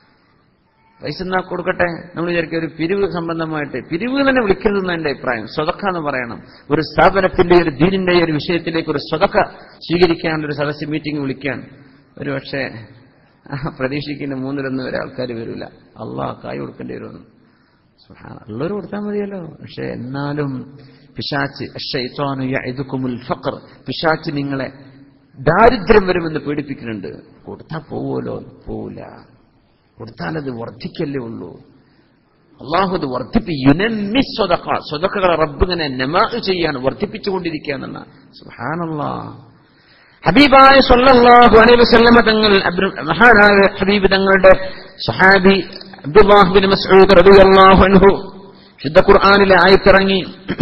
പൈസ എന്നാ കൊടുക്കട്ടെ നമ്മൾ വിചാരിക്കുക ഒരു പിരിവ് സംബന്ധമായിട്ട് പിരിവ് തന്നെ വിളിക്കരുതെന്ന് എന്റെ അഭിപ്രായം സ്വതക്ക എന്ന് പറയണം ഒരു സ്ഥാപനത്തിന്റെ ഒരു ദീനിന്റെ ഒരു വിഷയത്തിലേക്ക് ഒരു സ്വതക്ക സ്വീകരിക്കാനുള്ള ഒരു സദസ്യ മീറ്റിംഗ് വിളിക്കാൻ ഒരു പക്ഷേ ആ പ്രതീക്ഷിക്കുന്ന മൂന്നിലൊന്നും വരെ ആൾക്കാർ വരില്ല അള്ളാഹ് കായ് കൊടുക്കേണ്ടി വരുമെന്ന് സുബ്ഹാന ഉള്ളവർ കൊടുത്താൽ മതിയല്ലോ പക്ഷെ എന്നാലും പിശാച്ച് അശ്ശൈത്വാനു യഅ്ദുകുമുൽ ഫഖർ പിശാച്ച് നിങ്ങളെ ദാരിദ്ര്യം വരുമെന്ന് പേടിപ്പിക്കുന്നുണ്ട് കൊടുത്താൽ പോവുമല്ലോ പോവില്ല കൊടുത്താലത് വർദ്ധിക്കല്ലേ ഉള്ളൂ അള്ളാഹു അത് വർദ്ധിപ്പി യുനന്മി സ്വതക്ക സ്വതക്കകളെ റബ്ബ് ഇങ്ങനെ നമാ ചെയ്യാണ് വർദ്ധിപ്പിച്ചുകൊണ്ടിരിക്കുക എന്നാണ് സുഹാനല്ലാ ഹബീബായ സല്ലല്ലാഹു അലൈഹി വസല്ലമ തങ്ങൾ അബ്ദു- മഹാനായ ഹബീബ് തങ്ങളുടെ സഹാബി അബ്ദുല്ലാഹ് ബിൻ മസ്ഊദ് റളിയല്ലാഹു അൻഹു ശുദ്ധ ഖുർആനിലെ ആയത്തിറങ്ങി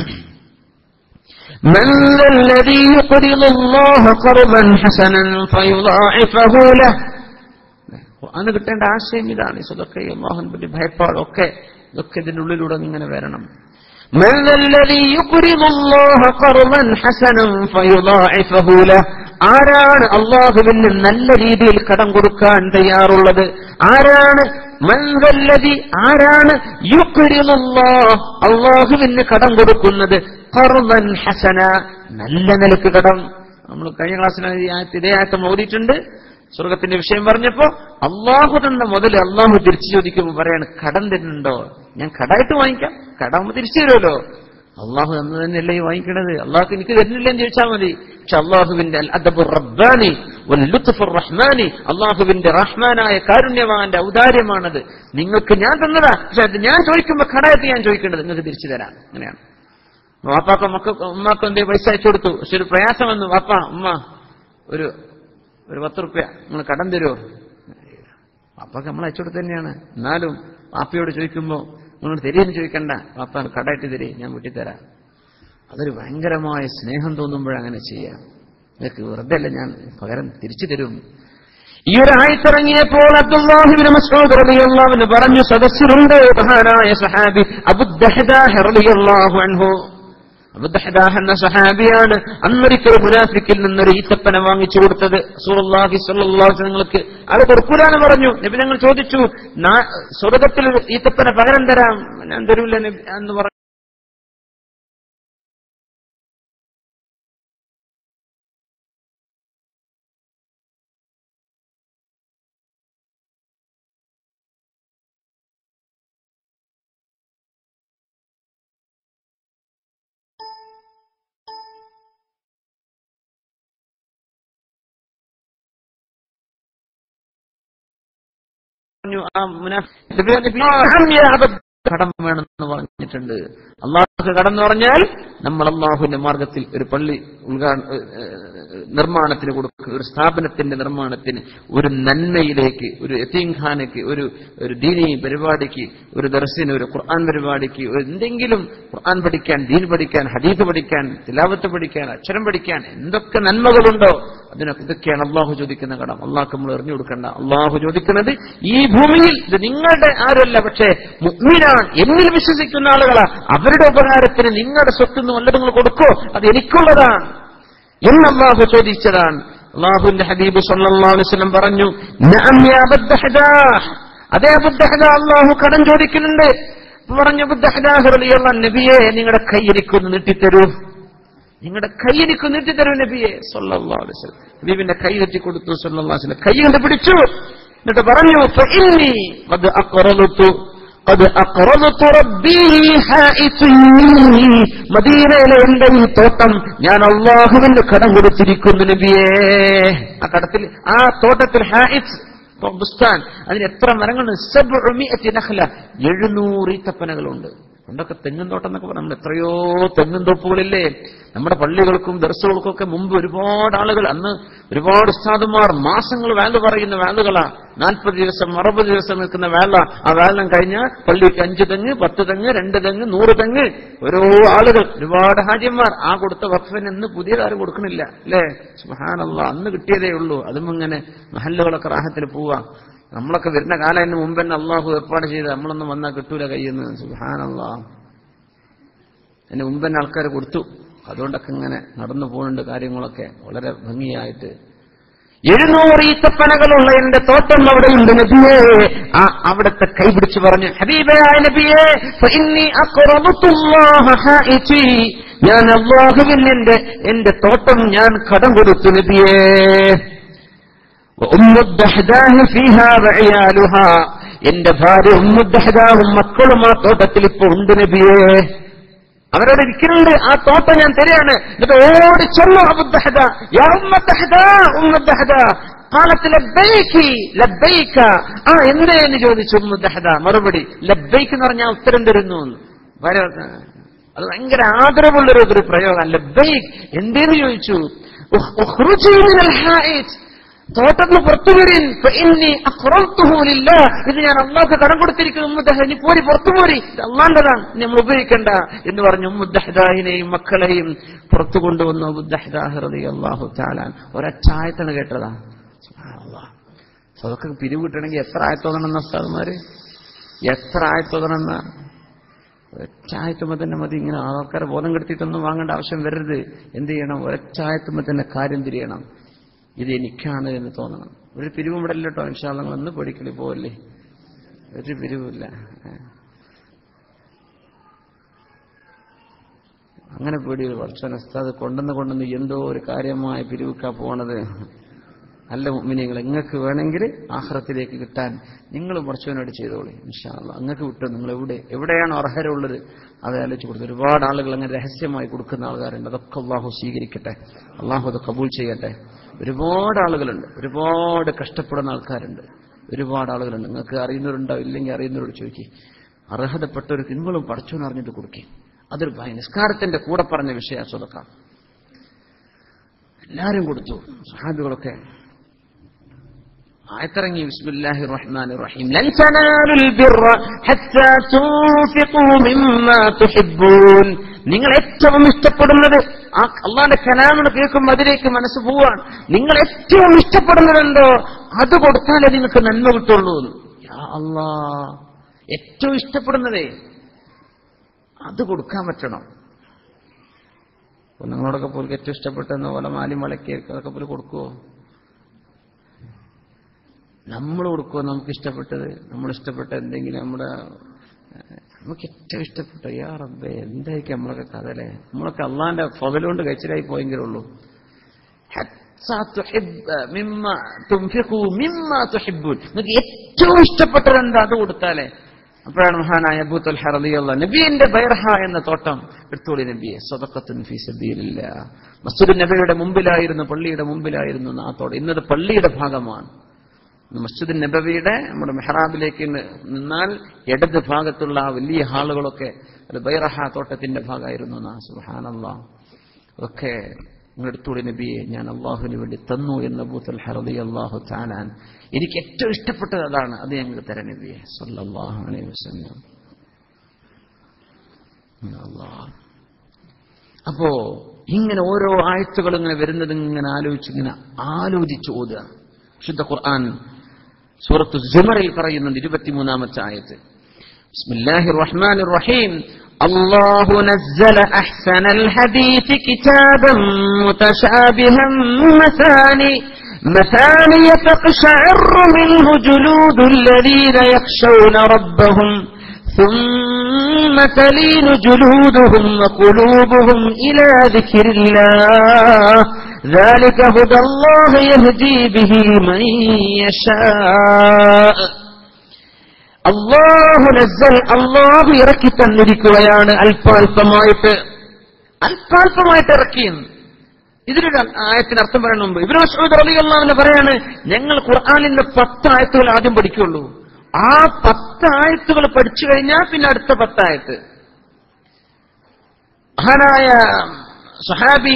من ذا الذي يقرض الله قرضا حسنا فيضاعفه له ഖുർആന് കിട്ടേണ്ട ആശയം ഇതാണ് സ്വതൊക്കെ അള്ളാഹുൻ പറ്റി ഭയപ്പാടൊക്കെ ഇതൊക്കെ ഇതിന്റെ ഉള്ളിലൂടെ ഇങ്ങനെ വരണം من ذا الذي يقرض الله قرضا حسنا فيضاعفه له ആരാണ് അള്ളാഹുവിന് നല്ല രീതിയിൽ കടം കൊടുക്കാൻ തയ്യാറുള്ളത് ആരാണ് മൻവല്ലതി ആരാണ് യുക്രിമുല്ലാഹ് അള്ളാഹുവിന് കടം കൊടുക്കുന്നത് ഖർദൻ ഹസന നല്ല നിലക്ക് കടം നമ്മൾ കഴിഞ്ഞ ക്ലാസ്സിൽ ഈ ആയത്ത് ഇതേ ആയത്തം ഓതിയിട്ടുണ്ട് സ്വർഗത്തിന്റെ വിഷയം പറഞ്ഞപ്പോ അള്ളാഹു തന്ന മുതൽ അള്ളാഹു തിരിച്ചു ചോദിക്കുമ്പോൾ പറയാണ് കടം തരുന്നുണ്ടോ ഞാൻ കടായിട്ട് വാങ്ങിക്കാം കടാകുമ്പോ തിരിച്ചു തരുമല്ലോ അള്ളാഹു തന്നു തന്നെയല്ലേ ഈ വാങ്ങിക്കണത് അള്ളാഹു എനിക്ക് തരുന്നില്ലെന്ന് ചോദിച്ചാൽ മതി പക്ഷെ അള്ളാഹുവിന്റെ അൽ അദബുർ റബ്ബാനി വൽ ലുത്ഫുർ റഹ്മാനി അള്ളാഹുവിന്റെ റഹ്മാനായ കാരുണ്യവാന്റെ ഔദാര്യമാണത് നിങ്ങൾക്ക് ഞാൻ തന്നതാ പക്ഷെ അത് ഞാൻ ചോദിക്കുമ്പോ കടായിട്ട് ഞാൻ ചോദിക്കേണ്ടത് നിങ്ങൾക്ക് തിരിച്ചു തരാം അങ്ങനെയാണ് വാപ്പാക്ക മക്ക ഉമ്മാക്ക് എന്തേ പൈസ അയച്ചു കൊടുത്തു പക്ഷെ ഒരു പ്രയാസം വന്നു വാപ്പ ഉമ്മ ഒരു ഒരു പത്ത് റുപ്യ നിങ്ങൾ കടം തരുമോ വാപ്പാക്ക് നമ്മൾ അയച്ചു കൊടുത്തു തന്നെയാണ് എന്നാലും വാപ്പയോട് ചോദിക്കുമ്പോ നിങ്ങൾ തരുമെന്ന് ചോദിക്കണ്ട വാപ്പ കടായിട്ട് തരേ ഞാൻ വീട്ടിൽ തരാം അതൊരു ഭയങ്കരമായ സ്നേഹം തോന്നുമ്പോഴങ്ങനെ ചെയ്യാം നിങ്ങൾക്ക് വെറുതെ അല്ല ഞാൻ പകരം തിരിച്ചു തരും ഈ ഒരു ആയത്തിറങ്ങിയപ്പോൾ അബ്ദുല്ലാഹിബിന് മസ്ഊദ് റളിയല്ലാഹു പറഞ്ഞു സദസ്സിലുണ്ട് മഹാനായ സഹാബി അബുദ്ദഹദാഹ് റളിയല്ലാഹു അൻഹു അബുദ്ദഹദാഹ് എന്ന സഹാബിയാണ് അന്നൊരിക്കൽ മുനാഫിക്കിൽ നിന്നൊരു ഈത്തപ്പന വാങ്ങിച്ചു കൊടുത്തത് സൂറുല്ലാഹി സ്വല്ലല്ലാഹു അലൈഹി നിങ്ങൾക്ക് അത് കൊടുക്കൂലെന്ന് പറഞ്ഞു നബി ഞങ്ങൾ ചോദിച്ചു "നാ- സ്വർഗത്തിൽ ഈത്തപ്പന പകരം തരാം ഞാൻ തരൂല നബി എന്ന് പറഞ്ഞു പറഞ്ഞു ആ മുനാഫിക് കടം വേണമെന്ന് പറഞ്ഞിട്ടുണ്ട് അള്ളാഹുക്ക് കടം എന്ന് പറഞ്ഞാൽ നമ്മൾ അള്ളാഹുവിന്റെ മാർഗത്തിൽ ഒരു പള്ളി ഉദ്ഘാട നിർമ്മാണത്തിന് കൊടുക്കുക ഒരു സ്ഥാപനത്തിന്റെ നിർമ്മാണത്തിന് ഒരു നന്മയിലേക്ക് ഒരു യത്തീംഖാനയ്ക്ക് ഒരു ഒരു ദീനി പരിപാടിക്ക് ഒരു ദർശന ഒരു ഖുർആൻ പരിപാടിക്ക് ഒരു എന്തെങ്കിലും ഖുർആൻ പഠിക്കാൻ ദീൻ പഠിക്കാൻ ഹദീഫ് പഠിക്കാൻ തിലാവത്ത് പഠിക്കാൻ അക്ഷരം പഠിക്കാൻ എന്തൊക്കെ നന്മകളുണ്ടോ അതിനൊക്കെ ഇതൊക്കെയാണ് അള്ളാഹു ചോദിക്കുന്ന കടം അള്ളാഹ് നമ്മൾ എറിഞ്ഞു കൊടുക്കണ്ട അള്ളാഹു ചോദിക്കുന്നത് ഈ ഭൂമിയിൽ ഇത് നിങ്ങളുടെ ആരല്ല പക്ഷേ മുഗ്മിനാണ് എന്നിൽ വിശ്വസിക്കുന്ന ആളുകളാ അവരുടെ ഉപകാരത്തിന് നിങ്ങളുടെ സ്വത്തുനിന്ന് വല്ലതും നിങ്ങൾ കൊടുക്കോ അത് എനിക്കുള്ളതാണ് എന്ന് അള്ളാഹു ചോദിച്ചതാണ് അള്ളാഹുവിന്റെ ഹബീബ് സല്ലല്ലാഹു അലൈഹി വസല്ലം പറഞ്ഞു "നഅം യാ അബദ്ദഹദാഹ്." അതേ അബുദ്ദഹദ അള്ളാഹു കടം ചോദിക്കുന്നുണ്ട് അപ്പൊ പറഞ്ഞു അബുദ്ദഹദാഹ് റളിയല്ലാഹു നബിയെ നിങ്ങളുടെ കൈ എനിക്കൊന്ന് നീട്ടിത്തരൂ നിങ്ങളുടെ കൈ എനിക്ക് നീട്ടിത്തരൂ നബിയെ സല്ലല്ലാഹു അലൈഹി വസല്ലം ഹബീബിന്റെ കൈ നീട്ടി കൊടുത്തു സല്ലല്ലാഹു അലൈഹി വസല്ലം കൈ കൊണ്ട് പിടിച്ചു എന്നിട്ട് പറഞ്ഞു "ഫഇന്നി ഖദ് അഖറലതു ഖദ് അഖറലതു റബ്ബി ഹായിത്തി മദീനയിലെ എന്റെ ഈ തോട്ടം ഞാൻ അള്ളാഹുവിന് കടം കൊടുത്തിരിക്കുന്നു നബിയേ ആ കടത്തിൽ ആ തോട്ടത്തിൽ ഹായിത്ത് ബുസ്താൻ അതിന് എത്ര മരങ്ങളുണ്ട് സബ്ഉമിഅത്തി നഖ്ല എഴുന്നൂറ് ഈത്തപ്പനകളുണ്ട് പണ്ടൊക്കെ തെങ്ങും തോട്ടം എന്നൊക്കെ പറഞ്ഞാൽ നമ്മൾ എത്രയോ തെങ്ങും തോപ്പുകളില്ലേ നമ്മുടെ പള്ളികൾക്കും ദർശകൾക്കും ഒക്കെ മുമ്പ് ഒരുപാട് ആളുകൾ അന്ന് ഒരുപാട് ഉസ്താദുമാർ മാസങ്ങൾ വാല് പറയുന്ന വാലുകളാ നാൽപ്പത് ദിവസം അറുപത് ദിവസം നിൽക്കുന്ന വേള ആ വേളം കഴിഞ്ഞാൽ പള്ളിക്ക് അഞ്ച് തെങ്ങ് പത്ത് തെങ്ങ് രണ്ട് തെങ്ങ് നൂറ് തെങ്ങ് ഓരോ ആളുകൾ ഒരുപാട് ഹാജ്യന്മാർ ആ കൊടുത്ത വഖഫിന് ഇന്ന് പുതിയതാരും കൊടുക്കണില്ല അല്ലേ സുഹാനല്ല അന്ന് കിട്ടിയതേ ഉള്ളൂ അതും ഇങ്ങനെ മഹല്ലുകളൊക്കെ റാഹത്തിൽ പോവാ നമ്മളൊക്കെ വരുന്ന കാലം അതിന് മുമ്പ് തന്നെ അള്ളാഹു ഏർപ്പാട് ചെയ്ത് നമ്മളൊന്നും വന്നാൽ കിട്ടൂല കയ്യെന്ന് സുഹാനല്ലാ അതിന് മുമ്പ് തന്നെ ആൾക്കാർ കൊടുത്തു അതുകൊണ്ടൊക്കെ ഇങ്ങനെ നടന്നു പോകുന്നുണ്ട് കാര്യങ്ങളൊക്കെ വളരെ ഭംഗിയായിട്ട് എഴുന്നൂറ് ഈത്തപ്പനകളുള്ള എന്റെ തോട്ടം അവിടെയുണ്ട് നബിയേ ആ അവിടത്തെ കൈപിടിച്ച് പറഞ്ഞു ഹബീബയായ നബിയേ ഫഇന്നി അഖറബതുല്ലാഹ ഹായിതി ഞാൻ അള്ളാഹുവിന് എന്റെ എന്റെ തോട്ടം ഞാൻ കടം കൊടുത്തു നബിയേ ഉമ്മുദ്ദഹ്ദാഹ് ഫീഹാ വഅയാലുഹാ. എന്റെ ഭാര്യ ഉമ്മുദ്ദഹ്ദാഹും മക്കളും ആ തോട്ടത്തിൽ ഇപ്പൊ ഉണ്ട് നബിയേ അവരോട് ഇരിക്കുന്നുണ്ട് ആ തോട്ടം ഞാൻ തരികയാണ് എന്നിട്ട് ഓടി ചെന്നു അബുദ്ദഹദ യാ ഉമ്മദ്ദഹദ ഉമ്മദ്ദഹദ قالت لبيك لبيك ആ എന്തേ എന്ന് ചോദിച്ചു ഉമ്മുദ്ദഹദ മറുപടി ലബ്ബൈക്ക് എന്ന് പറഞ്ഞാൽ ഉത്തരം തരുന്നു എന്ന്. ഭാര്യ പറഞ്ഞു, അത് ഭയങ്കര ആദരവുള്ളൊരു ഒരു പ്രയോഗം ലബ്ബൈക്ക് എന്തേന്ന് ചോദിച്ചു ഉഖ്- ഉഖ്റുജി മിനൽ ഹായിത്ത്. തോട്ടത്തിൽ പുറത്തു വരീൻ ഫഇന്നി അഖ്റൽതുഹു ലില്ലാഹ്. ഇത് ഞാൻ അള്ളാഹ് കടം കൊടുത്തിരിക്കുന്നു ഉമ്മുദ്ദഹ നീ പോരി പുറത്തു പോരി ഇത് അള്ളാന്റെതാണ് നീ നമ്മൾ ഉപയോഗിക്കണ്ട എന്ന് പറഞ്ഞു ഉമ്മുദ്ദഹദാഹിനെയും മക്കളെയും പുറത്തു കൊണ്ടുവന്നു ഉമ്മുദ്ദഹദാഹ് റളിയല്ലാഹു തആല ഒരച്ചായത്താണ് കേട്ടതാ സുബ്ഹാനല്ലാഹ്. അതൊക്കെ പിരിവ് കിട്ടണമെങ്കിൽ എത്ര ആയത്തോന്നണം ഉസ്താദ്മാര് എത്ര ആയത്തോന്നണമെന്ന ഒരച്ചായത്തുമ്പോ തന്നെ മതി ഇങ്ങനെ ആൾക്കാരെ ബോധം കെടുത്തിയിട്ടൊന്നും വാങ്ങേണ്ട ആവശ്യം വരരുത് എന്ത് ചെയ്യണം ഒരച്ചായത്തുമ്പോ തന്നെ കാര്യം തിരിയണം ഇത് എനിക്കാണ് എന്ന് തോന്നണം ഒരു പിരിവും ഇവിടെ ഇല്ല കേട്ടോ ഇൻഷാല്ല നിങ്ങൾ ഒന്ന് പേടിക്കല് പോവല്ലേ ഒരു പിരിവില്ല അങ്ങനെ പേടിയിൽ വർഷം അത് കൊണ്ടുവന്ന് കൊണ്ടുവന്ന് എന്തോ ഒരു കാര്യമായ പിരിവുക്കാ പോണത് അല്ല മുമ്മിനിങ്ങൾ നിങ്ങൾക്ക് വേണമെങ്കിൽ ആഹ്റത്തിലേക്ക് കിട്ടാൻ നിങ്ങൾ കുറച്ചുവിനോട് ചെയ്തോളി ഇൻഷാല്ല നിങ്ങൾക്ക് വിട്ടു നിങ്ങൾ എവിടെ എവിടെയാണ് അർഹരുള്ളത് അത് ആലോചിച്ച് കൊടുത്തു ഒരുപാട് ആളുകൾ അങ്ങനെ രഹസ്യമായി കൊടുക്കുന്ന ആൾക്കാരുണ്ട് അതൊക്കെ അള്ളാഹു സ്വീകരിക്കട്ടെ അള്ളാഹു അത് കബൂൽ ചെയ്യട്ടെ ഒരുപാട് ആളുകളുണ്ട് ഒരുപാട് കഷ്ടപ്പെടുന്ന ആൾക്കാരുണ്ട് ഒരുപാട് ആളുകളുണ്ട് നിങ്ങൾക്ക് അറിയുന്നവരുണ്ടാവും ഇല്ലെങ്കിൽ അറിയുന്നവരോട് ചോദിക്കും അർഹതപ്പെട്ടവർക്ക് നിങ്ങളും പഠിച്ചോന്ന് അറിഞ്ഞിട്ട് കൊടുക്കും അതൊരു ഭയ നിസ്കാരത്തിന്റെ കൂടെ പറഞ്ഞ വിഷയ സ്വതക്കാം എല്ലാരും കൊടുത്തു സഹാബികളൊക്കെ ആയത്തിറങ്ങി ബിസ്മില്ലാഹി റഹ്മാൻ റഹീം ലൻ തനാലുൽ ബിർറ ഹത്താ തുൻഫിഖൂ മിമ്മാ തുഹിബ്ബൂൻ നിങ്ങൾ ഏറ്റവും ഇഷ്ടപ്പെടുന്നത് ആ അള്ളാന്റെ കലാമെന്ന് കേൾക്കുമ്പോൾ അതിലേക്ക് മനസ്സ് പോവാണ് നിങ്ങൾ ഏറ്റവും ഇഷ്ടപ്പെടുന്നതെന്തോ അത് കൊടുത്താലേ നിങ്ങൾക്ക് നന്മ കിട്ടുള്ളൂ എന്ന്. യാ അല്ലാ ഏറ്റവും ഇഷ്ടപ്പെടുന്നതേ അത് കൊടുക്കാൻ പറ്റണം അപ്പൊ നിങ്ങളോടൊക്കെ പോലും ഏറ്റവും ഇഷ്ടപ്പെട്ടെന്ന പോലെ മാലി മലക്കി അതൊക്കെ പോലും കൊടുക്കുവോ നമ്മൾ കൊടുക്കുമോ നമുക്ക് ഇഷ്ടപ്പെട്ടത് നമ്മൾ ഇഷ്ടപ്പെട്ട എന്തെങ്കിലും നമ്മുടെ ഏഹ്, നമുക്ക് ഏറ്റവും ഇഷ്ടപ്പെട്ട യാ റബ്ബേ എന്തായിരിക്കും നമ്മളൊക്കെ കഥ അല്ലേ നമ്മളൊക്കെ അള്ളാന്റെ ഫതലുകൊണ്ട് കഴിച്ചിലായി പോയെങ്കിലേ ഉള്ളൂ ഹത്താ തുഹിബ്ബ മിമ്മ തുൻഫിഖൂ മിമ്മ തുഹിബ്ബൂൻ. നിങ്ങൾക്ക് ഏറ്റവും ഇഷ്ടപ്പെട്ടത് എന്താ അത് കൊടുത്താലേ അപ്പോഴാണ് മഹാനായ അബൂത്തുൽ ഹറദിയുള്ള നബിയുടെ ബൈർഹ എന്ന തോട്ടം എടുത്തോളി നബിയെ സ്വതക്കത്തുൻ ഫീ സബീലില്ല മസ്ജിദ് നബിയുടെ മുമ്പിലായിരുന്നു പള്ളിയുടെ മുമ്പിലായിരുന്നു ആ തോട്ടം ഇന്നത് പള്ളിയുടെ ഭാഗമാണ് മസ്ജിദ് നബവിയുടെ നമ്മുടെ മെഹ്റാബിലേക്ക് നി- നിന്നാൽ ഇടത് ഭാഗത്തുള്ള ആ വലിയ ഹാളുകളൊക്കെ അത് ബൈറഹ തോട്ടത്തിന്റെ ഭാഗമായിരുന്നു എന്നാ സുഹാനല്ലാ ഒക്കെ നിങ്ങളെടുത്തൂടെ നബിയെ ഞാൻ അള്ളാഹുവിന് വേണ്ടി തന്നു എന്ന് ബൂത്തൽ ഹറദി അള്ളാഹു താലാൻ എനിക്ക് ഏറ്റവും ഇഷ്ടപ്പെട്ടത് അതാണ് അത് ഞങ്ങൾക്ക് തരാൻ നബിയെ സല്ലല്ലാഹു അലൈഹി വസല്ലം അല്ലാഹ്. അപ്പോ ഇങ്ങനെ ഓരോ ആയത്തുകൾ ഇങ്ങനെ വരുന്നത് ഇങ്ങനെ ആലോചിച്ച് ഇങ്ങനെ ആലോചിച്ച് ഓതുക ശുദ്ധ ഖുർആൻ സൂറത്ത് ജുമറിൽ പറയുന്നുണ്ട് ഇരുപത്തിമൂന്നാമത്തെ ആയത്ത് بسم الله الرحمن الرحيم الله نزل أحسن الحديث كتابا متشابها مثاني مثاني تقشعر منه جلود الذين يخشون ربهم ثم تلين جلودهم وقلوبهم إلى ذكر الله ذلك هدى الله يهدي به من يشاء അള്ളാഹു നസ്സൽ അള്ളാഹു ഇറക്കി തന്നിരിക്കുകയാണ് അല്പാൽപമായിട്ട് അല്പാൽപമായിട്ട് ഇറക്കിയെന്ന് ഇതിലൊരു ആയത്തിന് അർത്ഥം പറയുന്ന മുമ്പ് ഇവര് മസൂദ് അലി അള്ളാഹുവിനെ പറയാണ് ഞങ്ങൾ ഖുർആാനിന്റെ പത്ത് ആയത്തുകൾ ആദ്യം പഠിക്കുള്ളൂ ആ പത്ത് ആയത്തുകൾ പഠിച്ചു കഴിഞ്ഞാൽ പിന്നെ അടുത്ത പത്തായത്ത് മഹാനായ സഹാബി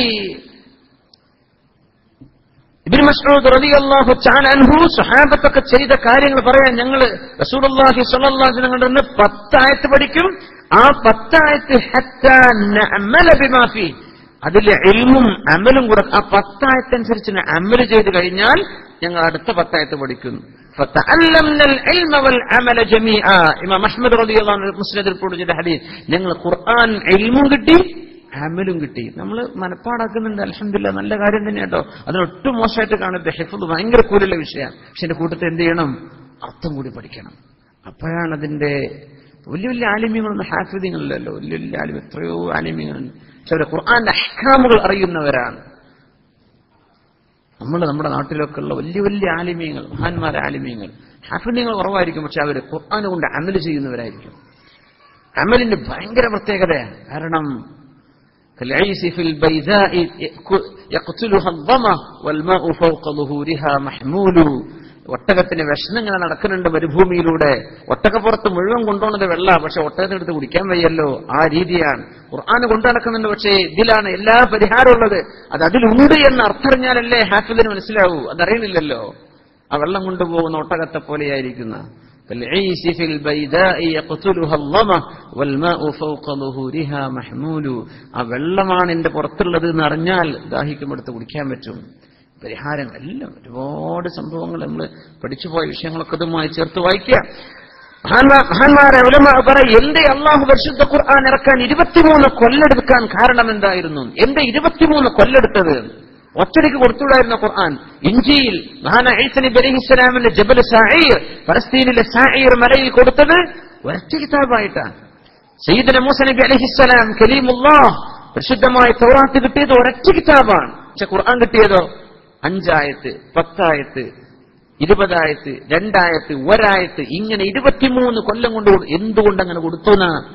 ഇബിൻ മസ്ഊദ് റളിയല്ലാഹു തആല അൻഹു സഹാബത്തൊക്കെ ചെയ്ത കാര്യങ്ങൾ പറയാൻ ഞങ്ങൾ റസൂലുള്ളാഹി സ്വല്ലല്ലാഹു അലൈഹി വസല്ലം കണ്ട് പത്തായത്ത് പഠിക്കും ആ പത്തായത്ത് ഹത്താ നഅമല ബിമാ ഫീ അതിൽ ഇൽമും അമലും കൂടെ ആ പത്തായത്തനുസരിച്ച് അമൽ ചെയ്ത് കഴിഞ്ഞാൽ ഞങ്ങൾ അടുത്ത പത്തായത്ത് പഠിക്കുന്നു فتعلمنا العلم والعمل جميعا ഇമാം അഹ്മദ് റളിയല്ലാഹു അൻഹു മുസ്ലിദിൽ റിപ്പോർട്ട് ചെയ്ത ഹദീസ് ഞങ്ങൾ ഖുർആൻ ഇൽമും കിട്ടി അമലും കിട്ടി നമ്മൾ മനപ്പാടാക്കുന്നുണ്ട് അലഹമില്ല നല്ല കാര്യം തന്നെ കേട്ടോ അതിനൊട്ടും മോശമായിട്ട് കാണരുത് ഹെഫുദ് ഭയങ്കര കൂലുള്ള വിഷയമാണ് പക്ഷെ എന്റെ കൂട്ടത്തിൽ എന്ത് ചെയ്യണം അർത്ഥം കൂടി പഠിക്കണം അപ്പോഴാണ് അതിന്റെ വലിയ വലിയ ആലിമ്യങ്ങളൊന്നും ഹാഫിദിങ്ങളില്ലല്ലോ വലിയ വലിയ ആലിമ്യം എത്രയോ ആലിമ്യങ്ങളുണ്ട് പക്ഷെ അവരെ ഖുർആന്റെ അഹ്കാമുകൾ അറിയുന്നവരാണ് നമ്മൾ നമ്മുടെ നാട്ടിലൊക്കെ ഉള്ള വലിയ വലിയ ആലിമ്യങ്ങൾ മഹാന്മാരെ ആലിമ്യങ്ങൾ ഹാഫിന്യങ്ങൾ കുറവായിരിക്കും പക്ഷെ അവർ ഖുർആൻ കൊണ്ട് അമല് ചെയ്യുന്നവരായിരിക്കും അമലിന്റെ ഭയങ്കര പ്രത്യേകതയാണ് കാരണം كالعيس في البيداء يقتلها الظما والماء فوق ظهورها محمول ഒട്ടകത്തിന് വിഷണം ഇങ്ങനെ നടക്കുന്നുണ്ട് മരുഭൂമിയിലൂടെ ഒട്ടകപ്പുറത്ത് മുഴുവൻ കൊണ്ടുപോകുന്നത് വെള്ള പക്ഷെ ഒട്ടകത്തിനെടുത്ത് കുടിക്കാൻ വയ്യല്ലോ ആ രീതിയാണ് ഖുർആൻ കൊണ്ടു നടക്കുന്നുണ്ട് പക്ഷേ ഇതിലാണ് എല്ലാ പരിഹാരവും ഉള്ളത് അത് അതിലുണ്ട് എന്ന് അർത്ഥറിഞ്ഞാലല്ലേ ഹാഫിദിന് മനസ്സിലാവൂ അതറിയണില്ലല്ലോ ആ വെള്ളം കൊണ്ടുപോകുന്ന ഒട്ടകത്തെ പോലെയായിരിക്കുന്ന كالعيس في البيداء يقتلها الظما والماء فوق ظهورها محمول ആ വെള്ളമാണ് എന്റെ പുറത്തുള്ളത് എന്ന് അറിഞ്ഞാൽ ദാഹിക്കുമെടുത്ത് കുടിക്കാൻ പറ്റും പരിഹാരം എല്ലാം ഒരുപാട് സംഭവങ്ങൾ നമ്മൾ പഠിച്ചുപോയ വിഷയങ്ങളൊക്കെ ഇതുമായി ചേർത്ത് വായിക്കുക മഹാന്മാരെ പറയും എന്റെ അള്ളാഹു പരിശുദ്ധ ഖുർആൻ ഇറക്കാൻ ഇരുപത്തിമൂന്ന് കൊല്ലെടുക്കാൻ കാരണം എന്തായിരുന്നു എന്റെ ഇരുപത്തിമൂന്ന് കൊല്ലെടുത്തത് ഒറ്റടിക്ക് കൊടുത്തുകൂടായിരുന്ന ഖുർആൻ ഇഞ്ചിയിൽ മഹാന ഐസനി ബലിഹിസ്ലാമിന്റെ ജബൽ സായീർ പലസ്തീനിലെ സായീർ മലയിൽ കൊടുത്തത് ഒറ്റ കിതാബായിട്ടാണ് സയ്യിദന മൂസ നബി അലഹിസ്സലാം കലീമുല്ലാഹ് പരിശുദ്ധമായ തൗറാത്ത് കിട്ടിയത് ഒരൊറ്റ കിതാബാണ് പക്ഷെ ഖുർആൻ കിട്ടിയതോ അഞ്ചായത്ത് പത്തായത്ത് ഇരുപതായത്ത് രണ്ടായത്ത് ഒരായത്ത് ഇങ്ങനെ ഇരുപത്തിമൂന്ന് കൊല്ലം കൊണ്ട് എന്തുകൊണ്ട് അങ്ങനെ കൊടുത്തു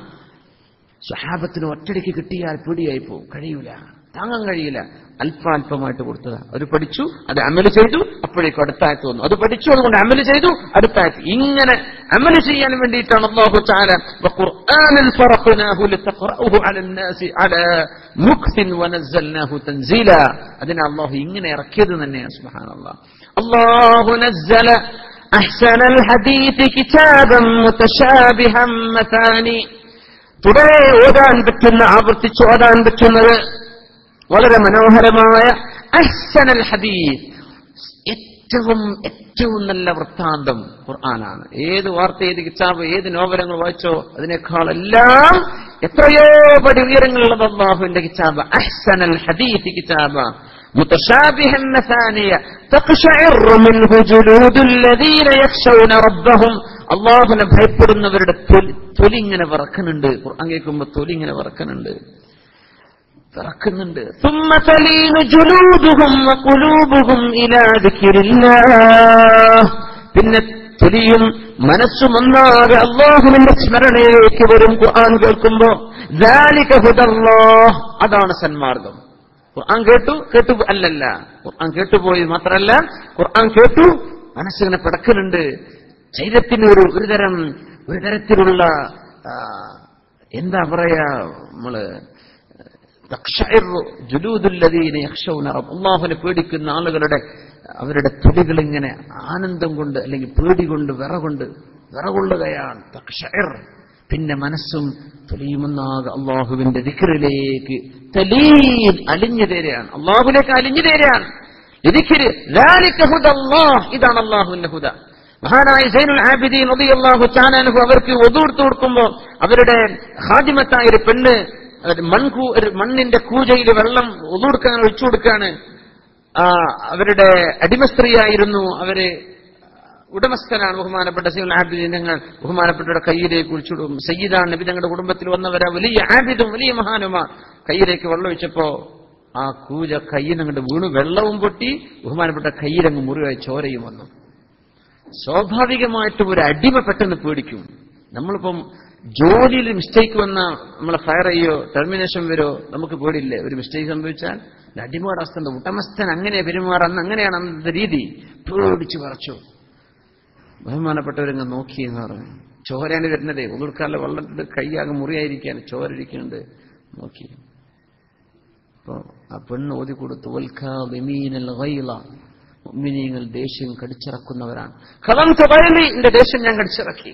സ്വഹാബത്തിന് ഒറ്റടിക്ക് കിട്ടിയാൽ പേടിയായി പോകും കഴിയൂല താങ്ങാൻ കഴിയില്ല അല്പാൽപമായിട്ട് കൊടുത്തതാ അവർ പഠിച്ചു അത് അമല് ചെയ്തു അപ്പോഴേക്കും അടുത്തായത്ത് വന്നു അത് പഠിച്ചു അതുകൊണ്ട് അമല് ചെയ്തു അടുത്തായത്ത് ഇങ്ങനെ അമല് ചെയ്യാൻ വേണ്ടിയിട്ടാണ് അള്ളാഹു ചാല ഖുർആനിൽ ഫറഖ്നാഹു ലിതഖറഉഹു അലൻ നാസി അലാ മുക്സിൻ വനസ്സൽനാഹു തൻസീല അതിനെ അള്ളാഹു ഇങ്ങനെ ഇറക്കിയത് തന്നെയാണ് സുബ്ഹാനല്ലാഹ് അല്ലാഹു നസ്സല أحسن الحديث كتابا متشابها مثاني തുടരെ ഓതാൻ പറ്റുന്ന ആവർത്തിച്ച് ഓതാൻ പറ്റുന്നത് വളരെ മനോഹരമായ അഹ്സനൽ ഹദീസ് ഏറ്റവും ഏറ്റവും നല്ല വൃത്താന്തം ഖുർആനാണ് ഏത് വാർത്ത ഏത് കിതാബ് ഏത് നോവലങ്ങൾ വായിച്ചോ അതിനേക്കാളെല്ലാം എത്രയോ പടി ഉയരങ്ങളുള്ളത് അള്ളാഹുവിന്റെ കിതാബ് അഹ്സനൽ ഹദീസ് കിതാബ് متشابها مثانية تقشعر منه جلود الذين يخشون ربهم അള്ളാഹുനെ ഭയപ്പെടുന്നവരുടെ തൊലി ഇങ്ങനെ വിറക്കുന്നുണ്ട് ഖുർആൻ കേൾക്കുമ്പോ തൊലി ഇങ്ങനെ വിറക്കുന്നുണ്ട് വിറക്കുന്നുണ്ട് ثم تلين جلودهم وقلوبهم إلى ذكر الله പിന്നെ തൊലിയും മനസ്സും ഒന്നാകെ അള്ളാഹുവിന്റെ സ്മരണയിലേക്ക് വരും ഖുർആൻ കേൾക്കുമ്പോ ذلك هدى الله അതാണ് സന്മാർഗം ഖുർആൻ കേട്ടു കേട്ടു അല്ലല്ല ഖുർആൻ കേട്ടുപോയി മാത്രമല്ല ഖുർആൻ കേട്ടു മനസ്സിങ്ങനെ പിടക്കുന്നുണ്ട് ശരീരത്തിന് ഒരു ഒരു തരം ഒരു തരത്തിലുള്ള എന്താ പറയാ നമ്മള് അള്ളാഹുനെ പേടിക്കുന്ന ആളുകളുടെ അവരുടെ തൊടികൾ ഇങ്ങനെ ആനന്ദം കൊണ്ട് അല്ലെങ്കിൽ പേടി കൊണ്ട് വിറ കൊണ്ട് വിറകൊള്ളുകയാണ് തക്ഷയർ പിന്നെ മനസ്സും തൊലിയുമെന്നാകെ അള്ളാഹുവിന്റെ ദിക്കറിലേക്ക് തലീൻ അലിഞ്ഞു തേരെയാണ് അള്ളാഹുലേക്ക് അലിഞ്ഞു തേരെയാണ് ഇതാണ് അള്ളാഹുവിന്റെ ഹുദ മഹാനായ സൈനുൽ ആബിദീൻ റളിയല്ലാഹു തആലാഹു അവർക്ക് ഒതുർത്തു കൊടുക്കുമ്പോൾ അവരുടെ ഹാദിമത്തായ ഒരു പെണ്ണ് മൺകൂ ഒരു മണ്ണിന്റെ കൂജയിൽ വെള്ളം ഒതുകൊടുക്കാൻ ഒഴിച്ചു കൊടുക്കാണ് അവരുടെ അടിമസ്ത്രീയായിരുന്നു അവര് ഉടമസ്ഥനാണ് ബഹുമാനപ്പെട്ട സൈനുൽ ആബിദീൻ ഞങ്ങൾ ബഹുമാനപ്പെട്ടവരുടെ കയ്യിലേക്ക് ഒഴിച്ചുവിടും സയ്യിദാണ് നബി തങ്ങളുടെ കുടുംബത്തിൽ വന്നവരാ വലിയ ആബിദും വലിയ മഹാനുമാ കയ്യിലേക്ക് വെള്ളം ഒഴിച്ചപ്പോ ആ കൂജ കയ്യിനങ്ങോട്ട് വീണു വെള്ളവും പൊട്ടി ബഹുമാനപ്പെട്ട കയ്യിലങ്ങ് മുറിവായി ചോരയും വന്നു സ്വാഭാവികമായിട്ടും ഒരു അടിമ പെട്ടെന്ന് പേടിക്കും നമ്മളിപ്പം ജോലിയിൽ മിസ്റ്റേക്ക് വന്ന നമ്മളെ ഫയർ ചെയ്യോ ടെർമിനേഷൻ വരോ നമുക്ക് പേടിയില്ലേ ഒരു മിസ്റ്റേക്ക് സംഭവിച്ചാൽ അടിമയുടെ അവസ്ഥ എന്താ ഉടമസ്ഥൻ അങ്ങനെ പെരുമാറുന്ന അങ്ങനെയാണ് അന്നത്തെ രീതി പേടിച്ചു പറച്ചു ബഹുമാനപ്പെട്ടവരങ്ങ് നോക്കി എന്ന് പറഞ്ഞു ചോരയാണ് വരുന്നതേ ഒതുക്കാല വെള്ളത്തിൽ കൈയാകെ മുറിയായിരിക്കാൻ ചോര ഇരിക്കുന്നുണ്ട് നോക്കി അപ്പോ ആ പെണ്ണ് ഓതി കൊടുത്തു മുഅ്മിനീങ്ങൾ ദേഷ്യം കടിച്ചിറക്കുന്നവരാണ് കലം തബയലി എന്റെ ദേഷ്യം ഞാൻ കടിച്ചിറക്കി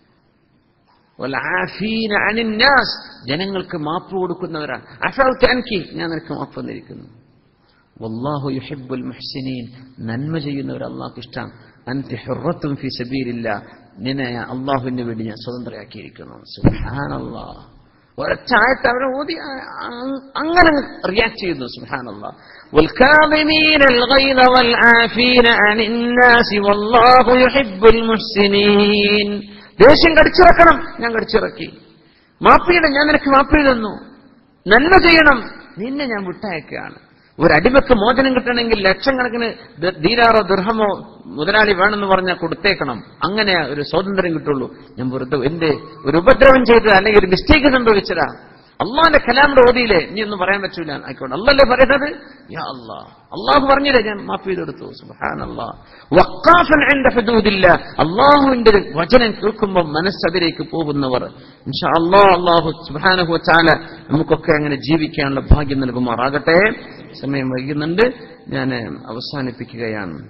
വൽആഫീന അനിൻ നാസ് ജനങ്ങൾക്ക് മാപ്പ് കൊടുക്കുന്നവരാണ് അഫൗത അൻകി ഞാൻ നിനക്ക് മാപ്പ് വന്നിരിക്കുന്നു വല്ലാഹു യുഹിബ്ബുൽ മുഹ്സിനീൻ നന്മ ചെയ്യുന്നവർ അള്ളാഹ്ക്ക് ഇഷ്ടം അൻതി ഹുറത്തും ഫി സബീലില്ല നിന്നെ അള്ളാഹുവിന് വേണ്ടി ഞാൻ സ്വതന്ത്രയാക്കിയിരിക്കുന്നു സുബ്ഹാനല്ലാഹ് ഒരൊറ്റ ആയത്ത് അവരെ ഓതി അങ്ങനെ റിയാക്ട് ചെയ്യുന്നു സുബ്ഹാനല്ലാഹ് والكاظمين الغيظ والعافين عن الناس والله يحب المحسنين ദേഷ്യം കടിച്ചിറക്കണം ഞാൻ കടിച്ചിറക്കി മാപ്പിയിടം ഞാൻ നിനക്ക് മാപ്പി തന്നു നന്മ ചെയ്യണം നിന്നെ ഞാൻ വിട്ടയക്കുകയാണ് ഒരു അടിമക്ക് മോചനം കിട്ടണമെങ്കിൽ ലക്ഷക്കണക്കിന് ദ- ദീനാറോ ദീർഹമോ മുതലാളി വേണമെന്ന് പറഞ്ഞാൽ കൊടുത്തേക്കണം അങ്ങനെ ഒരു സ്വാതന്ത്ര്യം കിട്ടുള്ളൂ ഞാൻ വെറുതെ എന്റെ ഒരു ഉപദ്രവം ചെയ്തത് അല്ലെങ്കിൽ ഒരു മിസ്റ്റേക്ക് സംഭവിച്ചതാ അള്ളാന്റെ കലാമിന്റെ ഓതിയില്ലേ ഇനി ഒന്നും പറയാൻ പറ്റൂല ആയിക്കോട്ടെ അല്ലല്ലേ പറയുന്നത് യാ അല്ലാ അള്ളാഹു പറഞ്ഞില്ലേ ഞാൻ മാഫ് ചെയ്തെടുത്തു സുബ്ഹാനല്ലാ വഖാഫൻ ഇൻദ ഹുദൂദില്ല അള്ളാഹുവിന്റെ ഒരു വചനം കേൾക്കുമ്പോൾ മനസ്സ് അതിലേക്ക് പോകുന്നവർ ഇൻഷാ അല്ലാഹ് അള്ളാഹു സുബ്ഹാനഹു വതആല നമുക്കൊക്കെ അങ്ങനെ ജീവിക്കാനുള്ള ഭാഗ്യം നൽകുമാറാകട്ടെ സമയം വൈകുന്നുണ്ട് ഞാൻ അവസാനിപ്പിക്കുകയാണ്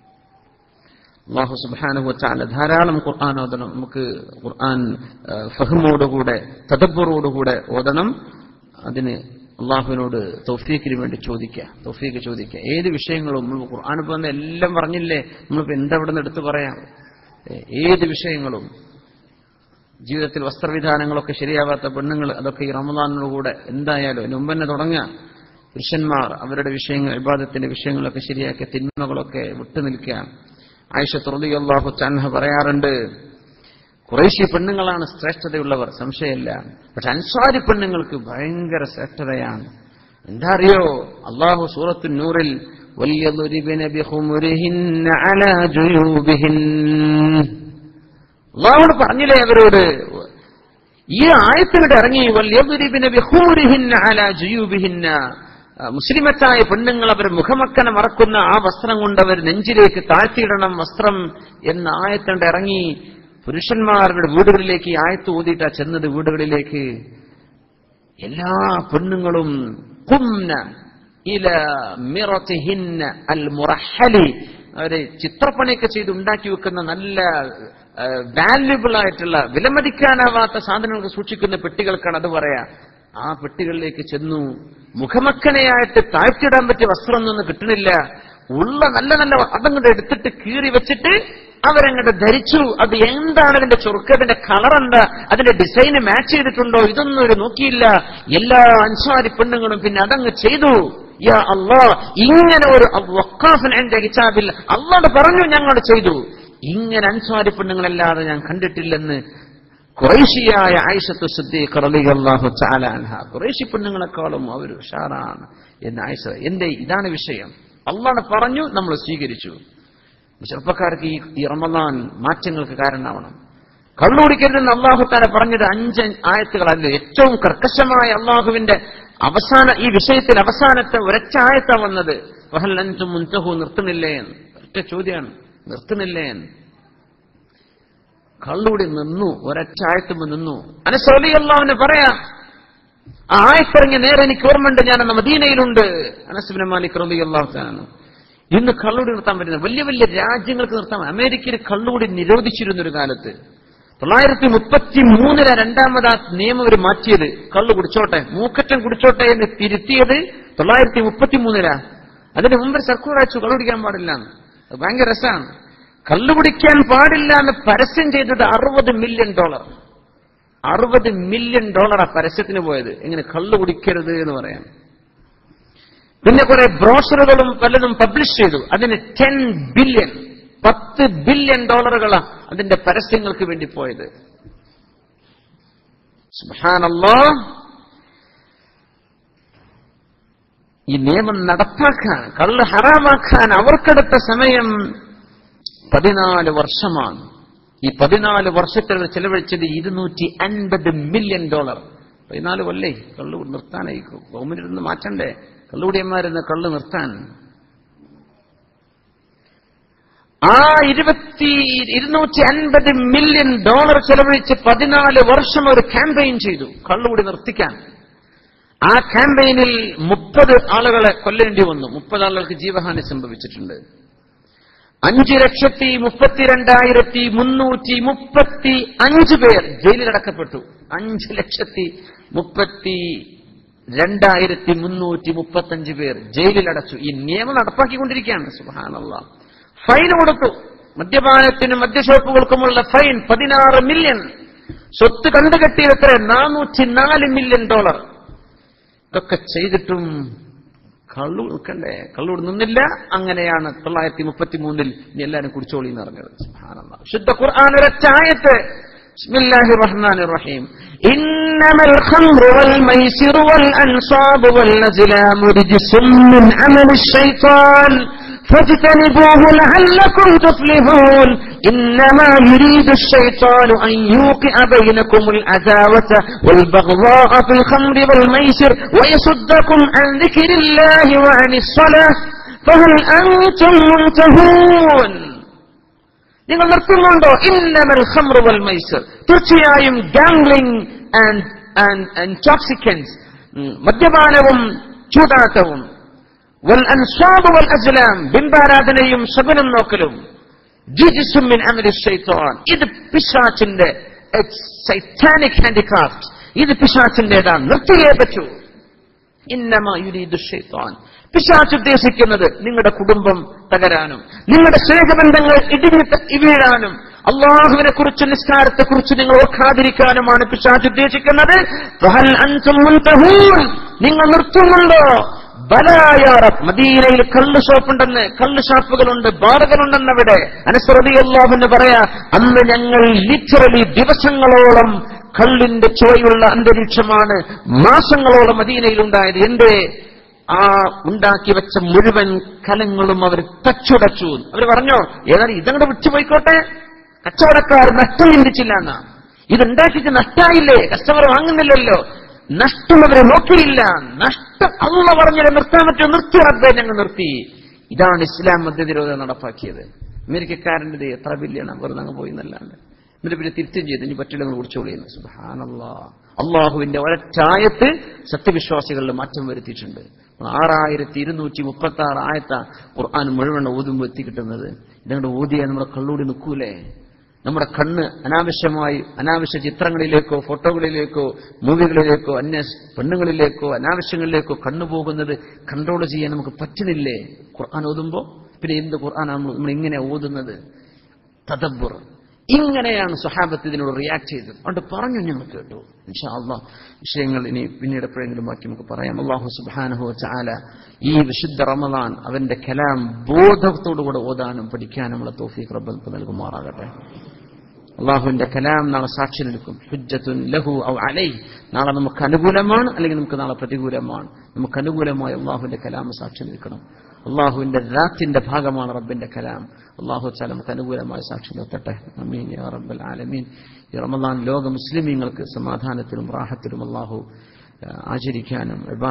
അള്ളാഹു സുബാനുഹു വച്ചാല ധാരാളം ഖുർആൻ ഓതണം നമുക്ക് ഖുർആൻ ആ, ഫഹ്മോടുകൂടെ തദബ്ബറോടുകൂടെ ഓതണം അതിന് അള്ളാഹുവിനോട് തൗഫീഖിന് വേണ്ടി ചോദിക്കുക തൗഫീഖ് ചോദിക്കുക ഏത് വിഷയങ്ങളും നമ്മൾ ഖുർആൻ ഇപ്പൊ വന്ന എല്ലാം പറഞ്ഞില്ലേ നമ്മളിപ്പോ എന്താ ഇവിടെ നിന്ന് എടുത്തു പറയാം ഏ, ഏത് വിഷയങ്ങളും ജീവിതത്തിൽ വസ്ത്രവിധാനങ്ങളൊക്കെ ശരിയാവാത്ത പെണ്ണുങ്ങൾ അതൊക്കെ ഈ റമദാനിനോടുകൂടെ എന്തായാലും അതിന് മുമ്പ് തന്നെ തുടങ്ങുക പുരുഷന്മാർ അവരുടെ വിഷയങ്ങൾ വിവാദത്തിന്റെ വിഷയങ്ങളൊക്കെ ശരിയാക്കി തിന്മകളൊക്കെ വിട്ടുനിൽക്കുക ആയിഷ തുറതി അള്ളാഹു ചാൻഹ പറയാറുണ്ട് കുറേശ്ശി പെണ്ണുങ്ങളാണ് ശ്രേഷ്ഠതയുള്ളവർ സംശയമില്ല പക്ഷെ അൻസാരി പെണ്ണുങ്ങൾക്ക് ഭയങ്കര ശ്രേഷ്ഠതയാണ് എന്താ അറിയോ അള്ളാഹു സൂറത്തു നൂറിൽ وَلْيَضْرِبْنَ بِخُمُرِهِنَّ عَلَى جُيُوبِهِنَّ അള്ളാഹുട് പറഞ്ഞില്ലേ അവരോട് ഈ ആയത്തിനിടെ ഇറങ്ങി വല്യബുരിബിന് ബിഹൂരിഹിന്ന അല ജുയൂബിഹിന്ന ആ, മുസ്ലിമത്തായ പെണ്ണുങ്ങൾ അവർ മുഖമക്കന മറക്കുന്ന ആ വസ്ത്രം കൊണ്ട് അവർ നെഞ്ചിലേക്ക് താഴ്ത്തിയിടണം വസ്ത്രം എന്ന ആയത്തിനിടെ ഇറങ്ങി പുരുഷന്മാരുടെ വീടുകളിലേക്ക് ഈ ആയത്ത് ഊതിയിട്ടാ ചെന്നത് വീടുകളിലേക്ക് എല്ലാ പെണ്ണുങ്ങളും കുംന ഇല മിറത്തിഹിന്ന അൽ മുറഹലി അവര് ചിത്രപ്പണിയൊക്കെ ചെയ്ത് ഉണ്ടാക്കി വെക്കുന്ന നല്ല വാല്യുബിൾ ആയിട്ടുള്ള വിലമതിക്കാനാവാത്ത സാധനങ്ങൾ സൂക്ഷിക്കുന്ന പെട്ടികൾക്കാണ് അത് പറയാ ആ പെട്ടികളിലേക്ക് ചെന്നു മുഖമക്കനെയായിട്ട് താഴ്ത്തിയിടാൻ പറ്റിയ വസ്ത്രമൊന്നും കിട്ടണില്ല ഉള്ള നല്ല നല്ല അതങ്ങോട്ട് എടുത്തിട്ട് കീറി വെച്ചിട്ട് അവരങ്ങോട്ട് ധരിച്ചു അത് എന്താണ് അതിന്റെ ചുറുക്ക് അതിന്റെ കളർ എന്താ അതിന്റെ ഡിസൈന് മാച്ച് ചെയ്തിട്ടുണ്ടോ ഇതൊന്നും ഒരു നോക്കിയില്ല എല്ലാ അൻസാരി പെണ്ണുങ്ങളും പിന്നെ അതങ്ങ് ചെയ്തു യാ അള്ളാ ഇങ്ങനെ ഒരു വക്കാഫൻ എന്റെ കിതാബിൽ അള്ളാട് പറഞ്ഞു ഞങ്ങൾ ചെയ്തു ഇങ്ങനെ അൻസാരി പെണ്ണുങ്ങളല്ലാതെ ഞാൻ കണ്ടിട്ടില്ലെന്ന് കുറേശിയായ ആയിഷത്തു സിദ്ദീഖ് റളിയല്ലാഹു തആല അൻഹ കുറേശി പെണ്ണുങ്ങളെക്കാളും അവർ ഉഷാറാണ് എന്ന് ആയിഷ എന്റെ ഇതാണ് വിഷയം അള്ളാഹ് പറഞ്ഞു നമ്മൾ സ്വീകരിച്ചു ചെറുപ്പക്കാർക്ക് ഈ ഈ റമദാൻ മാറ്റങ്ങൾക്ക് കാരണമാവണം കള്ളുകുടിക്കരുതെന്ന് അള്ളാഹു താല പറഞ്ഞത് അഞ്ച് ആയത്തുകളല്ല ഏറ്റവും കർക്കശമായ അള്ളാഹുവിന്റെ അവസാന ഈ വിഷയത്തിൽ അവസാനത്തെ ഒരൊറ്റ ആയത്താ വന്നത് വഹൽ അൻതും മുൻതഹു നിർത്തുന്നില്ലേ എന്ന് ഒറ്റ ചോദ്യമാണ് നിർത്തുന്നില്ലേ എന്ന് കള്ളുകൂടി നിന്നു ഒരൊറ്റ ആയത്തുമ്പോ നിന്നു അനസോലി അള്ളാഹുവിന് പറയാം ആ ആയത്തിറങ്ങിയ നേരെ എനിക്ക് ഓർമ്മയുണ്ട് ഞാൻ അന്ന് മദീനയിലുണ്ട് അനസുബിൻ മാലിക് റബി അള്ളാഹുത്താനാണ് ഇന്ന് കള്ളുകൂടി നിർത്താൻ പറ്റുന്നത് വലിയ വലിയ രാജ്യങ്ങൾക്ക് നിർത്താൻ അമേരിക്കയിൽ കള്ളുകൂടി നിരോധിച്ചിരുന്ന ഒരു കാലത്ത് തൊള്ളായിരത്തി മുപ്പത്തി മൂന്നിലെ രണ്ടാമത് ആ നിയമം അവർ മാറ്റിയത് കള്ളു കുടിച്ചോട്ടെ മൂക്കറ്റം കുടിച്ചോട്ടെ എന്ന് തിരുത്തിയത് തൊള്ളായിരത്തി മുപ്പത്തി മൂന്നിലാ അതിന് മുമ്പ് സർക്കാർ അയച്ചു കള്ളു കുടിക്കാൻ പാടില്ല എന്ന്. അത് ഭയങ്കര രസമാണ് കള്ളു കുടിക്കാൻ പാടില്ല എന്ന് പരസ്യം ചെയ്തത് അറുപത് മില്യൺ ഡോളർ അറുപത് മില്യൺ ഡോളറാ പരസ്യത്തിന് പോയത് എങ്ങനെ കള്ളു കുടിക്കരുത് എന്ന് പറയാം പിന്നെ കുറെ ബ്രോഷറുകളും പലതും പബ്ലിഷ് ചെയ്തു അതിന് ടെൻ ബില്യൺ പത്ത് ബില്യൺ ഡോളറുകളാണ് അതിന്റെ പരസ്യങ്ങൾക്ക് വേണ്ടി പോയത് സുബ്ഹാനല്ലാ ഈ നിയമം നടപ്പാക്കാൻ കള്ള് ഹറാമാക്കാൻ അവർക്കെടുത്ത സമയം പതിനാല് വർഷമാണ് ഈ പതിനാല് വർഷത്തിൽ അവർ ചെലവഴിച്ചത് ഇരുന്നൂറ്റി അൻപത് മില്യൺ ഡോളർ പതിനാല് കൊല്ലേ കള്ളു നിർത്താനായി ഗവൺമെന്റിൽ നിന്ന് മാറ്റണ്ടേ കള്ളുകുടിയന്മാരെന്ന് കള്ള് നിർത്താൻ ആ ഇരുപത്തി ഇരുന്നൂറ്റി അൻപത് മില്യൺ ഡോളർ ചെലവഴിച്ച് പതിനാല് വർഷം ഒരു ക്യാമ്പയിൻ ചെയ്തു കള്ളുകൂടി നിർത്തിക്കാൻ ആ ക്യാമ്പയിനിൽ മുപ്പത് ആളുകളെ കൊല്ലേണ്ടി വന്നു മുപ്പത് ആളുകൾക്ക് ജീവഹാനി സംഭവിച്ചിട്ടുണ്ട് അഞ്ച് ലക്ഷത്തി മുപ്പത്തിരണ്ടായിരത്തി മുന്നൂറ്റി മുപ്പത്തി അഞ്ച് പേർ ജയിലിലടക്കപ്പെട്ടു അഞ്ച് ലക്ഷത്തി മുപ്പത്തി രണ്ടായിരത്തി മുന്നൂറ്റി മുപ്പത്തഞ്ച് പേർ ജയിലിലടച്ചു ഈ നിയമം നടപ്പാക്കിക്കൊണ്ടിരിക്കുകയാണ് സുഹാനല്ല ഫൈൻ കൊടുത്തു മദ്യപാനത്തിനും മദ്യഷോപ്പുകൾക്കുമുള്ള ഫൈൻ പതിനാറ് മില്യൺ സ്വത്ത് കണ്ടുകെട്ടിയത് എത്ര നാനൂറ്റി നാല് മില്യൺ ഡോളർ ഇതൊക്കെ ചെയ്തിട്ടും കള്ളു നിൽക്കണ്ടേ കള്ളൂട് നിന്നില്ല അങ്ങനെയാണ് തൊള്ളായിരത്തി മുപ്പത്തി മൂന്നിൽ ഇനി എല്ലാവരും കുടിച്ചോളി എന്ന് പറഞ്ഞത് സുബ്ഹാനല്ലാഹ്. ശുദ്ധ ഖുർആൻ ഒരൊറ്റ ആയത്ത് بسم الله الرحمن الرحيم إنما الخمر والميسر والأنصاب والأزلام رجس من عمل الشيطان فاجتنبوه لعلكم تفلحون إنما يريد الشيطان أن يوقع بينكم العداوة والبغضاء في الخمر والميسر ويصدكم عن ذكر الله وعن الصلاة فهل أنتم منتهون നിങ്ങൾ നിർത്തുന്നുണ്ടോ ഇന്നമൽ ഖംറു വൽ മൈസർ തീർച്ചയായും ഗാംഗ്ലിംഗ് ആൻഡ് ആൻഡ് ഇൻടോക്സിക്കൻസ് മദ്യപാനവും ചൂതാട്ടവും വൽ അൻസാബ് വൽ അസ്ലാം ബിംബാരാധനയും ശബനം നോക്കലും ജിജിസും മിൻ അമലി ശൈത്താൻ ഇത് പിശാച്ചിന്റെ സൈറ്റാനിക് ഹാൻഡിക്രാഫ്റ്റ് ഇത് പിശാച്ചിന്റേതാണ് നിർത്തിയേ പറ്റൂ ഇന്നമാ യുരീദു ഷൈത്താൻ പിശാച്ച് ഉദ്ദേശിക്കുന്നത് നിങ്ങളുടെ കുടുംബം തകരാനും നിങ്ങളുടെ സ്നേഹബന്ധങ്ങൾ ഇടിഞ്ഞു ത- വീഴാനും അള്ളാഹുവിനെ കുറിച്ച് നിസ്കാരത്തെ കുറിച്ച് നിങ്ങൾ ഓർക്കാതിരിക്കാനുമാണ് പിശാച്ച് ഉദ്ദേശിക്കുന്നത് ഫഹൽ അൻതും മുൻതഹൂൻ? നിങ്ങൾ നിർത്തുന്നുണ്ടോ ബലായാറബ് മദീനയിൽ കള്ള് ഷോപ്പുണ്ടെന്ന് കള്ള് ഷാപ്പുകളുണ്ട് ബാറുകളുണ്ടെന്ന് അവിടെ അനുസൃതി അള്ളാഹുന്ന് പറയാ അന്ന് ഞങ്ങൾ ലിറ്ററലി ദിവസങ്ങളോളം കള്ളിന്റെ ചുവയുള്ള അന്തരീക്ഷമാണ് മാസങ്ങളോളം മദീനയിൽ ഉണ്ടായത് എന്റെ ആ ഉണ്ടാക്കി വെച്ച മുഴുവൻ കലങ്ങളും അവർ തച്ചുടച്ചു അവർ പറഞ്ഞോ ഏതായാലും ഇതങ്ങോട്ട് വിട്ടുപോയിക്കോട്ടെ കച്ചവടക്കാർ നഷ്ടം ചിന്തിച്ചില്ല എന്നാ ഇതുണ്ടാക്കിയിട്ട് നഷ്ടായില്ലേ കസ്റ്റമർ വാങ്ങുന്നില്ലല്ലോ നഷ്ടം അവരെ നോക്കിയില്ല നഷ്ടം അള്ള പറഞ്ഞത് നിർത്താൻ പറ്റുമോ നിർത്തി റബ്ബെ ഞങ്ങൾ നിർത്തി ഇതാണ് ഇസ്ലാം മദ്യനിരോധനം നടപ്പാക്കിയത് അമേരിക്കക്കാരൻ്റെ ഇത് എത്ര ബില്യണ വെറുതെ അങ്ങ് പോയി എന്നല്ലാണ്ട് എന്നിട്ട് പിന്നെ തിരുത്തും ചെയ്ത് ഇനി പറ്റില്ലെന്ന് കുടിച്ചോളിയെന്ന് സുബാനല്ലാ അള്ളാഹുവിന്റെ ഒരറ്റായത്ത് സത്യവിശ്വാസികളിൽ മാറ്റം വരുത്തിയിട്ടുണ്ട് ആറായിരത്തി ഇരുന്നൂറ്റി മുപ്പത്തി ആറ് ആയത്ത ഖുർആൻ മുഴുവൻ ഓതുമ്പോൾ എത്തിക്കിട്ടുന്നത് ഇതങ്ങോട്ട് ഓതിയാൽ നമ്മുടെ കള്ളൂടി നിൽക്കൂലേ നമ്മുടെ കണ്ണ് അനാവശ്യമായി അനാവശ്യ ചിത്രങ്ങളിലേക്കോ ഫോട്ടോകളിലേക്കോ മൂവികളിലേക്കോ അന്യ പെണ്ണുങ്ങളിലേക്കോ അനാവശ്യങ്ങളിലേക്കോ കണ്ണു പോകുന്നത് കൺട്രോൾ ചെയ്യാൻ നമുക്ക് പറ്റുന്നില്ലേ ഖുർആൻ ഓതുമ്പോ പിന്നെ എന്ത് ഖുർആനാണ് നമ്മൾ ഇങ്ങനെ ഓതുന്നത് തദബ്ബുർ ഇങ്ങനെയാണ് സ്വഹാബത്ത് ഇതിനോട് റിയാക്ട് ചെയ്തത് അതുകൊണ്ട് പറഞ്ഞു ഞങ്ങൾ കേട്ടു ഇൻഷാ അള്ളാഹ് വിഷയങ്ങൾ ഇനി പിന്നീട് എപ്പോഴെങ്കിലും ബാക്കി നമുക്ക് പറയാം അള്ളാഹു സുബാനഹു ചാല ഈ വിശുദ്ധ റമദാൻ അവന്റെ കലാം ബോധത്തോടുകൂടെ ഓതാനും പഠിക്കാനും ഉള്ള തോഫീഖ് റബ്ബ് നമുക്ക് നൽകുമാറാകട്ടെ അള്ളാഹുവിന്റെ കലാം നാളെ സാക്ഷി നിൽക്കും ഹുജ്ജത്തുൻ ലഹു ഔ അലൈ നാളെ നമുക്ക് അനുകൂലമാണ് അല്ലെങ്കിൽ നമുക്ക് നാളെ പ്രതികൂലമാണ് നമുക്ക് അനുകൂലമായി അള്ളാഹുവിന്റെ കലാം സാക്ഷി നിൽക്കണം അള്ളാഹുവിന്റെ ദാത്തിന്റെ ഭാഗമാണ് റബ്ബിന്റെ കലാം അള്ളാഹു ചാല നമുക്ക് അനുകൂലമായി സാക്ഷി നിർത്തട്ടെ അമീൻ യാ റബ്ബൽ ആലമീൻ ഈ റമദാൻ ലോക മുസ്ലിമീങ്ങൾക്ക് സമാധാനത്തിലും റാഹത്തിലും അള്ളാഹു ആ, ആചരിക്കാനും